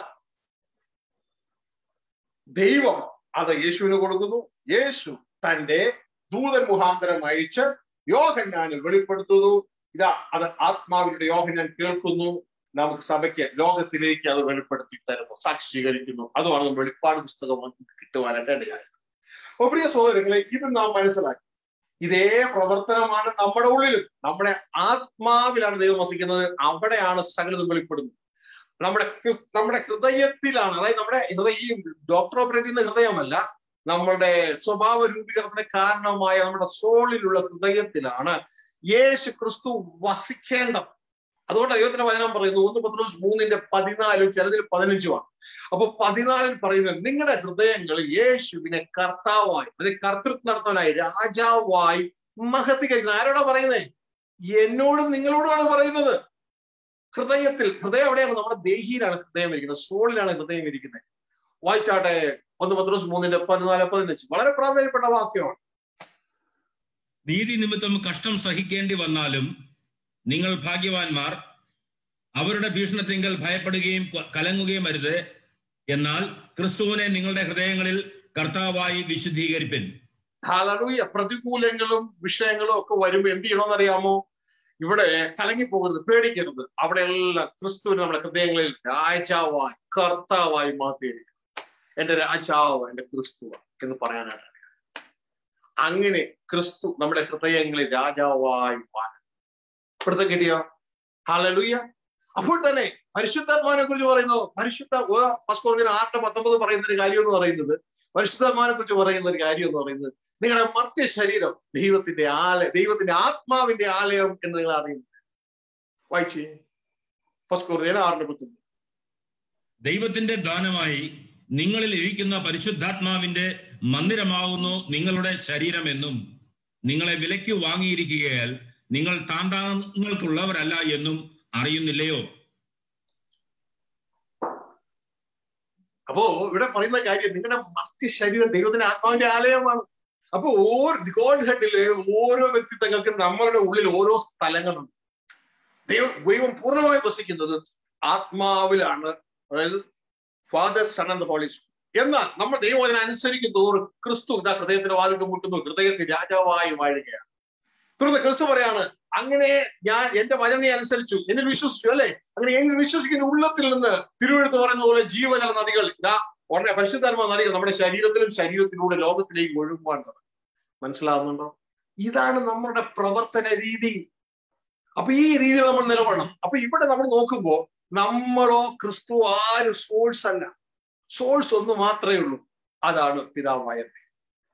ദൈവം അത് യേശുവിന് കൊടുക്കുന്നു യേശു തന്റെ ദൂതൻ മുഖാന്തരം അയച്ച് യോഹന്നാനിൽ വെളിപ്പെടുത്തുന്നു ഇതാ അത് ആത്മാവിന്റെ യോഹന്നാൻ കേൾക്കുന്നു നമുക്ക് സഭയ്ക്ക് ലോകത്തിലേക്ക് അത് വെളിപ്പെടുത്തി തരുന്നു സാക്ഷീകരിക്കുന്നു അതുമാണ് നമ്മൾ വെളിപ്പാട് പുസ്തകം കിട്ടുവാനായിട്ട് ഇടയായത് അപ്പൊ പ്രിയ സഹോദരങ്ങളെ ഇത് നാം മനസ്സിലാക്കി ഇതേ പ്രവർത്തനമാണ് നമ്മുടെ ഉള്ളിലും നമ്മുടെ ആത്മാവിലാണ് ദൈവം വസിക്കുന്നത് അവിടെയാണ് സകലതും വെളിപ്പെടുന്നത് നമ്മുടെ ക്രിസ്- നമ്മുടെ ഹൃദയത്തിലാണ് അതായത് നമ്മുടെ ഹൃദയ ഈ ഡോക്ടർ ഓപ്പറേറ്റ് ചെയ്യുന്ന ഹൃദയമല്ല നമ്മളുടെ സ്വഭാവ രൂപീകരണത്തിന് കാരണമായ നമ്മുടെ സോളിലുള്ള ഹൃദയത്തിലാണ് യേശു ക്രിസ്തു വസിക്കേണ്ടത് അതുകൊണ്ട് ദൈവത്തിന്റെ വചനം പറയുന്നു ഒന്ന് പത്രോസ് മൂന്നിന്റെ പതിനാലും ചിലതിൽ പതിനഞ്ചുമാണ് അപ്പൊ പതിനാലിൽ പറയുന്നത് നിങ്ങളുടെ ഹൃദയങ്ങളിൽ യേശുവിനെ കർത്താവായി അല്ലെങ്കിൽ കർത്തൃത്വം നടത്താനായി രാജാവായി മഹത്വീകരിക്കുന്നത് ആരോടാ പറയുന്നേ എന്നോടും നിങ്ങളോടുമാണ് പറയുന്നത് ഹൃദയത്തിൽ ഹൃദയം എവിടെയാണ് നമ്മുടെ ദേഹിയിലാണ് ഹൃദയം ഇരിക്കുന്നത് സോളിലാണ് ഹൃദയം ഇരിക്കുന്നത് വായിച്ചാട്ടെ ഒന്ന് പത്രോസ് മൂന്നിന്റെ പതിനാല് പതിനഞ്ച് വളരെ പ്രാധാന്യപ്പെട്ട വാക്യമാണ് നീതി നിമിത്തം കഷ്ടം സഹിക്കേണ്ടി വന്നാലും നിങ്ങൾ ഭാഗ്യവാന്മാർ അവരുടെ ഭീഷണത്തിങ്കൽ ഭയപ്പെടുകയും ക- കലങ്ങുകയും അരുത് എന്നാൽ ക്രിസ്തുവിനെ നിങ്ങളുടെ ഹൃദയങ്ങളിൽ കർത്താവായി വിശുദ്ധീകരിപ്പിൻ ഹാലൂയ പ്രതികൂലങ്ങളും വിഷയങ്ങളും ഒക്കെ വരുമ്പോ എന്ത് ചെയ്യണമെന്ന് അറിയാമോ ഇവിടെ കലങ്ങിപ്പോകരുത് പേടിക്കരുത് അവിടെ എല്ലാം ക്രിസ്തുവിന് നമ്മുടെ ഹൃദയങ്ങളിൽ രാജാവായി കർത്താവായി മാറ്റിയിരിക്കും എന്റെ രാജാവ് എന്റെ ക്രിസ്തുവ എന്ന് പറയാനാണ് അങ്ങനെ ക്രിസ്തു നമ്മുടെ ഹൃദയങ്ങളിൽ രാജാവായി മാറും ഇവിടുത്തെ കിട്ടിയോ ഹാലലൂയ അപ്പോൾ തന്നെ പരിശുദ്ധാത്മാവിനെ കുറിച്ച് പറയുന്നു പരിശുദ്ധ പസ്കോറിന് ആറിന്റെ പത്തൊമ്പത് പറയുന്ന ഒരു കാര്യം എന്ന് പറയുന്നത് പരിശുദ്ധാത്മാവിനെ കുറിച്ച് പറയുന്ന ഒരു കാര്യം എന്ന് പറയുന്നത് നിങ്ങളുടെ മർത്യ ശരീരം ദൈവത്തിന്റെ ആലയ ദൈവത്തിന്റെ ആത്മാവിന്റെ ആലയം എന്ന് നിങ്ങൾ അറിയുന്നു വായിച്ചേ പസ്കോറിന് ആറിന്റെ പത്തൊമ്പത് ദൈവത്തിന്റെ ദാനമായി നിങ്ങളിൽ ഇരിക്കുന്ന പരിശുദ്ധാത്മാവിന്റെ മന്ദിരമാകുന്നു നിങ്ങളുടെ ശരീരമെന്നും നിങ്ങളെ വിലയ്ക്ക് വാങ്ങിയിരിക്കുകയാൽ നിങ്ങൾ താന്താങ്ങൾക്കുള്ളവരല്ല എന്നും അറിയുന്നില്ലയോ അപ്പോ ഇവിടെ പറയുന്ന കാര്യം നിങ്ങളുടെ മർത്യ ശരീരം ദൈവത്തിന്റെ ആത്മാവിന്റെ ആലയമാണ് അപ്പൊ ഓരോ ഗോഡ് ഹെഡില് ഓരോ വ്യക്തിത്വങ്ങൾക്കും നമ്മളുടെ ഉള്ളിൽ ഓരോ സ്ഥലങ്ങളുണ്ട് ദൈവം ദൈവം പൂർണ്ണമായി വസിക്കുന്നത് ആത്മാവിലാണ് അതായത് ഫാദർ സൺ ആൻഡ് ഹോളി എന്നാൽ നമ്മൾ ദൈവം അതിനനുസരിക്കും തോറും ക്രിസ്തു ഇതാ ഹൃദയത്തിന്റെ വാതിൽ മുട്ടുന്നു ഹൃദയത്തിൽ രാജാവായി വാഴുകയാണ് തുടർന്ന് ക്രിസ്തു പറയാണ് അങ്ങനെ ഞാൻ എന്റെ വചനയെ അനുസരിച്ചു എന്നിൽ വിശ്വസിച്ചു അല്ലെ അങ്ങനെ എന്നിൽ വിശ്വസിക്കുന്ന ഉള്ളത്തിൽ നിന്ന് തിരുവെഴുത്ത് പറയുന്ന പോലെ ജീവജല നദികൾ ഇതാ ഉടനെ പരിശുദ്ധാത്മ നദികൾ നമ്മുടെ ശരീരത്തിലും ശരീരത്തിലൂടെ ലോകത്തിലേക്ക് ഒഴുകുവാൻ തുടങ്ങി മനസ്സിലാവുന്നുണ്ടോ ഇതാണ് നമ്മുടെ പ്രവർത്തന രീതി അപ്പൊ ഈ രീതിയിൽ നമ്മൾ നിലകൊള്ളണം അപ്പൊ ഇവിടെ നമ്മൾ നോക്കുമ്പോ നമ്മളോ ക്രിസ്തു ആരും സോഴ്സ് അല്ല സോഴ്സ് ഒന്ന് മാത്രമേ ഉള്ളൂ അതാണ് പിതാവായ ദൈവം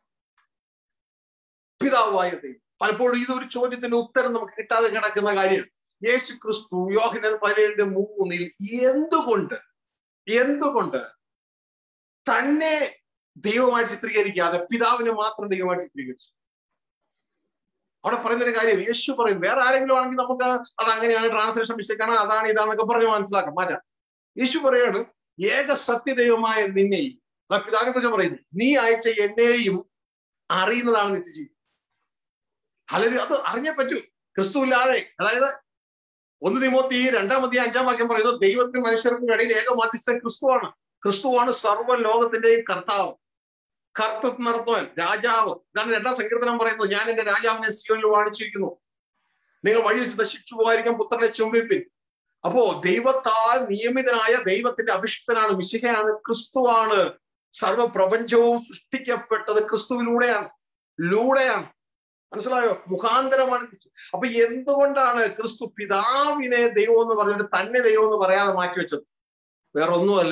പിതാവായ ദൈവം പലപ്പോഴും ഇതൊരു ചോദ്യത്തിന്റെ ഉത്തരം നമുക്ക് കിട്ടാതെ കിടക്കുന്ന കാര്യം യേശു ക്രിസ്തു യോഹനൻ പതിനേഴിന്റെ മൂന്നിൽ എന്തുകൊണ്ട് എന്തുകൊണ്ട് തന്നെ ദൈവമായി ചിത്രീകരിക്കാതെ പിതാവിനെ മാത്രം ദൈവമായി ചിത്രീകരിച്ചു അവിടെ പറയുന്നൊരു കാര്യം യേശു പറയും വേറെ ആരെങ്കിലും ആണെങ്കിൽ നമുക്ക് അത് അങ്ങനെയാണ് ട്രാൻസ്ലേഷൻ മിസ്റ്റേക്ക് ആണ് അതാണ് ഇതാണെന്നൊക്കെ പറഞ്ഞ് മനസ്സിലാക്കാം മാറ്റാം യേശു പറയാണ് ഏക സത്യദൈവമായ നിന്നെയും പിതാവിനെ കുറിച്ച് പറയുന്നു നീ അയച്ച എന്നെയും അറിയുന്നതാണ് നിത്യജീവൻ അല്ലെങ്കിൽ അത് അറിഞ്ഞേ പറ്റൂ ക്രിസ്തു ഇല്ലാതെ അതായത് ഒന്ന് തിമോത്തി രണ്ടാമത്തെ അഞ്ചാം വാക്യം പറയുന്നത് ദൈവത്തിനും മനുഷ്യർക്കും ഇടയിൽ ഏക മധ്യസ്ഥൻ ക്രിസ്തുവാണ് ക്രിസ്തുവാണ് സർവ്വ ലോകത്തിന്റെയും കർത്താവ് കർത്തൃത്വം നടത്തുവാൻ രാജാവ് ഇതാണ് രണ്ടാം സങ്കീർത്തനം പറയുന്നത് ഞാൻ എന്റെ രാജാവിനെ സിയോനിൽ വാണിച്ചിരിക്കുന്നു നിങ്ങൾ വഴി വെച്ച് നശിച്ചു പോകാതിരിക്കാൻ പുത്രനെ ചുംബിപ്പിൻ അപ്പോ ദൈവത്താൽ നിയമിതനായ ദൈവത്തിന്റെ അഭിഷിക്തനാണ് മിശിഹയാണ് ക്രിസ്തുവാണ് സർവ പ്രപഞ്ചവും സൃഷ്ടിക്കപ്പെട്ടത് ക്രിസ്തുവിലൂടെയാണ് ലൂടെയാണ് മനസ്സിലായോ മുഖാന്തരമാണ് ക്രിസ്തു അപ്പൊ എന്തുകൊണ്ടാണ് ക്രിസ്തു പിതാവിനെ ദൈവം എന്ന് പറഞ്ഞിട്ട് തന്നെ ദൈവം എന്ന് പറയാതെ മാറ്റി വെച്ചത് വേറൊന്നുമല്ല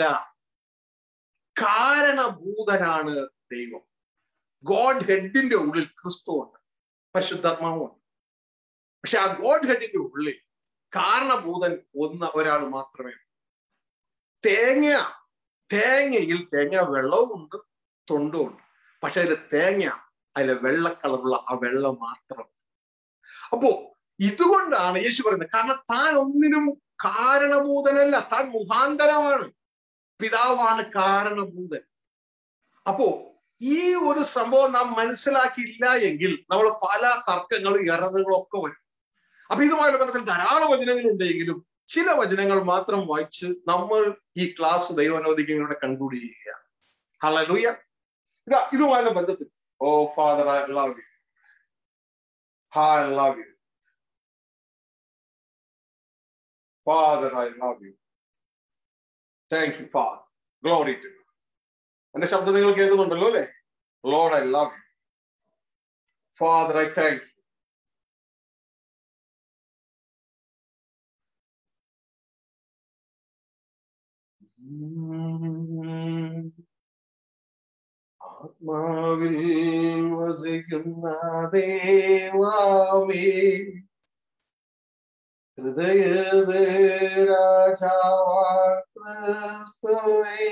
കാരണഭൂതനാണ് ദൈവം ഗോഡ് ഹെഡിന്റെ ഉള്ളിൽ ക്രിസ്തു ഉണ്ട് പരിശുദ്ധാത്മാവുണ്ട് പക്ഷെ ആ ഗോഡ് ഹെഡിന്റെ ഉള്ളിൽ കാരണഭൂതൻ ഒന്ന് ഒരാൾ മാത്രമേ ഉള്ളൂ. തേങ്ങ തേങ്ങയിൽ തേങ്ങ വെള്ളവും ഉണ്ട് തൊണ്ടും ഉണ്ട് പക്ഷെ അതിൽ തേങ്ങ അതിലെ വെള്ള കളറുള്ള ആ വെള്ളം മാത്രം അപ്പോ ഇതുകൊണ്ടാണ് യേശു പറയുന്നത് കാരണം താൻ ഒന്നിനും കാരണഭൂതനല്ല താൻ മുഖാന്തരമാണ് പിതാവാണ് കാരണഭൂതൻ അപ്പോ ഈ ഒരു സംഭവം നാം മനസ്സിലാക്കിയില്ല എങ്കിൽ നമ്മൾ പല തർക്കങ്ങളും ഇറങ്ങുകളും ഒക്കെ വരും അപ്പൊ ഇതുമായുള്ള ബന്ധത്തിൽ ധാരാളം വചനങ്ങളുണ്ടെങ്കിലും ചില വചനങ്ങൾ മാത്രം വായിച്ച് നമ്മൾ ഈ ക്ലാസ് ദൈവാനോദിക്കുന്നതിലൂടെ കൺക്ലൂഡ് ചെയ്യുക ഹലലൂയ ഇതാ ഇതുമായുള്ള ബന്ധത്തിൽ O Father I love you I love you Father I love you thank you Father glory to എന്റെ ശബ്ദം നിങ്ങൾ കേൾക്കുന്നുണ്ടല്ലോ അല്ലെ Lord I love you Father I thank you ആത്മാവിൽ വസിക്കുന്ന ദേവാമേ ഹൃദയദേ രാജാവാൻ ക്രിസ്തുവേ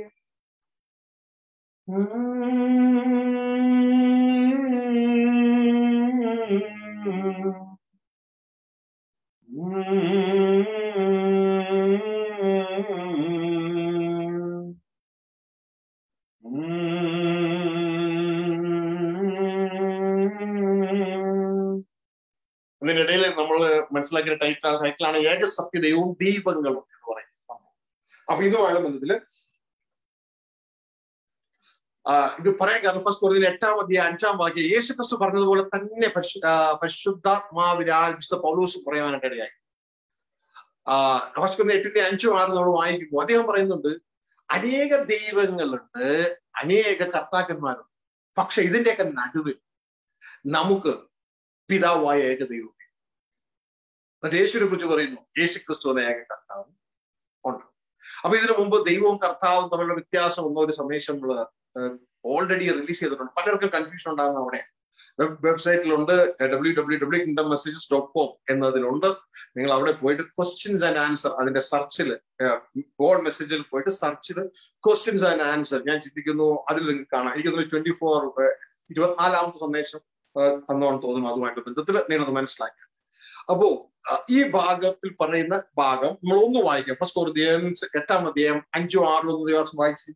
ഇതിനിടയിൽ നമ്മൾ മനസ്സിലാക്കിയ ടൈറ്റിൽ ടൈറ്റിലാണ് ഏകസത്യതയും ദീപങ്ങളും എന്ന് പറയുന്നത് സംഭവം. അപ്പൊ ഇതുമായ ബന്ധത്തില് ആ, ഇത് പറയാൻ കാരണം ഫസ്റ്റ് കുറഞ്ഞ എട്ടാം അധ്യായ അഞ്ചാം വാക്യം യേശു ക്രിസ്തു പറഞ്ഞതുപോലെ തന്നെ പരിശു ആ, പരിശുദ്ധാത്മാവിനാൽ വിശുദ്ധ പൗലൂസ് പറയാനായിട്ട് ഇടയായി ആ ഫസ്റ്റ് കുറഞ്ഞ എട്ടിന്റെ അഞ്ചും ആറും നമ്മൾ വായിക്കുമ്പോൾ അദ്ദേഹം പറയുന്നുണ്ട് അനേക ദൈവങ്ങളുണ്ട് അനേക കർത്താക്കന്മാരുണ്ട് പക്ഷെ ഇതിന്റെയൊക്കെ നടുവിൽ നമുക്ക് പിതാവായ ഏക ദൈവം എന്നിട്ട് യേശുവിനെ കുറിച്ച് പറയുന്നു യേശു ക്രിസ്തു എന്ന ഏക കർത്താവ് ഉണ്ട് അപ്പൊ ഇതിനു മുമ്പ് ദൈവവും കർത്താവും തമ്മിലുള്ള വ്യത്യാസം എന്ന ഒരു സന്ദേശം നമ്മൾ ഓൾറെഡി റിലീസ് ചെയ്തിട്ടുണ്ട് പലർക്കും കൺഫ്യൂഷൻ ഉണ്ടാകുന്ന അവിടെ വെബ് വെബ്സൈറ്റിലുണ്ട് W W W kingdom messages dot com എന്നതിലുണ്ട് നിങ്ങൾ അവിടെ പോയിട്ട് ക്വസ്റ്റ്യൻസ് ആൻഡ് ആൻസർ അതിന്റെ സെർച്ചിൽ ഗോഡ് മെസ്സേജിൽ പോയിട്ട് സെർച്ചിൽ ക്വസ്റ്റ്യൻസ് ആൻഡ് ആൻസർ ഞാൻ ചിന്തിക്കുന്നു അതിൽ നിങ്ങൾക്ക് കാണാം എനിക്ക് തോന്നുന്നു ട്വന്റി ഫോർ ഇരുപത്തിനാലാമത്തെ സന്ദേശം തന്നോന്ന് തോന്നുന്നു അതുമായിട്ട് ബന്ധത്തിൽ നിങ്ങളത് മനസ്സിലാക്കി അപ്പോ ഈ ഭാഗത്തിൽ പറയുന്ന ഭാഗം നമ്മൾ ഒന്ന് വായിക്കാം ഫസ്റ്റ് കൊറിന്ത്യൻസ് എട്ടാം അധ്യായം അഞ്ചോ ആറോ ഒന്ന് ദിവസം വായിച്ച്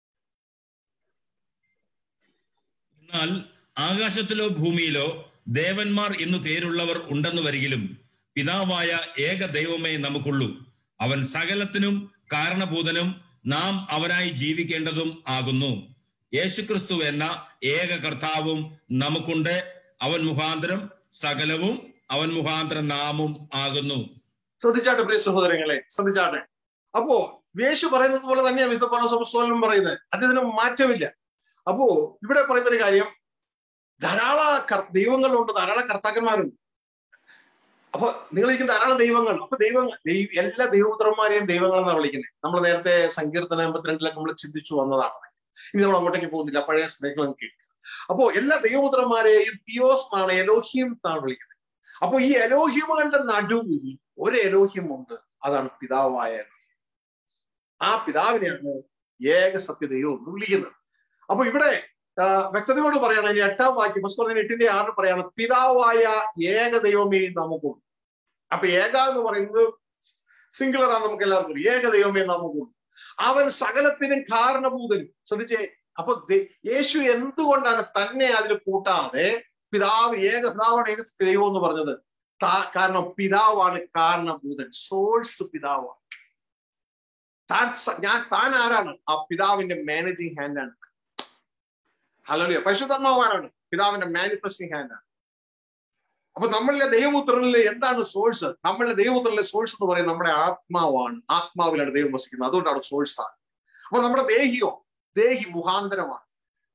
എന്നാൽ ആകാശത്തിലോ ഭൂമിയിലോ ദേവന്മാർ എന്നു പേരുള്ളവർ ഉണ്ടെന്ന് വരികിലും പിതാവായ ഏക ദൈവമേ നമുക്കുള്ളൂ അവൻ സകലത്തിനും കാരണഭൂതനും നാം അവനായി ജീവിക്കേണ്ടതും ആകുന്നു യേശുക്രിസ്തു എന്ന ഏക കർത്താവും നമുക്കുണ്ട് അവൻ മുഖാന്തരം സകലവും അവൻ മുഖാന്തരം നാമും ആകുന്നു ശ്രദ്ധിച്ചാട്ടെ പ്രിയ സഹോദരങ്ങളെ ശ്രദ്ധിച്ചാട്ടെ അപ്പോ യേശു പറയുന്നത് പോലെ തന്നെയാണ് വിശുദ്ധ പൗലോസും പറയുന്നത് അതിന് മാറ്റമില്ല അപ്പോ ഇവിടെ പറയുന്ന ഒരു കാര്യം ധാരാളം ദൈവങ്ങളുണ്ട് ധാരാളം കർത്താക്കന്മാരുണ്ട് അപ്പൊ നിങ്ങൾ ഇരിക്കുന്ന ധാരാളം ദൈവങ്ങൾ അപ്പൊ ദൈവങ്ങൾ എല്ലാ ദൈവപുത്രന്മാരെയും ദൈവങ്ങൾ എന്നാണ് വിളിക്കുന്നത് നമ്മൾ നേരത്തെ സങ്കീർത്തന എൺപത്തിരണ്ടിലൊക്കെ നമ്മൾ ചിന്തിച്ചു വന്നതാണ് ഇനി നമ്മൾ അങ്ങോട്ടേക്ക് പോകുന്നില്ല പഴയ സ്നേഹങ്ങൾ കേൾക്കുക അപ്പോ എല്ലാ ദൈവപുത്രന്മാരെയും തിയോസ് എന്നാണ് എലോഹിം എന്നാണ് വിളിക്കുന്നത് അപ്പൊ ഈ എലോഹിമുകളുടെ നടുവിൽ ഒരു എലോഹിം ഉണ്ട് അതാണ് പിതാവായ ആ പിതാവിനെയാണ് ഏക സത്യദൈവം എന്ന് വിളിക്കുന്നത് അപ്പൊ ഇവിടെ വ്യക്തതയോട് പറയണം ഇനി എട്ടാം വാക്യം പുസ്തകം എട്ടിന്റെ ആറിന് പറയാണ് പിതാവായ ഏക ദൈവമേ നമുക്കുണ്ട് അപ്പൊ ഏക എന്ന് പറയുന്നത് സിംഗുലർ ആണ് നമുക്ക് എല്ലാവർക്കും ഏക ദൈവമേ നമുക്കുണ്ട് അവൻ സകലത്തിനും കാരണഭൂതനും ശ്രദ്ധിച്ചേ അപ്പൊ യേശു എന്തുകൊണ്ടാണ് തന്നെ അതിൽ കൂട്ടാതെ പിതാവ് ഏക പിതാവാണ് ഏക ദൈവം എന്ന് പറഞ്ഞത് കാരണം പിതാവാണ് കാരണഭൂതൻ സോഴ്സ് പിതാവാണ് താൻ ഞാൻ താൻ ആരാണ് ആ പിതാവിന്റെ മാനേജിങ് ഹാൻഡാണ് ഹലോലിയ പരിശുദ്ധാത്മാവാനാണ് പിതാവിന്റെ മാനിഫെസ്റ്റിംഗ് ഹാൻഡാണ് അപ്പൊ നമ്മളിലെ ദൈവപുത്രനിലെ എന്താണ് സോഴ്സ് നമ്മളിലെ ദൈവപുത്രനിലെ സോഴ്സ് എന്ന് പറയുന്നത് നമ്മുടെ ആത്മാവാണ് ആത്മാവിലാണ് ദൈവം വസിക്കുന്നത് അതുകൊണ്ടാണ് സോഴ്സ് ആണ് അപ്പൊ നമ്മുടെ ദേഹിയോ ദേഹി മുഖാന്തരമാണ്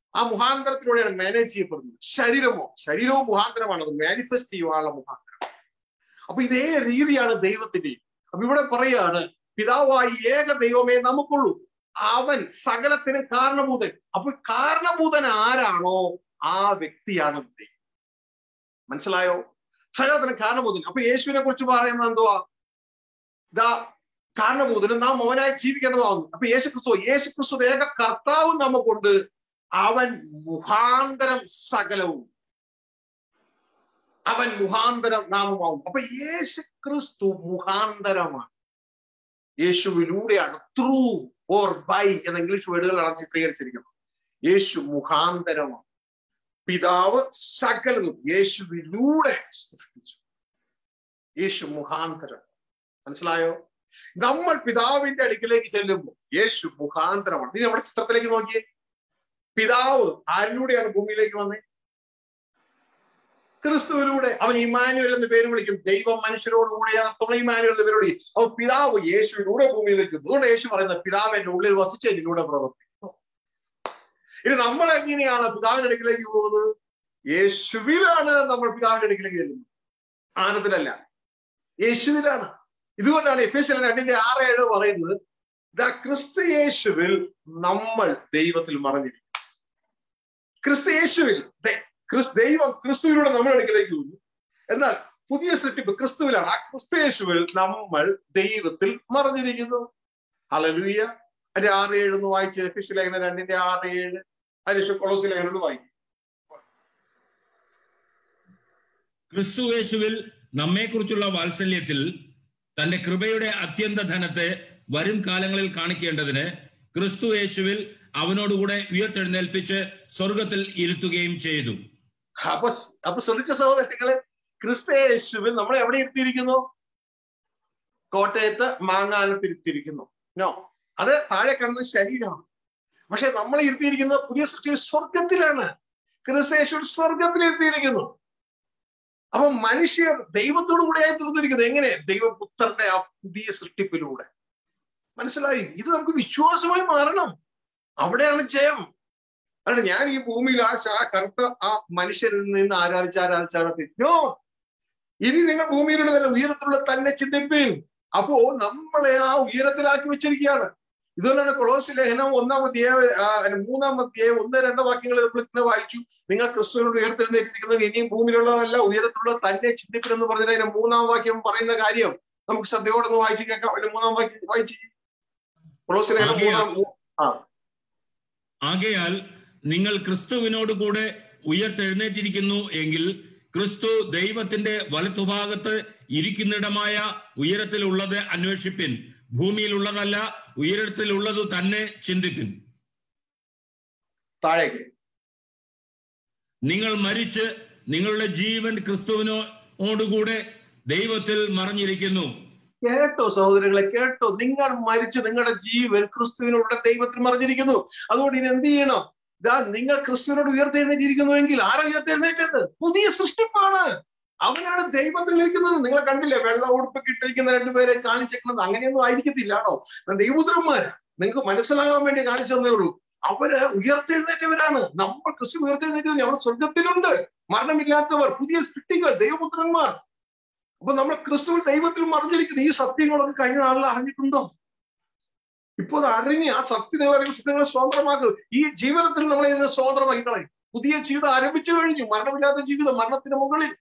ആ മുഖാന്തരത്തിലൂടെയാണ് മാനേജ് ചെയ്യപ്പെടുന്നത് ശരീരമോ ശരീരവും മുഖാന്തരമാണ് അത് മാനിഫെസ്റ്റ് ചെയ്യുവാനുള്ള മുഖാന്തരം അപ്പൊ ഇതേ രീതിയാണ് ദൈവത്തിന്റെ അപ്പൊ ഇവിടെ പറയാണ് പിതാവായി ഏക ദൈവമേ നമുക്കുള്ളൂ അവൻ സകലത്തിനും കാരണഭൂതൻ അപ്പൊ കാരണഭൂതൻ ആരാണോ ആ വ്യക്തിയാണ് ദൈവം മനസ്സിലായോ സകലത്തിന് കാരണഭൂതൻ അപ്പൊ യേശുവിനെ കുറിച്ച് പറയുന്നത് എന്തുവാ ഇതാ കാരണഭൂതനും നാം അവനായി ജീവിക്കേണ്ടതാവുന്നു അപ്പൊ യേശു ക്രിസ്തു യേശു ക്രിസ്തു ഏക കർത്താവ് നമുക്കുണ്ട് അവൻ മുഖാന്തരം സകലവും അവൻ മുഖാന്തരം നാമമാവും അപ്പൊ യേശു ക്രിസ്തു മുഖാന്തരമാണ് യേശുവിലൂടെയാണ് ത്രൂ ഓർ ബൈ എന്ന ഇംഗ്ലീഷ് വേർഡുകളാണ് ചിത്രീകരിച്ചിരിക്കുന്നത് യേശു മുഖാന്തരമാണ് പിതാവ് സകലവും യേശുവിലൂടെ സൃഷ്ടിച്ചു യേശു മുഖാന്തരം മനസ്സിലായോ നമ്മൾ പിതാവിന്റെ അടുക്കിലേക്ക് ചെല്ലുമ്പോൾ യേശു മുഖാന്തരമാണ് ഇനി നമ്മുടെ ചിത്രത്തിലേക്ക് നോക്കിയേ പിതാവ് ആരിലൂടെയാണ് ഭൂമിയിലേക്ക് വന്നത് ക്രിസ്തുവിലൂടെ അവൻ ഇമാനുവൽ എന്ന് പേര് വിളിക്കും ദൈവം മനുഷ്യരോട് കൂടെയാണ് തുണ ഇമാനുവൽ എന്ന് പേര് വിളിക്കും അപ്പൊ പിതാവ് യേശുവിലൂടെ ഭൂമിയിലേക്ക് അതുകൊണ്ട് യേശു പറയുന്നത് പിതാവ് എന്റെ ഉള്ളിൽ വസിച്ച് ഇതിലൂടെ പ്രവർത്തിക്കും ഇനി നമ്മൾ എങ്ങനെയാണ് പിതാവിന്റെ അടുക്കിലേക്ക് പോകുന്നത് യേശുവിലാണ് നമ്മൾ പിതാവിന്റെ അടുക്കിലേക്ക് ചെല്ലുന്നത് ആനന്ദത്തിലല്ല യേശുവിലാണ് ഇതുകൊണ്ടാണ് എഫ് എസ് രണ്ടിന്റെ ആറ് ഏഴ് പറയുന്നത് ദ ക്രിസ്തു യേശുവിൽ നമ്മൾ ദൈവത്തിൽ മറഞ്ഞിരിക്കും ക്രിസ്തു യേശുവിൽ ക്രിസ് ദൈവം ക്രിസ്തുവിലൂടെ നമ്മുടെ അടുക്കിലേക്ക് വന്നു എന്നാൽ പുതിയ സൃഷ്ടിപ്പ് ക്രിസ്തുവിലാണ് ആ ക്രിസ്തു യേശുവിൽ നമ്മൾ ദൈവത്തിൽ മറഞ്ഞിരിക്കുന്നു ഹലലുയ അതിന്റെ ആറ് ഏഴ് ഒന്ന് വായിച്ച് എഫിസ് ലേഖനം രണ്ടിന്റെ ആറ് ഏഴ് അതിന് കൊളോസി ലേഖനം വായിക്കും ക്രിസ്തു യേശുവിൽ നമ്മെക്കുറിച്ചുള്ള വാത്സല്യത്തിൽ തന്റെ കൃപയുടെ അത്യന്ത ധനത്തെ വരും കാലങ്ങളിൽ കാണിക്കേണ്ടതിന് ക്രിസ്തു യേശുവിൽ അവനോടുകൂടെ ഉയർത്തെഴുന്നേൽപ്പിച്ച് സ്വർഗത്തിൽ ഇരുത്തുകയും ചെയ്തു അപ്പൊ അപ്പൊ ശ്രദ്ധിച്ച സഹോദരങ്ങളെ ക്രിസ്തു യേശുവിൽ നമ്മളെ എവിടെ ഇരുത്തിയിരിക്കുന്നു കോട്ടയത്ത് മാങ്ങാനത്ത് ഇരുത്തിയിരിക്കുന്നു നോ അത് താഴെ കാണുന്ന ശരീരമാണ് പക്ഷെ നമ്മളെ ഇരുത്തിയിരിക്കുന്നത് പുതിയ സൃഷ്ടി സ്വർഗത്തിലാണ് ക്രിസ്തു യേശു സ്വർഗത്തിൽ ഇരുത്തിയിരിക്കുന്നു അപ്പൊ മനുഷ്യർ ദൈവത്തോടു കൂടെയായി തീർന്നിരിക്കുന്നത് എങ്ങനെ ദൈവപുത്രന്റെ ആ പുതിയ സൃഷ്ടിപ്പിലൂടെ മനസ്സിലായി ഇത് നമുക്ക് വിശ്വാസമായി മാറണം അവിടെയാണ് ജയം അതാണ് ഞാൻ ഈ ഭൂമിയിൽ ആ കറുത്ത ആ മനുഷ്യരിൽ നിന്ന് ആരാധിച്ച ആരാധിച്ചാണ് തെറ്റോ ഇനി നിങ്ങൾ ഭൂമിയിലുള്ള തന്നെ ഉയരത്തിലുള്ള തന്നെ ചിന്തിപ്പീൻ അപ്പോ നമ്മളെ ആ ഉയരത്തിലാക്കി വെച്ചിരിക്കുകയാണ് ഇതുകൊണ്ടാണ് കൊളോസി ലേഖനം ഒന്നാം അധ്യായ മൂന്നാം അധ്യായം ഒന്ന് രണ്ട് വാക്യങ്ങൾ നമ്മൾ ഇങ്ങനെ വായിച്ചു നിങ്ങൾ ക്രിസ്തുവിനോട് ഉയർത്തെഴുന്നേറ്റിരിക്കുന്നത് ഇനിയും ഭൂമിയിലുള്ളതല്ല ഉയരത്തിലുള്ള തന്നെ ചിന്തിപ്പിൻ എന്ന് പറഞ്ഞാൽ അതിന്റെ മൂന്നാം വാക്യം പറയുന്ന കാര്യം നമുക്ക് ശ്രദ്ധയോടൊന്ന് വായിച്ചു കേൾക്കാം അതിന്റെ മൂന്നാം വാക്യം വായിച്ചു കൊളോസി ലേഖനം മൂന്നാം ആ ആകയാൽ നിങ്ങൾ ക്രിസ്തുവിനോട് കൂടെ ഉയർത്തെഴുന്നേറ്റിരിക്കുന്നു എങ്കിൽ ക്രിസ്തു ദൈവത്തിന്റെ വലത്തുഭാഗത്ത് ഇരിക്കുന്നിടമായ ഉയരത്തിലുള്ളത് അന്വേഷിപ്പിൻ ഭൂമിയിലുള്ളതല്ല ഉയരത്തിലുള്ളത് തന്നെ ചിന്തിപ്പിൻ താഴേക്ക് നിങ്ങൾ മരിച്ച് നിങ്ങളുടെ ജീവൻ ക്രിസ്തുവിനോടുകൂടെ ദൈവത്തിൽ മറഞ്ഞിരിക്കുന്നു കേട്ടോ സഹോദരങ്ങളെ കേട്ടോ നിങ്ങൾ മരിച്ച് നിങ്ങളുടെ ജീവൻ ക്രിസ്തുവിനോട് ദൈവത്തിൽ മറിഞ്ഞിരിക്കുന്നു അതുകൊണ്ട് ഇനി എന്ത് ചെയ്യണം ഇതാ നിങ്ങൾ ക്രിസ്തുവിനോട് ഉയർത്തെഴുന്നേറ്റിരിക്കുന്നുവെങ്കിൽ ആരാ ഉയർത്തെഴുന്നേറ്റത് പുതിയ സൃഷ്ടിപ്പാണ് അവനാണ് ദൈവത്തിൽ നിൽക്കുന്നത് നിങ്ങളെ കണ്ടില്ലേ വെള്ള ഉടുപ്പ് ഇട്ടിരിക്കുന്ന രണ്ടുപേരെ കാണിച്ചേക്കുന്നത് അങ്ങനെയൊന്നും ആയിരിക്കത്തില്ല കേട്ടോ ദൈവപുത്രന്മാരാ നിങ്ങൾക്ക് മനസ്സിലാകാൻ വേണ്ടി കാണിച്ചു തന്നേ ഉള്ളൂ അവര് ഉയർത്തെഴുന്നേറ്റവരാണ് നമ്മൾ ക്രിസ്തു ഉയർത്തെഴുന്നേറ്റവർ അവർ സ്വർഗത്തിലുണ്ട് മരണമില്ലാത്തവർ പുതിയ സൃഷ്ടികൾ ദൈവപുത്രന്മാർ അപ്പൊ നമ്മൾ ക്രിസ്തുവിൽ ദൈവത്തിൽ മറിഞ്ഞിരിക്കുന്നു ഈ സത്യങ്ങളൊക്കെ കഴിഞ്ഞ നാളിൽ അറിഞ്ഞിട്ടുണ്ടോ ഇപ്പോൾ അറിഞ്ഞ് ആ സത്യങ്ങൾ അറിയുന്ന സത്യങ്ങളെ സ്വതന്ത്രമാക്കുക ഈ ജീവിതത്തിൽ നമ്മളെ ഇന്ന് സ്വതന്ത്രമാക്കി കളയും പുതിയ ജീവിതം ആരംഭിച്ചു കഴിഞ്ഞു മരണമില്ലാത്ത ജീവിതം മരണത്തിന് മുകളിൽ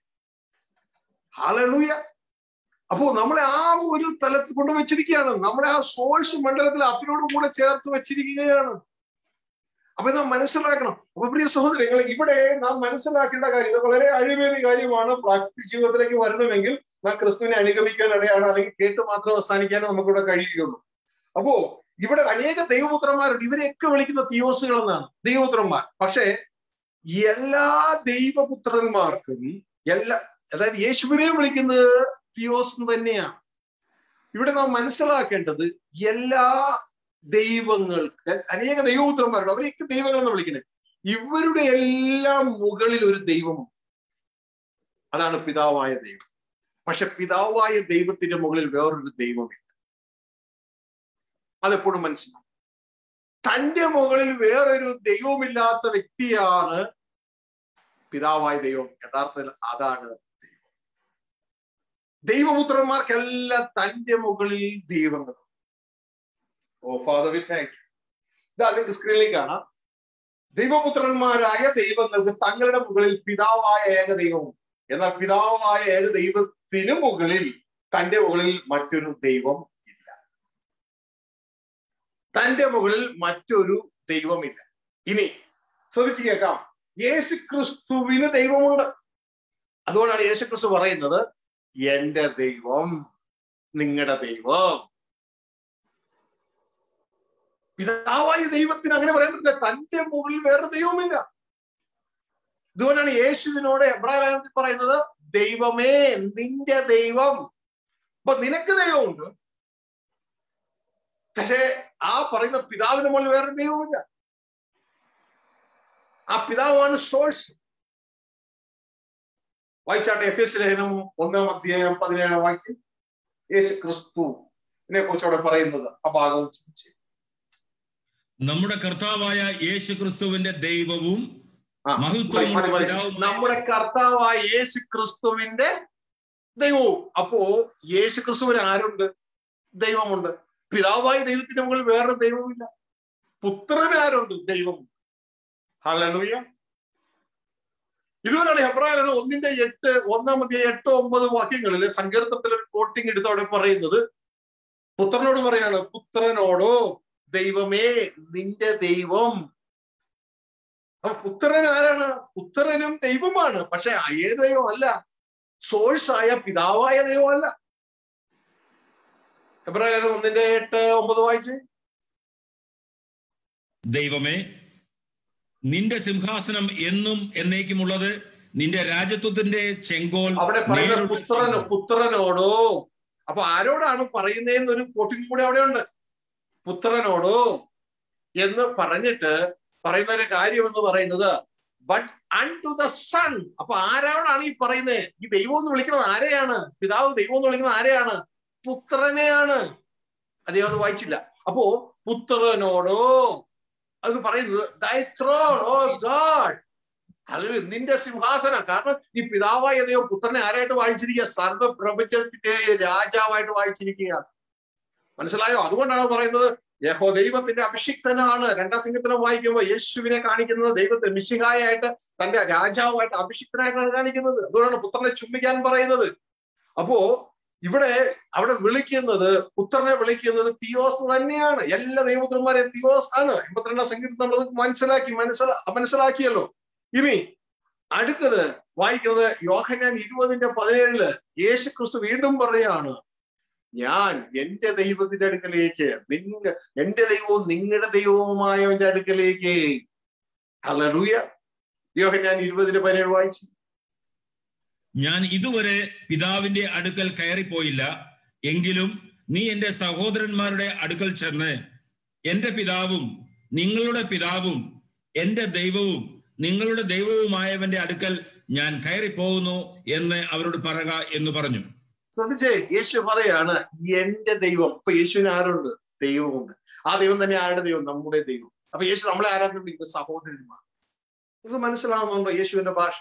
ഹാലൂയ അപ്പോ നമ്മളെ ആ ഒരു തലത്തിൽ കൊണ്ടുവച്ചിരിക്കുകയാണ് നമ്മളെ ആ സോഴ്സ് മണ്ഡലത്തിൽ അപ്പിനോട് കൂടെ ചേർത്ത് വെച്ചിരിക്കുകയാണ് അപ്പൊ നാം മനസ്സിലാക്കണം അപ്പൊ പ്രിയ സഹോദരങ്ങൾ ഇവിടെ നാം മനസ്സിലാക്കേണ്ട കാര്യം ഇത് വളരെ അഴിമേറിയ കാര്യമാണ് പ്രാക്ടിക്കൽ ജീവിതത്തിലേക്ക് വരണമെങ്കിൽ നാം ക്രിസ്തുവിനെ അനുഗമിക്കാൻ ഇടയാണ് അല്ലെങ്കിൽ കേട്ട് മാത്രം അവസാനിക്കാനേ നമുക്കിവിടെ കഴിയുകയുള്ളൂ അപ്പോ ഇവിടെ അനേക ദൈവപുത്രന്മാരുണ്ട് ഇവരെയൊക്കെ വിളിക്കുന്ന തിയോസുകൾ എന്നാണ് ദൈവപുത്രന്മാർ പക്ഷേ എല്ലാ ദൈവപുത്രന്മാർക്കും എല്ലാ അതായത് യേശുവിനെയും വിളിക്കുന്നത് തിയോസ് തന്നെയാണ് ഇവിടെ നാം മനസ്സിലാക്കേണ്ടത് എല്ലാ ദൈവങ്ങൾക്ക് അനേക ദൈവപുത്രന്മാരുണ്ട് അവരെയൊക്കെ ദൈവങ്ങൾ എന്ന് വിളിക്കുന്നത് ഇവരുടെ എല്ലാം മുകളിൽ ഒരു ദൈവമുണ്ട് അതാണ് പിതാവായ ദൈവം പക്ഷെ പിതാവായ ദൈവത്തിന്റെ മുകളിൽ വേറൊരു ദൈവമില്ല അതെപ്പോഴും മനസ്സിലാവും തന്റെ മുകളിൽ വേറൊരു ദൈവമില്ലാത്ത വ്യക്തിയാണ് പിതാവായ ദൈവം യഥാർത്ഥത്തിൽ അതാണ് ദൈവം ദൈവപുത്രന്മാർക്കെല്ലാം തന്റെ മുകളിൽ ദൈവങ്ങൾ O Father we thank you ഇതാ നിങ്ങൾക്ക് സ്ക്രീനിൽ കാണാം ദൈവപുത്രന്മാരായ ദൈവങ്ങൾക്ക് തങ്ങളുടെ മുകളിൽ പിതാവായ ഏക ദൈവവും എന്നാൽ പിതാവായ ഏക ദൈവത്തിന് മുകളിൽ തന്റെ മുകളിൽ മറ്റൊരു ദൈവം ഇല്ല തന്റെ മുകളിൽ മറ്റൊരു ദൈവമില്ല ഇനി ശ്രദ്ധിച്ചു കേൾക്കാം യേശു ക്രിസ്തുവിന് ദൈവമുണ്ട് അതുകൊണ്ടാണ് യേശു ക്രിസ്തു പറയുന്നത് എന്റെ ദൈവം നിങ്ങളുടെ ദൈവം പിതാവായ ദൈവത്തിന് അങ്ങനെ പറയാൻ പറ്റില്ല തന്റെ മുകളിൽ വേറെ ദൈവമില്ല ഇതുകൊണ്ടാണ് യേശുവിനോട് എബ്രാഹിം പറയുന്നത് ദൈവമേ നിന്റെ ദൈവം അപ്പൊ നിനക്ക് ദൈവമുണ്ട് പക്ഷേ ആ പറയുന്ന പിതാവിന് മുകളിൽ വേറെ ദൈവമില്ല ആ പിതാവാണ് സോഴ്സ് വായിച്ചാട്ടെ എഫ് എസ് ലേഖനം ഒന്നാം അധ്യായം പതിനേഴാം വാക്യം യേശു ക്രിസ്തുവിനെ കുറിച്ച് അവിടെ പറയുന്നത് ആ ഭാഗം ചിന്തിച്ച് നമ്മുടെ കർത്താവായ യേശു ക്രിസ്തുവിന്റെ ദൈവവും ആ, മഹത്വവും മതി, മതി. പിതാവുമായ- നമ്മുടെ കർത്താവായ യേശു ക്രിസ്തുവിന്റെ ദൈവവും അപ്പോ യേശു ക്രിസ്തുവിന് ആരുണ്ട് ദൈവമുണ്ട് പിതാവായ ദൈവത്തിന്റെ മുകളിൽ വേറെ ദൈവമില്ല പുത്രന് ആരുണ്ട് ദൈവം ഹലലൂയ ഇതുപോലെയാണ് ഹെബ്രായന ഒന്നിന്റെ എട്ട് ഒന്നാമത്തെ എട്ടോ ഒമ്പത് വാക്യങ്ങളിൽ സങ്കീർത്തത്തിൽ ഒരു കോട്ടിങ് എടുത്ത് അവിടെ പറയുന്നത് പുത്രനോട് പറയാണ് പുത്രനോടോ ദൈവമേ നിന്റെ ദൈവം അപ്പൊ പുത്രൻ ആരാണ് പുത്രനും ദൈവമാണ് പക്ഷെ അയേ ദൈവമല്ല സോഴ്സ് ആയ പിതാവായ ദൈവമല്ല എബ്രാഹിം ഒന്നിന്റെ എട്ട് ഒമ്പത് വായിച്ച് ദൈവമേ നിന്റെ സിംഹാസനം എന്നും എന്നേക്കുമുള്ളത് നിന്റെ രാജ്യത്വത്തിന്റെ ചെങ്കോൽ അവിടെ പറയുന്ന നേരുടെ പുത്രന് പുത്രനോടോ അപ്പൊ ആരോടാണ് പറയുന്നതെന്ന് ഒരു കോട്ടിങ് കൂടെ അവിടെ ഉണ്ട് പുത്രനോടോ എന്ന് പറഞ്ഞിട്ട് പറയുന്ന ഒരു കാര്യം എന്ന് പറയുന്നത് but unto the son അപ്പൊ ആരോടാണ് ഈ പറയുന്നത് ഈ ദൈവം എന്ന് വിളിക്കുന്നത് ആരെയാണ് പിതാവ് ദൈവം എന്ന് വിളിക്കുന്നത് ആരെയാണ് പുത്രനെയാണ് അദ്ദേഹം അത് വായിച്ചില്ല അപ്പോ പുത്രനോടോ അത് പറയുന്നത് ദൈ ത്രോൺ ഓ ഗാഡ് അതിൽ നിന്റെ സിംഹാസനം കാരണം ഈ പിതാവായ ദൈവം പുത്രനെ ആരായിട്ട് വായിച്ചിരിക്കുക സർവപ്രപഞ്ചത്തിന്റെ രാജാവായിട്ട് വായിച്ചിരിക്കുകയാണ് മനസ്സിലായോ അതുകൊണ്ടാണ് പറയുന്നത് യഹോ ദൈവത്തിന്റെ അഭിഷിക്തനാണ് രണ്ടാം സിംഹത്തിനും വായിക്കുമ്പോൾ യേശുവിനെ കാണിക്കുന്നത് ദൈവത്തെ മിശിഹായായിട്ട് തന്റെ രാജാവായിട്ട് അഭിഷിക്തനായിട്ടാണ് കാണിക്കുന്നത് അതുകൊണ്ടാണ് പുത്രനെ ചുംബിക്കാൻ പറയുന്നത് അപ്പോ ഇവിടെ അവിടെ വിളിക്കുന്നത് പുത്രനെ വിളിക്കുന്നത് തിയോസ് തന്നെയാണ് എല്ലാ ദൈവപുത്രന്മാരെയും തിയോസ് ആണ് എൺപത്തിരണ്ടാം സംഗീതം നമ്മൾ മനസ്സിലാക്കി മനസ്സിലാ മനസ്സിലാക്കിയല്ലോ ഇനി അടുത്തത് വായിക്കുന്നത് യോഹനാൻ ഇരുപതിന്റെ പതിനേഴില് യേശു ക്രിസ്തു വീണ്ടും പറയാണ് ഞാൻ എന്റെ ദൈവത്തിന്റെ അടുക്കലേക്ക് നിങ്ങ എന്റെ ദൈവവും നിങ്ങളുടെ ദൈവവുമായവന്റെ അടുക്കലേക്ക് ഹലൂയ യോഹനാൻ ഇരുപതിന്റെ പതിനേഴ് വായിച്ചു ഞാൻ ഇതുവരെ പിതാവിന്റെ അടുക്കൽ കയറിപ്പോയില്ല എങ്കിലും നീ എന്റെ സഹോദരന്മാരുടെ അടുക്കൽ ചെന്ന് എന്റെ പിതാവും നിങ്ങളുടെ പിതാവും എന്റെ ദൈവവും നിങ്ങളുടെ ദൈവവുമായവന്റെ അടുക്കൽ ഞാൻ കയറിപ്പോകുന്നു എന്ന് അവരോട് പറയുക എന്ന് പറഞ്ഞു ശ്രദ്ധിച്ചേ യേശു പറയാണ് എന്റെ ദൈവം ഇപ്പൊ യേശുവിന് ആരുണ്ട് ദൈവമുണ്ട് ആ ദൈവം തന്നെ ആരുടെ ദൈവം നമ്മുടെ ദൈവം അപ്പൊ യേശു നമ്മളെ ആരാധന സഹോദരന്മാർ ഇത് മനസ്സിലാവുന്നുണ്ടോ യേശുവിന്റെ ഭാഷ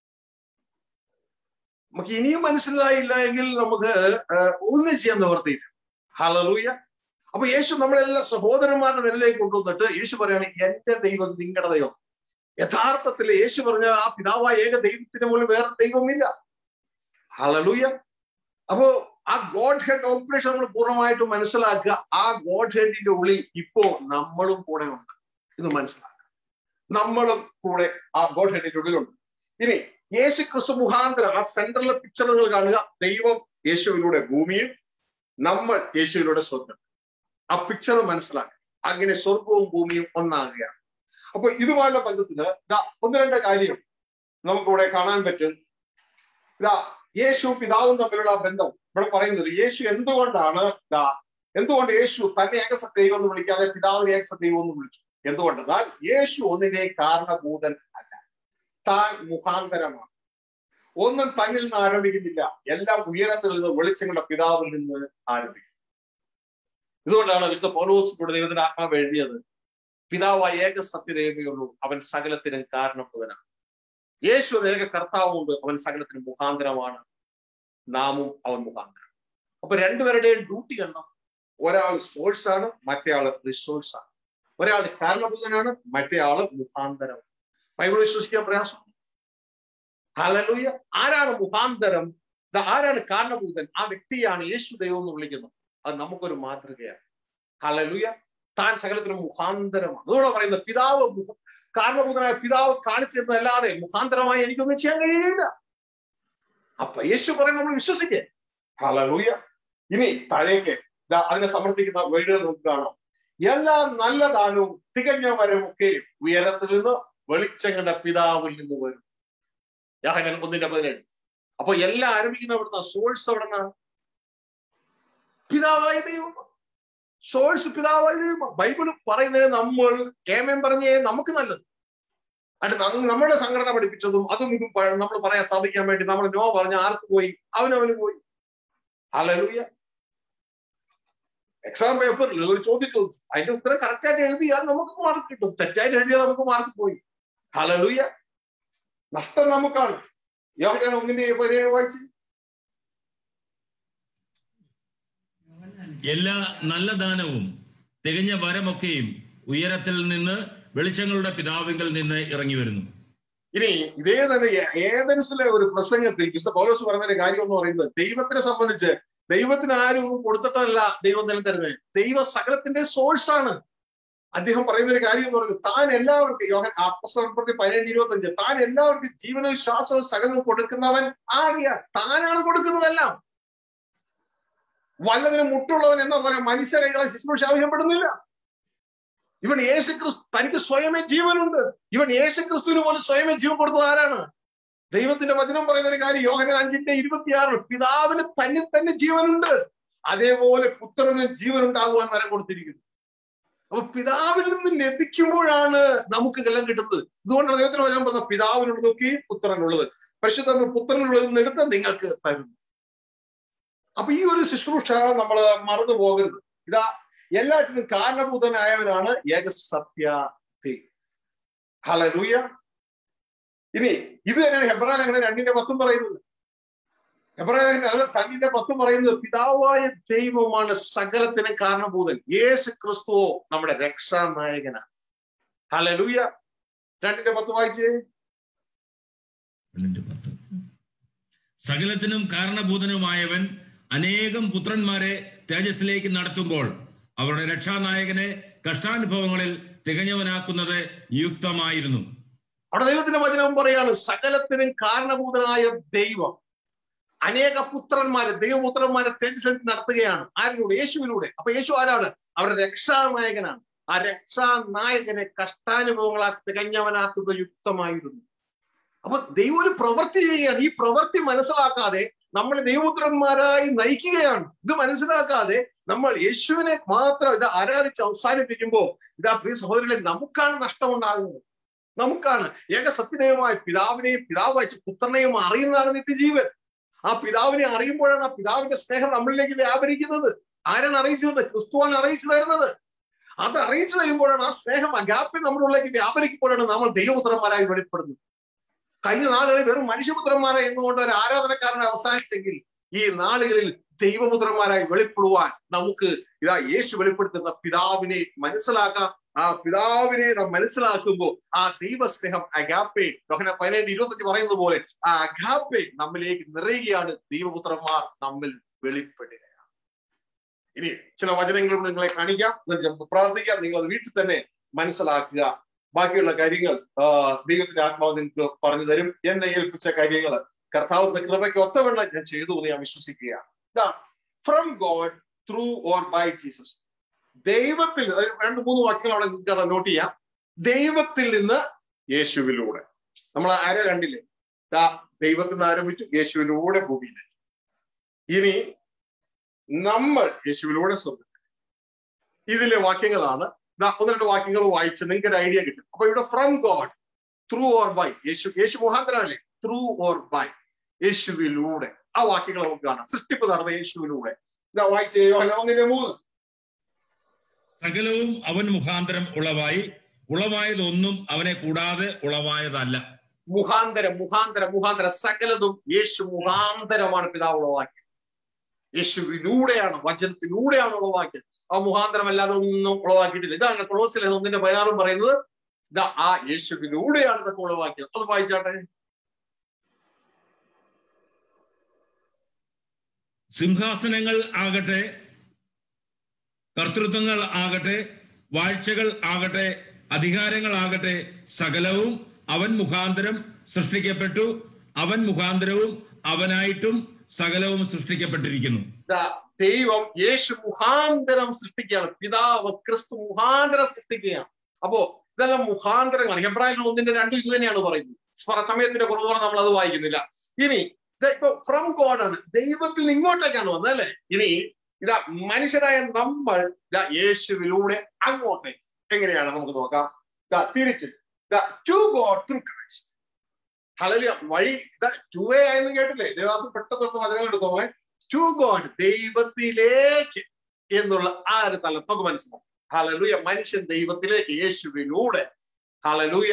നമുക്ക് ഇനിയും മനസ്സിലായില്ല എങ്കിൽ നമുക്ക് ഒന്നും ചെയ്യാൻ നിവർത്തിയില്ല ഹലലൂയ അപ്പൊ യേശു നമ്മളെല്ലാം സഹോദരന്മാരുടെ നിലയിലേക്ക് കൊണ്ടുവന്നിട്ട് യേശു പറയാണ് എന്റെ ദൈവം നിങ്ങളുടെ ദൈവം യഥാർത്ഥത്തിൽ യേശു പറഞ്ഞ ആ പിതാവായ ഏക ദൈവത്തിന് മുകളിൽ വേറെ ദൈവമില്ല ഹലലൂയ അപ്പോ ആ ഗോഡ് ഹെഡ് ഓപ്പറേഷൻ നമ്മൾ പൂർണ്ണമായിട്ടും മനസ്സിലാക്കുക ആ ഗോഡ് ഹെഡിന്റെ ഉള്ളിൽ ഇപ്പോ നമ്മളും കൂടെ ഉണ്ട് ഇത് മനസ്സിലാക്കുക നമ്മളും കൂടെ ആ ഗോഡ് ഹെഡിന്റെ ഉള്ളിലുണ്ട് ഇനി യേശു ക്രിസ്തു മുഖാന്തരം ആ സെൻട്രലിലെ പിക്ചറുകൾ കാണുക ദൈവം യേശുവിലൂടെ ഭൂമിയും നമ്മൾ യേശുവിലൂടെ സ്വർഗം ആ പിക്ചർ മനസ്സിലാക്കുക അങ്ങനെ സ്വർഗവും ഭൂമിയും ഒന്നാകുകയാണ് അപ്പൊ ഇതുമായുള്ള ബന്ധത്തിന് ഇതാ ഒന്ന് രണ്ട് കാര്യം നമുക്കിവിടെ കാണാൻ പറ്റും ഇതാ യേശു പിതാവും തമ്മിലുള്ള ബന്ധം ഇവിടെ പറയുന്നത് യേശു എന്തുകൊണ്ടാണ് ഇതാ എന്തുകൊണ്ട് യേശു തന്നെ ഏകസത്യദൈവം എന്ന് വിളിക്കാതെ പിതാവിനെ ഏകസത്യദൈവം എന്ന് വിളിച്ചു എന്തുകൊണ്ടെന്നാൽ യേശു ഒന്നിനെ കാരണഭൂതൻ അല്ല താൻ മുഖാന്തരമാണ് ഒന്നും തന്നിൽ നിന്ന് ആരംഭിക്കുന്നില്ല എല്ലാം ഉയരത്തിൽ നിന്ന് വെളിച്ചങ്ങളുടെ പിതാവിൽ നിന്ന് ആരംഭിക്കും ഇതുകൊണ്ടാണ് വിശുദ്ധ പൗലോസ് കൂടെ ദൈവത്തിന്റെ ആത്മാവ് എഴുതിയത് പിതാവായ ഏക സത്യദേവയുള്ളൂ അവൻ സകലത്തിനും കാരണഭൂതനാണ് യേശു ഏക കർത്താവുണ്ട് അവൻ സകലത്തിന് മുഖാന്തരമാണ് നാമും അവൻ മുഖാന്തരം അപ്പൊ രണ്ടുപേരുടെയും ഡ്യൂട്ടി കണ്ടോ ഒരാൾ സോഴ്സ് ആണ് മറ്റേ ആള് റിസോഴ്സ് ആണ് ഒരാൾ കാരണഭൂതനാണ് മറ്റേ ആള് മുഖാന്തരം ബൈബിൾ വിശ്വസിക്കാൻ പ്രയാസം ഹലലൂയ ആരാണ് മുഖാന്തരം ദാ ആരാണ് കാരണഭൂതൻ ആ വ്യക്തിയാണ് യേശു ദൈവം എന്ന് വിളിക്കുന്നത് അത് നമുക്കൊരു മാതൃകയാണ് ഹലലൂയ താൻ സകലത്തിനും മുഖാന്തരമാണ് അതുകൊണ്ട് പറയുന്നത് പിതാവ് മുഖ- കാരണഭൂതനായ പിതാവ് കാണിച്ചു തന്നതല്ലാതെ മുഖാന്തരമായി എനിക്കൊന്നും ചെയ്യാൻ കഴിയില്ല അപ്പൊ യേശു പറയും നമ്മൾ വിശ്വസിക്കേ ഹലലൂയ ഇനി താഴേക്ക് ദാ അതിനെ സമർത്ഥിക്കുന്ന വഴികൾ നമുക്ക് കാണാം എല്ലാ നല്ല ദാനവും തികഞ്ഞ വരമൊക്കെ ഉയരത്തിൽ നിന്ന് വെളിച്ചം കണ്ട പിതാവിൽ നിന്ന് വരും യാഹനൻ ഒന്നിന്റെ പതിനേഴ് അപ്പൊ എല്ലാം ആരംഭിക്കുന്ന അവിടുന്ന് സോഴ്സ് എവിടെ നിന്നാണ് പിതാവായ ദൈവം സോഴ്സ് പിതാവായ ദൈവം ബൈബിൾ പറയുന്നത് നമ്മൾ ഏമേം പറഞ്ഞേ നമുക്ക് നല്ലത് അത് നം- നമ്മുടെ സംഘടന പഠിപ്പിച്ചതും അതും ഇതും പ- നമ്മൾ പറയാൻ സാധിക്കാൻ വേണ്ടി നമ്മൾ നോ പറഞ്ഞ ആർക്ക് പോയി അവനവന് പോയി ഹല്ലേലൂയ എക്സാം പേപ്പറിൽ ഒരു ചോദ്യം ചോദിച്ചു അതിന്റെ ഉത്തരം കറക്റ്റ് ആയിട്ട് എഴുതിയാൽ നമുക്ക് മാർക്ക് കിട്ടും തെറ്റായിട്ട് എഴുതിയാൽ നമുക്ക് മാർക്ക് പോയി ഹലലൂയ നഷ്ടം നമുക്കാണ് യോഹനാൻ ഒന്നിന്റെ പതിനേഴ് വായിച്ച് എല്ലാ നല്ല ദാനവും തികഞ്ഞ വരമൊക്കെയും ഉയരത്തിൽ നിന്ന് വെളിച്ചങ്ങളുടെ പിതാവിങ്കിൽ നിന്ന് ഇറങ്ങി വരുന്നു ഇനി ഇതേ തന്നെ ഏ- ഏതൻസിലെ ഒരു പ്രസംഗത്തിൽ വിശുദ്ധ പൗലോസ് പറഞ്ഞ ഒരു കാര്യം എന്ന് പറയുന്നത് ദൈവത്തിനെ സംബന്ധിച്ച് ദൈവത്തിന് ആരും ഒന്നും കൊടുത്തിട്ടല്ല ദൈവം നിലം തരുന്നത് ദൈവ സകലത്തിന്റെ സോഴ്സ് ആണ് അദ്ദേഹം പറയുന്ന ഒരു കാര്യം എന്ന് പറയുന്നത് താൻ എല്ലാവർക്കും യോഹൻ അപ്പസ്തലപ്രതി പതിനേഴ് ഇരുപത്തഞ്ച് താൻ എല്ലാവർക്കും ജീവനവും ശ്വാസവും സകലവും കൊടുക്കുന്നവൻ ആകിയ താനാണ് കൊടുക്കുന്നതെല്ലാം വല്ലതിനും മുട്ടുള്ളവൻ എന്ന പോലെ മനുഷ്യരെകളെ ശുശ്രൂഷ ആവശ്യപ്പെടുന്നില്ല ഇവൻ യേശു ക്രിസ്തു തനിക്ക് സ്വയമേ ജീവനുണ്ട് ഇവൻ യേശു ക്രിസ്തുവിന് പോലും സ്വയമേ ജീവൻ കൊടുത്തത് ആരാണ് ദൈവത്തിന്റെ വചനം പറയുന്ന ഒരു കാര്യം യോഹനൻ അഞ്ചിന്റെ ഇരുപത്തിയാറ് പിതാവിന് തന്നിൽ തന്നെ ജീവനുണ്ട് അതേപോലെ പുത്രന് ജീവൻ ഉണ്ടാകുവാൻ വരം കൊടുത്തിരിക്കുന്നു അപ്പൊ പിതാവിൽ നിന്ന് ലഭിക്കുമ്പോഴാണ് നമുക്ക് എല്ലാം കിട്ടുന്നത് ഇതുകൊണ്ടാണ് ദൈവത്തിന് വചനം പറഞ്ഞത് പിതാവിനുള്ളതൊക്കെ പുത്രനുള്ളത് പരിശുദ്ധ പുത്രനുള്ളത് നിന്ന് എടുത്ത് നിങ്ങൾക്ക് തരുന്നു അപ്പൊ ഈ ഒരു ശുശ്രൂഷ നമ്മൾ മറന്നു പോകരുത് ഇതാ എല്ലാറ്റിനും കാരണഭൂതനായവനാണ് ഏക സത്യ ഹലലൂയ ഇനി ഇത് തന്നെയാണ് ഹെബ്രാൻ അങ്ങനെ രണ്ടിന്റെ പത്തും പറയുന്നത് ഹെബ്രാൻ അത് തന്നിന്റെ പത്തും പറയുന്നത് പിതാവായ ദൈവമാണ് സകലത്തിനും കാരണഭൂതൻ യേശു ക്രിസ്തുവോ നമ്മുടെ രക്ഷാനായകനാണ് ഹലലൂയ രണ്ടിന്റെ പത്ത് വായിച്ചേ രണ്ടിന്റെ പത്ത്. സകലത്തിനും കാരണഭൂതനുമായവൻ അനേകം പുത്രന്മാരെ തേജസ്സിലേക്ക് നടത്തുമ്പോൾ അവരുടെ രക്ഷാനായകനെ കഷ്ടാനുഭവങ്ങളിൽ തികഞ്ഞവനാക്കുന്നത് യുക്തമായിരുന്നു അവിടെ ദൈവത്തിന്റെ വചനം പറയാണ് സകലത്തിനും കാരണഭൂതനായ ദൈവം അനേക പുത്രന്മാരെ ദൈവപുത്രന്മാരെ തേജസ്സിലേക്ക് നടത്തുകയാണ് ആരിലൂടെ യേശുവിലൂടെ അപ്പൊ യേശു ആരാണ് അവരുടെ രക്ഷാനായകനാണ് ആ രക്ഷാനായകനെ കഷ്ടാനുഭവങ്ങളാ തികഞ്ഞവനാക്കുന്നത് യുക്തമായിരുന്നു അപ്പൊ ദൈവം ഒരു പ്രവൃത്തി ചെയ്യുകയാണ് ഈ പ്രവൃത്തി മനസ്സിലാക്കാതെ നമ്മൾ ദൈവപുത്രന്മാരായി നയിക്കുകയാണ് ഇത് മനസ്സിലാക്കാതെ നമ്മൾ യേശുവിനെ മാത്രം ഇത് ആരാധിച്ച് അവസാനിപ്പിക്കുമ്പോൾ ഇതാ പ്രിയ സഹോദരനെ നമുക്കാണ് നഷ്ടമുണ്ടാകുന്നത് നമുക്കാണ് ഏക സത്യദൈവമായ പിതാവിനെയും പിതാവ് അയച്ച പുത്രനെയും അറിയുന്നതാണ് നിത്യജീവൻ ആ പിതാവിനെ അറിയുമ്പോഴാണ് ആ പിതാവിന്റെ സ്നേഹം നമ്മളിലേക്ക് വ്യാപരിക്കുന്നത് ആരാണ് അറിയിച്ചു തരുന്നത് ക്രിസ്തുവാണ് അറിയിച്ചു തരുന്നത് അത് അറിയിച്ചു തരുമ്പോഴാണ് ആ സ്നേഹം അഗാപ്പി നമ്മളിലേക്ക് വ്യാപരിക്കുമ്പോഴാണ് നമ്മൾ ദൈവപുത്രന്മാരായി വെളിപ്പെടുന്നത് കഴിഞ്ഞ നാളുകളിൽ വെറും മനുഷ്യപുത്രന്മാരെ എന്നുകൊണ്ട് ഒരു ആരാധനക്കാരനെ അവസാനിച്ചെങ്കിൽ ഈ നാളുകളിൽ ദൈവപുത്രന്മാരായി വെളിപ്പെടുവാൻ നമുക്ക് ഇതാ യേശു വെളിപ്പെടുത്തുന്ന പിതാവിനെ മനസ്സിലാക്കാം ആ പിതാവിനെ നാം മനസ്സിലാക്കുമ്പോൾ ആ ദൈവസ്നേഹം അഗാപ്പെ യോഹന പതിനേഴ് ഇരുപത്തഞ്ച് പറയുന്നത് പോലെ ആ അഗാപ്പെ നമ്മിലേക്ക് നിറയുകയാണ് ദൈവപുത്രന്മാർ നമ്മിൽ വെളിപ്പെടുകയാണ് ഇനി ചില വചനങ്ങൾ നിങ്ങളെ കാണിക്കാം എന്നിട്ട് നമുക്ക് പ്രാർത്ഥിക്കാം നിങ്ങൾ അത് വീട്ടിൽ തന്നെ മനസ്സിലാക്കുക ബാക്കിയുള്ള കാര്യങ്ങൾ ആ, ദൈവത്തിന്റെ ആത്മാവ് നിങ്ങൾക്ക് പറഞ്ഞു തരും എന്നെ ഏൽപ്പിച്ച കാര്യങ്ങൾ കർത്താവിന്റെ കൃപയ്ക്ക് ഒത്തവണ്ണം ഞാൻ ചെയ്തു എന്ന് ഞാൻ വിശ്വസിക്കുകയാണ് from God through or by Jesus ദൈവത്തിൽ അതായത് രണ്ട് മൂന്ന് വാക്യങ്ങൾ അവിടെ നിങ്ങൾക്ക് നോട്ട് ചെയ്യാം ദൈവത്തിൽ നിന്ന് യേശുവിലൂടെ നമ്മൾ ആരെ കണ്ടില്ലേ ദാ ദൈവത്തിൽ നിന്ന് ആരംഭിച്ചു യേശുവിലൂടെ ഭൂമിയിലേക്ക് ഇനി നമ്മൾ യേശുവിലൂടെ സ്വന്തം ഇതിലെ വാക്യങ്ങളാണ് ദാ ഒന്ന് രണ്ട് വാക്യങ്ങൾ വായിച്ച് നിങ്ങൾക്ക് ഒരു ഐഡിയ കിട്ടും അപ്പൊ ഇവിടെ from God through or by Yesu Yesu മുഖാന്തരമല്ലേ ത്രൂ ഓർ ബൈ യേശുവിലൂടെ ആ വാക്യങ്ങൾ നമുക്ക് കാണാം സൃഷ്ടിപ്പ് നടന്ന യേശുവിലൂടെ ഇതാ വായിച്ചേ യോഹന്നാൻ ഒന്നിന്റെ മൂന്ന് സകലവും അവൻ മുഖാന്തരം ഉളവായി ഉളവായതൊന്നും അവനെ കൂടാതെ ഉളവായതല്ല മുഖാന്തരം മുഖാന്തരം മുഖാന്തരം സകലതും യേശു മുഖാന്തരമാണ് പിതാവ് ഉളവാക്കിയത് യേശുവിലൂടെയാണ് വചനത്തിലൂടെയാണ് ഉളവാക്കിയത് ആ മുഖാന്തരം അല്ലാതെ ഒന്നും ഉളവാക്കിയിട്ടില്ല ഇതാണ് കൊളോസിലെ ഒന്നിന്റെ പതിനാറും പറയുന്നത് ഇതാ ആ യേശുവിലൂടെയാണ് ഇതൊക്കെ ഉളവാക്കിയത് അത് വായിച്ചാട്ടെ സിംഹാസനങ്ങൾ ആകട്ടെ കർത്തൃത്വങ്ങൾ ആകട്ടെ വാഴ്ചകൾ ആകട്ടെ അധികാരങ്ങൾ ആകട്ടെ സകലവും അവൻ മുഖാന്തരം സൃഷ്ടിക്കപ്പെട്ടു അവൻ മുഖാന്തരവും അവനായിട്ടും സകലവും സൃഷ്ടിക്കപ്പെട്ടിരിക്കുന്നു ഇതാ ദൈവം യേശു മുഖാന്തരം സൃഷ്ടിക്കുകയാണ് പിതാവ് ക്രിസ്തു മുഖാന്തരം സൃഷ്ടിക്കുകയാണ് അപ്പോ ഇതെല്ലാം മുഖാന്തരങ്ങളാണ് ഹെബ്രാഹിം ഒന്നിന്റെ രണ്ട് ഇത് തന്നെയാണ് പറയുന്നത് സ്വ- സമയത്തിന്റെ കുറവ് നമ്മൾ അത് വായിക്കുന്നില്ല ഇനി ഇത് ഇപ്പൊ ഫ്രം ഗോഡ് ആണ് ദൈവത്തിൽ നിന്ന് ഇങ്ങോട്ടേക്കാണ് വന്നത് അല്ലെ ഇനി ഇതാ മനുഷ്യരായ നമ്മൾ ഇതാ യേശുവിലൂടെ അങ്ങോട്ടേക്ക് എങ്ങനെയാണ് നമുക്ക് നോക്കാം ഇതാ തിരിച്ച് ടു ഗോഡ് ത്രൂ ക്രൈസ്റ്റ് ഹലലിയ വഴി ഇതാ ടു എ ആയെന്ന് കേട്ടില്ലേ ദേവാസം പെട്ടെന്ന് വചനങ്ങൾ എടുത്തോളെ ടു ഗോഡ് ദൈവത്തിലേക്ക് എന്നുള്ള ആ ഒരു തലം നമുക്ക് മനസ്സിലാവും ഹലലൂയ മനുഷ്യൻ ദൈവത്തിലേക്ക് യേശുവിലൂടെ ഹലലൂയ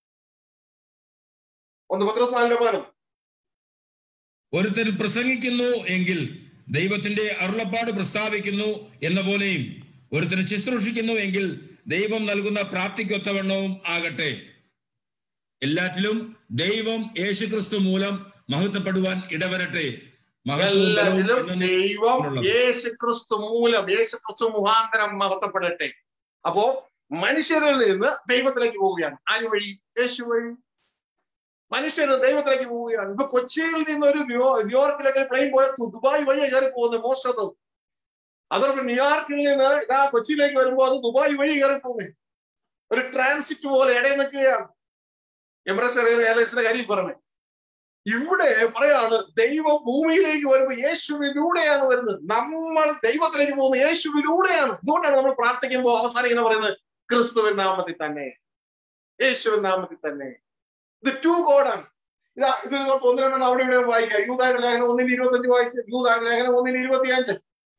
ഒന്ന് പത്രോസ് നാലിന്റെ പതിനൊന്ന് ഒരുത്തൻ പ്രസംഗിക്കുന്നു എങ്കിൽ ദൈവത്തിന്റെ അരുളപ്പാട് പ്രസ്താവിക്കുന്നു എന്ന പോലെയും ഒരുത്തൻ ശുശ്രൂഷിക്കുന്നു എങ്കിൽ ദൈവം നൽകുന്ന പ്രാപ്തിക്കൊത്തവണ്ണവും ആകട്ടെ എല്ലാറ്റിലും ദൈവം യേശുക്രിസ്തു മൂലം മഹത്വപ്പെടുവാൻ ഇടവരട്ടെ മഹത്വവും ബലവും എല്ലാത്തിലും എന്നേക്കും ദൈവം ഉള്ളത്. യേശു ക്രിസ്തു മൂലം യേശു ക്രിസ്തു മുഖാന്തരം മഹത്വപ്പെടട്ടെ അപ്പോ മനുഷ്യരിൽ നിന്ന് ദൈവത്തിലേക്ക് പോവുകയാണ് ആര് വഴി യേശു വഴി മനുഷ്യർ ദൈവത്തിലേക്ക് പോവുകയാണ് ഇപ്പൊ കൊച്ചിയിൽ നിന്ന് ഒരു ന്യൂ- ന്യൂയോർക്കിലേക്ക് പ്ലെയിൻ പോയ ദുബായ് വഴി കയറി പോകുന്നത് മോശം അതോടൊപ്പം ന്യൂയോർക്കിൽ നിന്ന് ഇതാ കൊച്ചിയിലേക്ക് വരുമ്പോൾ അത് ദുബായ് വഴി കയറി പോകുന്നത് ഒരു ട്രാൻസിറ്റ് പോലെ ഇടയിൽ നിൽക്കുകയാണ് എമറസ് എയർലൈൻസിന്റെ കാര്യം പറഞ്ഞു ഇവിടെ പറയാണ് ദൈവം ഭൂമിയിലേക്ക് വരുമ്പോൾ യേശുവിലൂടെയാണ് വരുന്നത് നമ്മൾ ദൈവത്തിലേക്ക് പോകുന്നത് യേശുവിലൂടെയാണ് അതുകൊണ്ടാണ് നമ്മൾ പ്രാർത്ഥിക്കുമ്പോൾ അവസാനം ഇങ്ങനെ പറയുന്നത് ക്രിസ്തുവിൻ നാമത്തിൽ തന്നെ യേശുവിൻ നാമത്തിൽ തന്നെ ഇത് ടു ഗോഡാണ് ഇതാ ഇത് നിങ്ങൾക്ക് ഒന്ന് രണ്ടെണ്ണം അവിടെ ഇവിടെ വായിക്കാം യൂതായുടെ ലേഖനം ഒന്നിന് ഇരുപത്തഞ്ച് വായിച്ച് യൂതായുടെ ലേഖനം ഒന്നിന് ഇരുപത്തി അഞ്ച്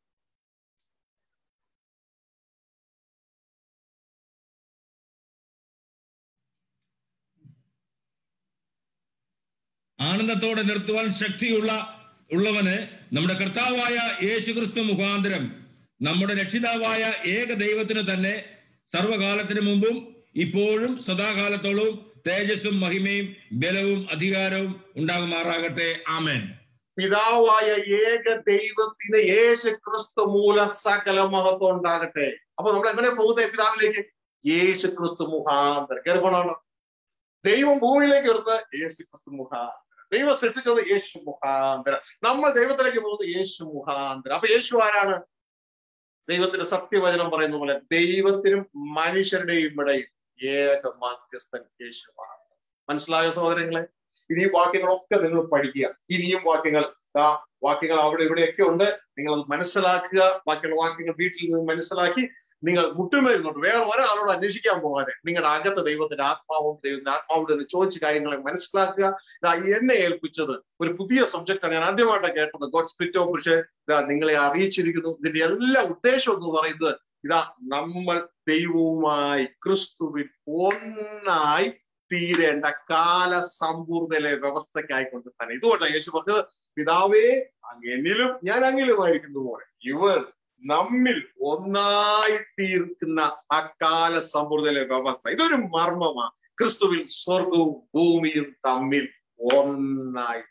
ആനന്ദത്തോടെ നിർത്തുവാൻ ശക്തിയുള്ള ഉള്ളവന് നമ്മുടെ കർത്താവായ യേശുക്രിസ്തു മുഖാന്തരം നമ്മുടെ രക്ഷിതാവായ ഏക ദൈവത്തിന് തന്നെ സർവകാലത്തിനു മുമ്പും ഇപ്പോഴും സദാകാലത്തോളവും തേജസ്സും മഹിമയും ബലവും അധികാരവും ഉണ്ടാകുമാറാകട്ടെ ആമേൻ പിതാവായ ഏക ദൈവത്തിന് യേശു ക്രിസ്തു മൂലം സകല മഹത്വം ഉണ്ടാകട്ടെ അപ്പൊ നമ്മൾ എങ്ങനെ പോകുന്നത് പിതാവിലേക്ക് യേശു ക്രിസ്തു മുഖാന്തരം കേൾക്കണമല്ലോ ദൈവം ഭൂമിയിലേക്ക് വരുന്നത് യേശു ക്രിസ്തു മുഖാന്തരം ദൈവം സൃഷ്ടിച്ചത് യേശു മുഖാന്തരം നമ്മൾ ദൈവത്തിലേക്ക് പോകുന്നത് യേശു മുഖാന്തരം അപ്പൊ യേശു ആരാണ് ദൈവത്തിന്റെ സത്യവചനം പറയുന്ന പോലെ ദൈവത്തിനും മനുഷ്യരുടെയും ഇടയിൽ ഏക മധ്യസ്ഥൻ യേശുവാണ് മനസ്സിലായോ സഹോദരങ്ങളെ ഇനി ഈ വാക്യങ്ങളൊക്കെ നിങ്ങൾ പഠിക്കുക ഇനിയും വാക്യങ്ങൾ ആ വാക്യങ്ങൾ അവിടെ ഇവിടെയൊക്കെ ഉണ്ട് നിങ്ങൾ അത് മനസ്സിലാക്കുക ബാക്കിയുള്ള വാക്യങ്ങൾ വീട്ടിൽ നിന്ന് മനസ്സിലാക്കി നിങ്ങൾ മുട്ടുമേരുന്നുണ്ട് വേറെ ഒരാളോട് അന്വേഷിക്കാൻ പോകാതെ നിങ്ങളുടെ അകത്ത് ദൈവത്തിന്റെ ആത്മാവും ദൈവത്തിന്റെ ആത്മാവോട് തന്നെ ചോദിച്ച കാര്യങ്ങളെ മനസ്സിലാക്കുക ഇതാ എന്നെ ഏൽപ്പിച്ചത് ഒരു പുതിയ സബ്ജക്റ്റാണ് ഞാൻ ആദ്യമായിട്ട് കേട്ടത് ഗോഡ് സ്പിരിറ്റ് ഓഫ് പക്ഷേ ഇതാ നിങ്ങളെ അറിയിച്ചിരിക്കുന്നു ഇതിന്റെ എല്ലാ ഉദ്ദേശം എന്ന് പറയുന്നത് ഇതാ നമ്മൾ ദൈവവുമായി ക്രിസ്തുവിൽ ഒന്നായി തീരേണ്ട കാല സമ്പൂർണ്ണയിലെ വ്യവസ്ഥയ്ക്കായിക്കൊണ്ട് തന്നെ ഇതുകൊണ്ടാണ് യേശു പറഞ്ഞത് പിതാവേ അങ്ങ് എന്നിലും ഞാൻ അങ്ങിലുമായിരിക്കുന്നു പോലെ ഇവർ നമ്മിൽ ഒന്നായി തീർക്കുന്ന ആ കാല സമ്പൂർണ്ണയിലെ വ്യവസ്ഥ ഇതൊരു മർമ്മമാണ് ക്രിസ്തുവിൽ സ്വർഗവും ഭൂമിയും തമ്മിൽ ഒന്നായി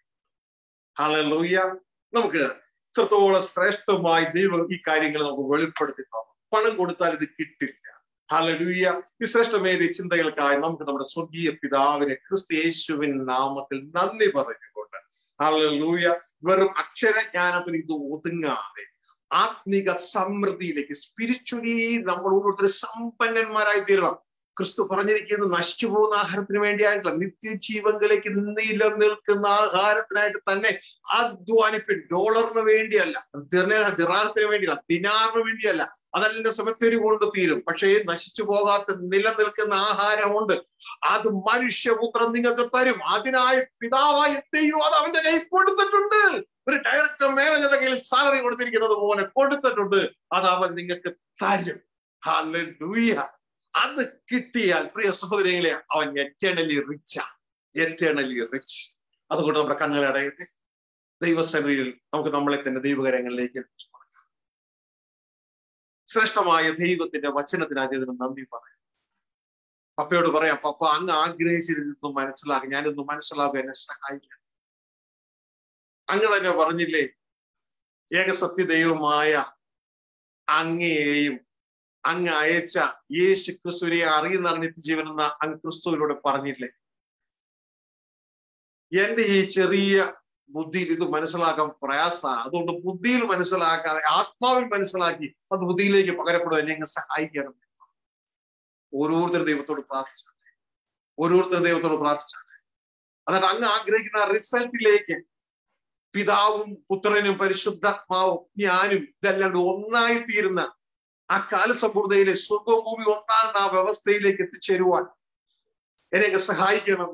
ഹലലൂയ നമുക്ക് ഇത്രത്തോളം ശ്രേഷ്ഠമായി ദൈവം ഈ കാര്യങ്ങൾ നമുക്ക് വെളിപ്പെടുത്തി തന്നു പണം കൊടുത്താൽ ഇത് കിട്ടില്ല ഹലലൂയ ഈ ശ്രേഷ്ഠമേറിയ ചിന്തകൾക്കായി നമുക്ക് നമ്മുടെ സ്വർഗീയ പിതാവിനെ ക്രിസ്തു യേശുവിൻ നാമത്തിൽ നന്ദി പറഞ്ഞുകൊണ്ട് ഹലലൂയ വെറും അക്ഷരജ്ഞാനത്തിന് ഇത് ഒതുങ്ങാതെ ആത്മിക സമൃദ്ധിയിലേക്ക് സ്പിരിച്വലി നമ്മൾ ഓരോരുത്തർ സമ്പന്നന്മാരായി തീരണം ക്രിസ്തു പറഞ്ഞിരിക്കുന്നത് നശിച്ചു പോകുന്ന ആഹാരത്തിന് വേണ്ടിയായിട്ടില്ല നിത്യജീവങ്കിലേക്ക് നിലനിൽക്കുന്ന ആഹാരത്തിനായിട്ട് തന്നെ അധ്വാനിപ്പിൻ ഡോളറിന് വേണ്ടിയല്ല ദിറാഹത്തിന് വേണ്ടിയല്ല ദിനാറിന് വേണ്ടിയല്ല അതെല്ലാം സമയത്തൊരു കൊണ്ട് തീരും പക്ഷേ നശിച്ചു പോകാത്ത നിലനിൽക്കുന്ന ആഹാരമുണ്ട് അത് മനുഷ്യപുത്രൻ നിങ്ങൾക്ക് തരും അതിനായി പിതാവായ ദൈവം അത് അവന്റെ കയ്യിൽ കൊടുത്തിട്ടുണ്ട് ഒരു ഡയറക്ടർ മാനേജറുടെ കയ്യിൽ സാലറി കൊടുത്തിരിക്കുന്നത് പോലെ കൊടുത്തിട്ടുണ്ട് അത് അവൻ നിങ്ങൾക്ക് തരും ഹല്ലേലൂയ അത് കിട്ടിയാൽ പ്രിയ സഹോദരങ്ങളെ അവൻ എറ്റേണലി റിച്ചാ എറ്റേണലി റിച്ച് അതുകൊണ്ട് നമ്മുടെ കണ്ണുകൾ അടയട്ടെ ദൈവസന്നിധിയിൽ നമുക്ക് നമ്മളെ തന്നെ ദൈവകരങ്ങളിലേക്ക് ഏൽപ്പിച്ചു കൊടുക്കാം ശ്രേഷ്ഠമായ ദൈവത്തിന്റെ വചനത്തിനായി ഇതിന് നന്ദി പറയാം പപ്പയോട് പറയാം പപ്പ അങ്ങ് ആഗ്രഹിച്ചിരുന്നു മനസ്സിലാക്കി ഞാനൊന്ന് മനസ്സിലാക്കുക എന്നെ സഹായിക്കണം അങ്ങ് തന്നെ പറഞ്ഞില്ലേ ഏകസത്യ ദൈവമായ അങ്ങയെയും അങ്ങ് അയച്ച യേശു ക്രിസ്തുവിനെ അറിയുന്നതാണ് നിത്യജീവൻ എന്ന അങ്ങ് ക്രിസ്തുവിലൂടെ പറഞ്ഞില്ലേ എന്റെ ഈ ചെറിയ ബുദ്ധിയിൽ ഇത് മനസ്സിലാക്കാൻ പ്രയാസ അതുകൊണ്ട് ബുദ്ധിയിൽ മനസ്സിലാക്കാതെ ആത്മാവിൽ മനസ്സിലാക്കി അത് ബുദ്ധിയിലേക്ക് പകരപ്പെടുവാൻ എന്നെ അങ്ങ് സഹായിക്കണം ഓരോരുത്തരും ദൈവത്തോട് പ്രാർത്ഥിച്ചാട്ടെ ഓരോരുത്തരും ദൈവത്തോട് പ്രാർത്ഥിച്ചാട്ടെ എന്നിട്ട് അങ്ങ് ആഗ്രഹിക്കുന്ന റിസൾട്ടിലേക്ക് പിതാവും പുത്രനും പരിശുദ്ധാത്മാവും ഞാനും ഇതെല്ലാം കൂടി ഒന്നായി തീരുന്ന ആ കാലസമ്പൂർണയിലെ സ്വർഗഭൂമി ഒന്നാകുന്ന ആ വ്യവസ്ഥയിലേക്ക് എത്തിച്ചേരുവാൻ എന്നെ സഹായിക്കണം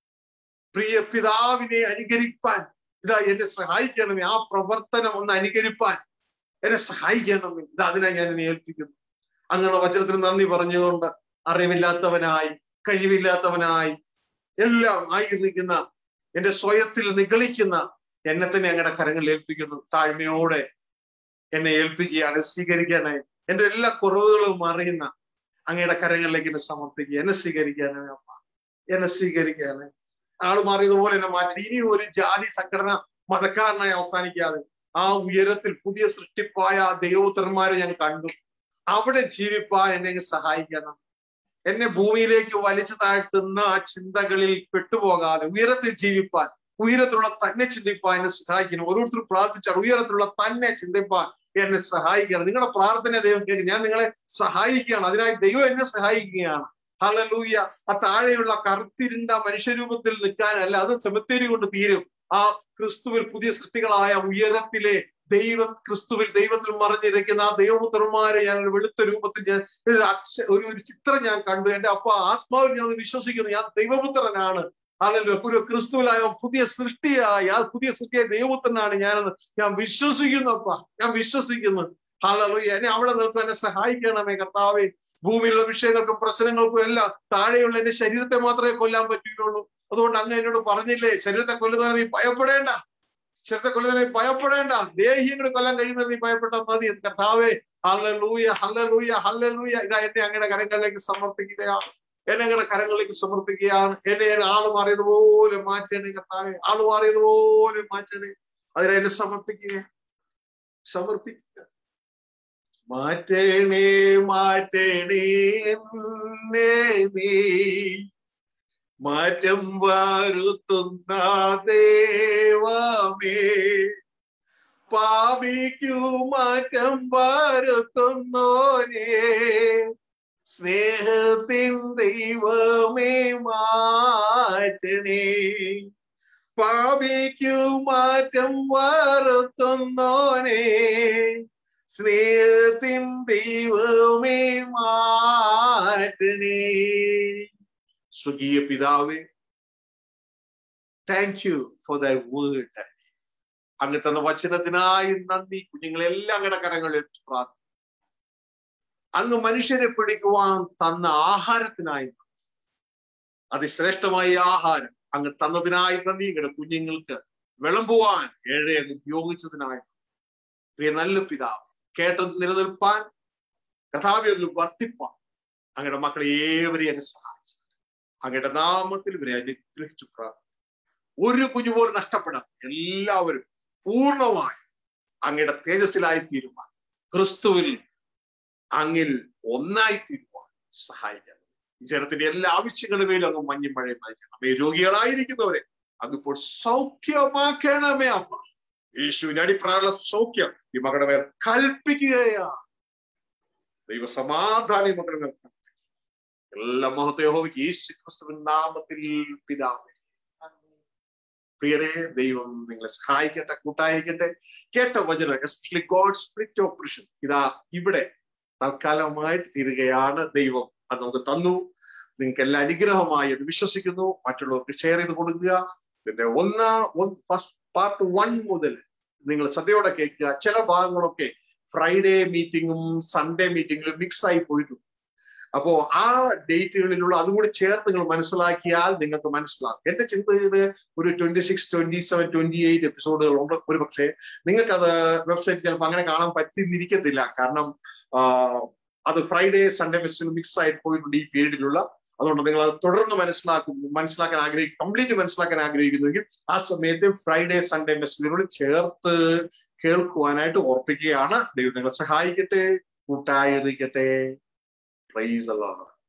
പ്രിയ പിതാവിനെ അനുകരിപ്പാൻ ഇതാ എന്നെ സഹായിക്കണമേ ആ പ്രവർത്തനം ഒന്ന് അനുകരിപ്പാൻ എന്നെ സഹായിക്കണമേ ഇത് അതിനായി ഞാൻ എന്നെ ഏൽപ്പിക്കുന്നു അങ്ങനെയുള്ള വചനത്തിന് നന്ദി പറഞ്ഞുകൊണ്ട് അറിവില്ലാത്തവനായി കഴിവില്ലാത്തവനായി എല്ലാം ആയിരിക്കുന്ന എന്റെ സ്വയത്തിൽ നിഗളിക്കുന്ന എന്നെ തന്നെ അങ്ങയുടെ കരങ്ങളിൽ ഏൽപ്പിക്കുന്നു താഴ്മയോടെ എന്നെ ഏൽപ്പിക്കുകയാണ് സ്വീകരിക്കണേ എന്റെ എല്ലാ കുറവുകളും അറിയുന്ന അങ്ങയുടെ കരങ്ങളിലേക്ക് എന്നെ സമർപ്പിക്കുക എന്നെ സ്വീകരിക്കാനേ അമ്മ എന്നെ സ്വീകരിക്കാനേ ആള് മാറിയതുപോലെ എന്നെ മാറ്റി ഇനി ഒരു ജാതി സംഘടന മതക്കാരനായി അവസാനിക്കാതെ ആ ഉയരത്തിൽ പുതിയ സൃഷ്ടിപ്പായ ആ ദൈവോത്തരന്മാരെ ഞാൻ കണ്ടു അവിടെ ജീവിപ്പാൻ എന്നെ സഹായിക്കണം എന്നെ ഭൂമിയിലേക്ക് വലിച്ചു താഴ്ത്തുന്ന ആ ചിന്തകളിൽ പെട്ടുപോകാതെ ഉയരത്തിൽ ജീവിപ്പാൻ ഉയരത്തിലുള്ള തന്നെ ചിന്തിപ്പാൻ എന്നെ സഹായിക്കണം ഓരോരുത്തരും പ്രാർത്ഥിച്ചാൽ ഉയരത്തിലുള്ള തന്നെ ചിന്തിപ്പാൻ എന്നെ സഹായിക്കണം നിങ്ങളുടെ പ്രാർത്ഥന ദൈവം കേൾക്കും ഞാൻ നിങ്ങളെ സഹായിക്കുകയാണ് അതിനായി ദൈവം എന്നെ സഹായിക്കുകയാണ് ഹലലൂയ ആ താഴെയുള്ള കറുത്തിരുണ്ട മനുഷ്യരൂപത്തിൽ നിൽക്കാനല്ല അത് സെമിത്തേരി കൊണ്ട് തീരും ആ ക്രിസ്തുവിൽ പുതിയ സൃഷ്ടികളായ ഉയരത്തിലെ ദൈവ ക്രിസ്തുവിൽ ദൈവത്തിൽ മറിഞ്ഞിരിക്കുന്ന ആ ദൈവപുത്രന്മാരെ ഞാൻ വെളുത്ത രൂപത്തിൽ ഞാൻ ഒരു അക്ഷ ഒരു ഒരു ചിത്രം ഞാൻ കണ്ടു എന്റെ അപ്പ ആത്മാവിൽ ഞാൻ വിശ്വസിക്കുന്നു ഞാൻ ദൈവപുത്രനാണ് അതല്ലോ ഒരു ക്രിസ്തുവിലായ പുതിയ സൃഷ്ടിയായി ആ പുതിയ സൃഷ്ടിയായ ദൈവപുത്രനാണ് ഞാനെന്ന് ഞാൻ വിശ്വസിക്കുന്നു അപ്പ ഞാൻ വിശ്വസിക്കുന്നു ഹലോ എന്നെ അവിടെ നിർത്താൻ എന്നെ സഹായിക്കണമേ കർത്താവേ ഭൂമിയിലുള്ള വിഷയങ്ങൾക്കും പ്രശ്നങ്ങൾക്കും എല്ലാം താഴെയുള്ള എന്റെ ശരീരത്തെ മാത്രമേ കൊല്ലാൻ പറ്റുകയുള്ളൂ അതുകൊണ്ട് അങ്ങ് എന്നോട് പറഞ്ഞില്ലേ ശരീരത്തെ കൊല്ലുന്നവരെ നീ ഭയപ്പെടേണ്ട ശരീരത്തെ കൊല്ലുന്നവരെ നീ ഭയപ്പെടേണ്ട ദേഹിയങ്ങൾ കൊല്ലാൻ കഴിയുന്നത് നീ ഭയപ്പെട്ടാൽ മതി കർത്താവേ ഹല്ലലൂയ ഹല്ലലൂയ ഹല്ലലൂയ ഇതാ എന്നെ അങ്ങയുടെ കരങ്ങളിലേക്ക് സമർപ്പിക്കുകയാണ് എന്നെ അങ്ങയുടെ കരങ്ങളിലേക്ക് സമർപ്പിക്കുകയാണ് എന്നെ ഞാൻ ആള് മാറിയതുപോലെ മാറ്റണേ കർത്താവേ ആള് മാറിയതുപോലെ മാറ്റണേ അതിനെ എന്നെ സമർപ്പിക്കുക സമർപ്പിക്കുക മാറ്റണേ മാറ്റണേ എന്നെ നീ മാറ്റം വരുത്തുന്ന ദേവമേ പാപിക്കു മാറ്റം വരുത്തുന്നോരേ സ്നേഹത്തിൻ ദൈവമേ മാറ്റണേ പാപിക്കു മാറ്റം വരുത്തുന്നോനേ സ്നേഹത്തിൻ ദൈവമേ മാറ്റണേ സ്വകീയ പിതാവേ thank you for the word അങ്ങ് തന്ന വചനത്തിനായി നന്ദി കുഞ്ഞുങ്ങളെല്ലാം അങ്ങയുടെ കരങ്ങളിൽ പ്രാർത്ഥന അങ്ങ് മനുഷ്യരെ പിടിക്കുവാൻ തന്ന ആഹാരത്തിനായി അതിശ്രേഷ്ഠമായ ആഹാരം അങ്ങ് തന്നതിനായി നന്ദി ഇങ്ങടെ കുഞ്ഞുങ്ങൾക്ക് വിളമ്പുവാൻ ഏഴെ അങ്ങ് ഉപയോഗിച്ചതിനായി പ്രിയ നല്ല പിതാവ് കേട്ടത് നിലനിൽപ്പാൻ കഥാവി അതിൽ വർദ്ധിപ്പാൻ അങ്ങയുടെ മക്കളെ ഏവരെയും അങ്ങ് സഹായിച്ചു അങ്ങയുടെ നാമത്തിൽ ഇവരെ അനുഗ്രഹിച്ചു പ്രാർത്ഥന ഒരു കുഞ്ഞു പോലും നഷ്ടപ്പെടാം എല്ലാവരും പൂർണ്ണമായി അങ്ങയുടെ തേജസ്സിലായി തീരുമാൻ ക്രിസ്തുവിൽ അങ്ങിൽ ഒന്നായി തീരുവാൻ സഹായിക്കണം ഈ ജനത്തിന്റെ എല്ലാ ആവശ്യങ്ങളുമേലും അങ്ങ് മഞ്ഞും മഴയും നയിക്കണം ഈ രോഗികളായിരിക്കുന്നവരെ അങ്ങിപ്പോൾ സൗഖ്യമാക്കണമേ അപ്പ യേശുവിന്റെ അടിപ്രായുള്ള സൗഖ്യം ഈ മകളുടെ മേൽ കൽപ്പിക്കുകയാണ് ദൈവ സമാധാനം മകളുടെ മേൽ എല്ലാ മഹത്വ യഹോവയ്ക്ക് യേശു ക്രിസ്തുവിൻ നാമത്തിൽ പിതാവേ പ്രിയരെ ദൈവം നിങ്ങളെ സഹായിക്കട്ടെ കൂട്ടായിരിക്കട്ടെ കേട്ട വചനം എസ്പെഷ്യലി ഗോഡ് സ്പ്ലിറ്റ് ഓപ്പറേഷൻ ഇതാ ഇവിടെ തൽക്കാലമായിട്ട് തീരുകയാണ് ദൈവം അത് നമുക്ക് തന്നു നിങ്ങൾക്ക് എല്ലാം അനുഗ്രഹമായി അത് വിശ്വസിക്കുന്നു മറ്റുള്ളവർക്ക് ഷെയർ ചെയ്ത് കൊടുക്കുക ഇതിന്റെ ഒന്നാ ഫസ്റ്റ് പാർട്ട് വൺ മുതൽ നിങ്ങൾ ശ്രദ്ധയോടെ കേൾക്കുക ചില ഭാഗങ്ങളൊക്കെ ഫ്രൈഡേ മീറ്റിങ്ങും സൺഡേ മീറ്റിങ്ങിലും മിക്സ് ആയി പോയിട്ടുണ്ട് അപ്പോ ആ ഡേറ്റുകളിലുള്ള അതും കൂടി ചേർത്ത് നിങ്ങൾ മനസ്സിലാക്കിയാൽ നിങ്ങൾക്ക് മനസ്സിലാക്കും എന്റെ ചിന്ത ഇത് ഒരു twenty six twenty seven twenty eight എപ്പിസോഡുകളുണ്ട് ഒരു പക്ഷേ നിങ്ങൾക്കത് വെബ്സൈറ്റ് ചിലപ്പോൾ അങ്ങനെ കാണാൻ പറ്റിയിരിക്കത്തില്ല കാരണം അത് ഫ്രൈഡേ സൺഡേ ഫെസ്റ്റിവൽ മിക്സ് ആയിട്ട് പോയിട്ടുണ്ട് ഈ പീരീഡിലുള്ള അതുകൊണ്ട് നിങ്ങൾ അത് തുടർന്ന് മനസ്സിലാക്കും മനസ്സിലാക്കാൻ ആഗ്രഹിക്കും കംപ്ലീറ്റ് മനസ്സിലാക്കാൻ ആഗ്രഹിക്കുന്നുവെങ്കിൽ ആ സമയത്ത് ഫ്രൈഡേ സൺഡേ മെസ്സേജുകൾ ചേർത്ത് കേൾക്കുവാനായിട്ട് ഓർപ്പിക്കുകയാണ് ദൈവം നിങ്ങളെ സഹായിക്കട്ടെ കൂട്ടായിരിക്കട്ടെ പ്രൈസ് അല്ലാഹ്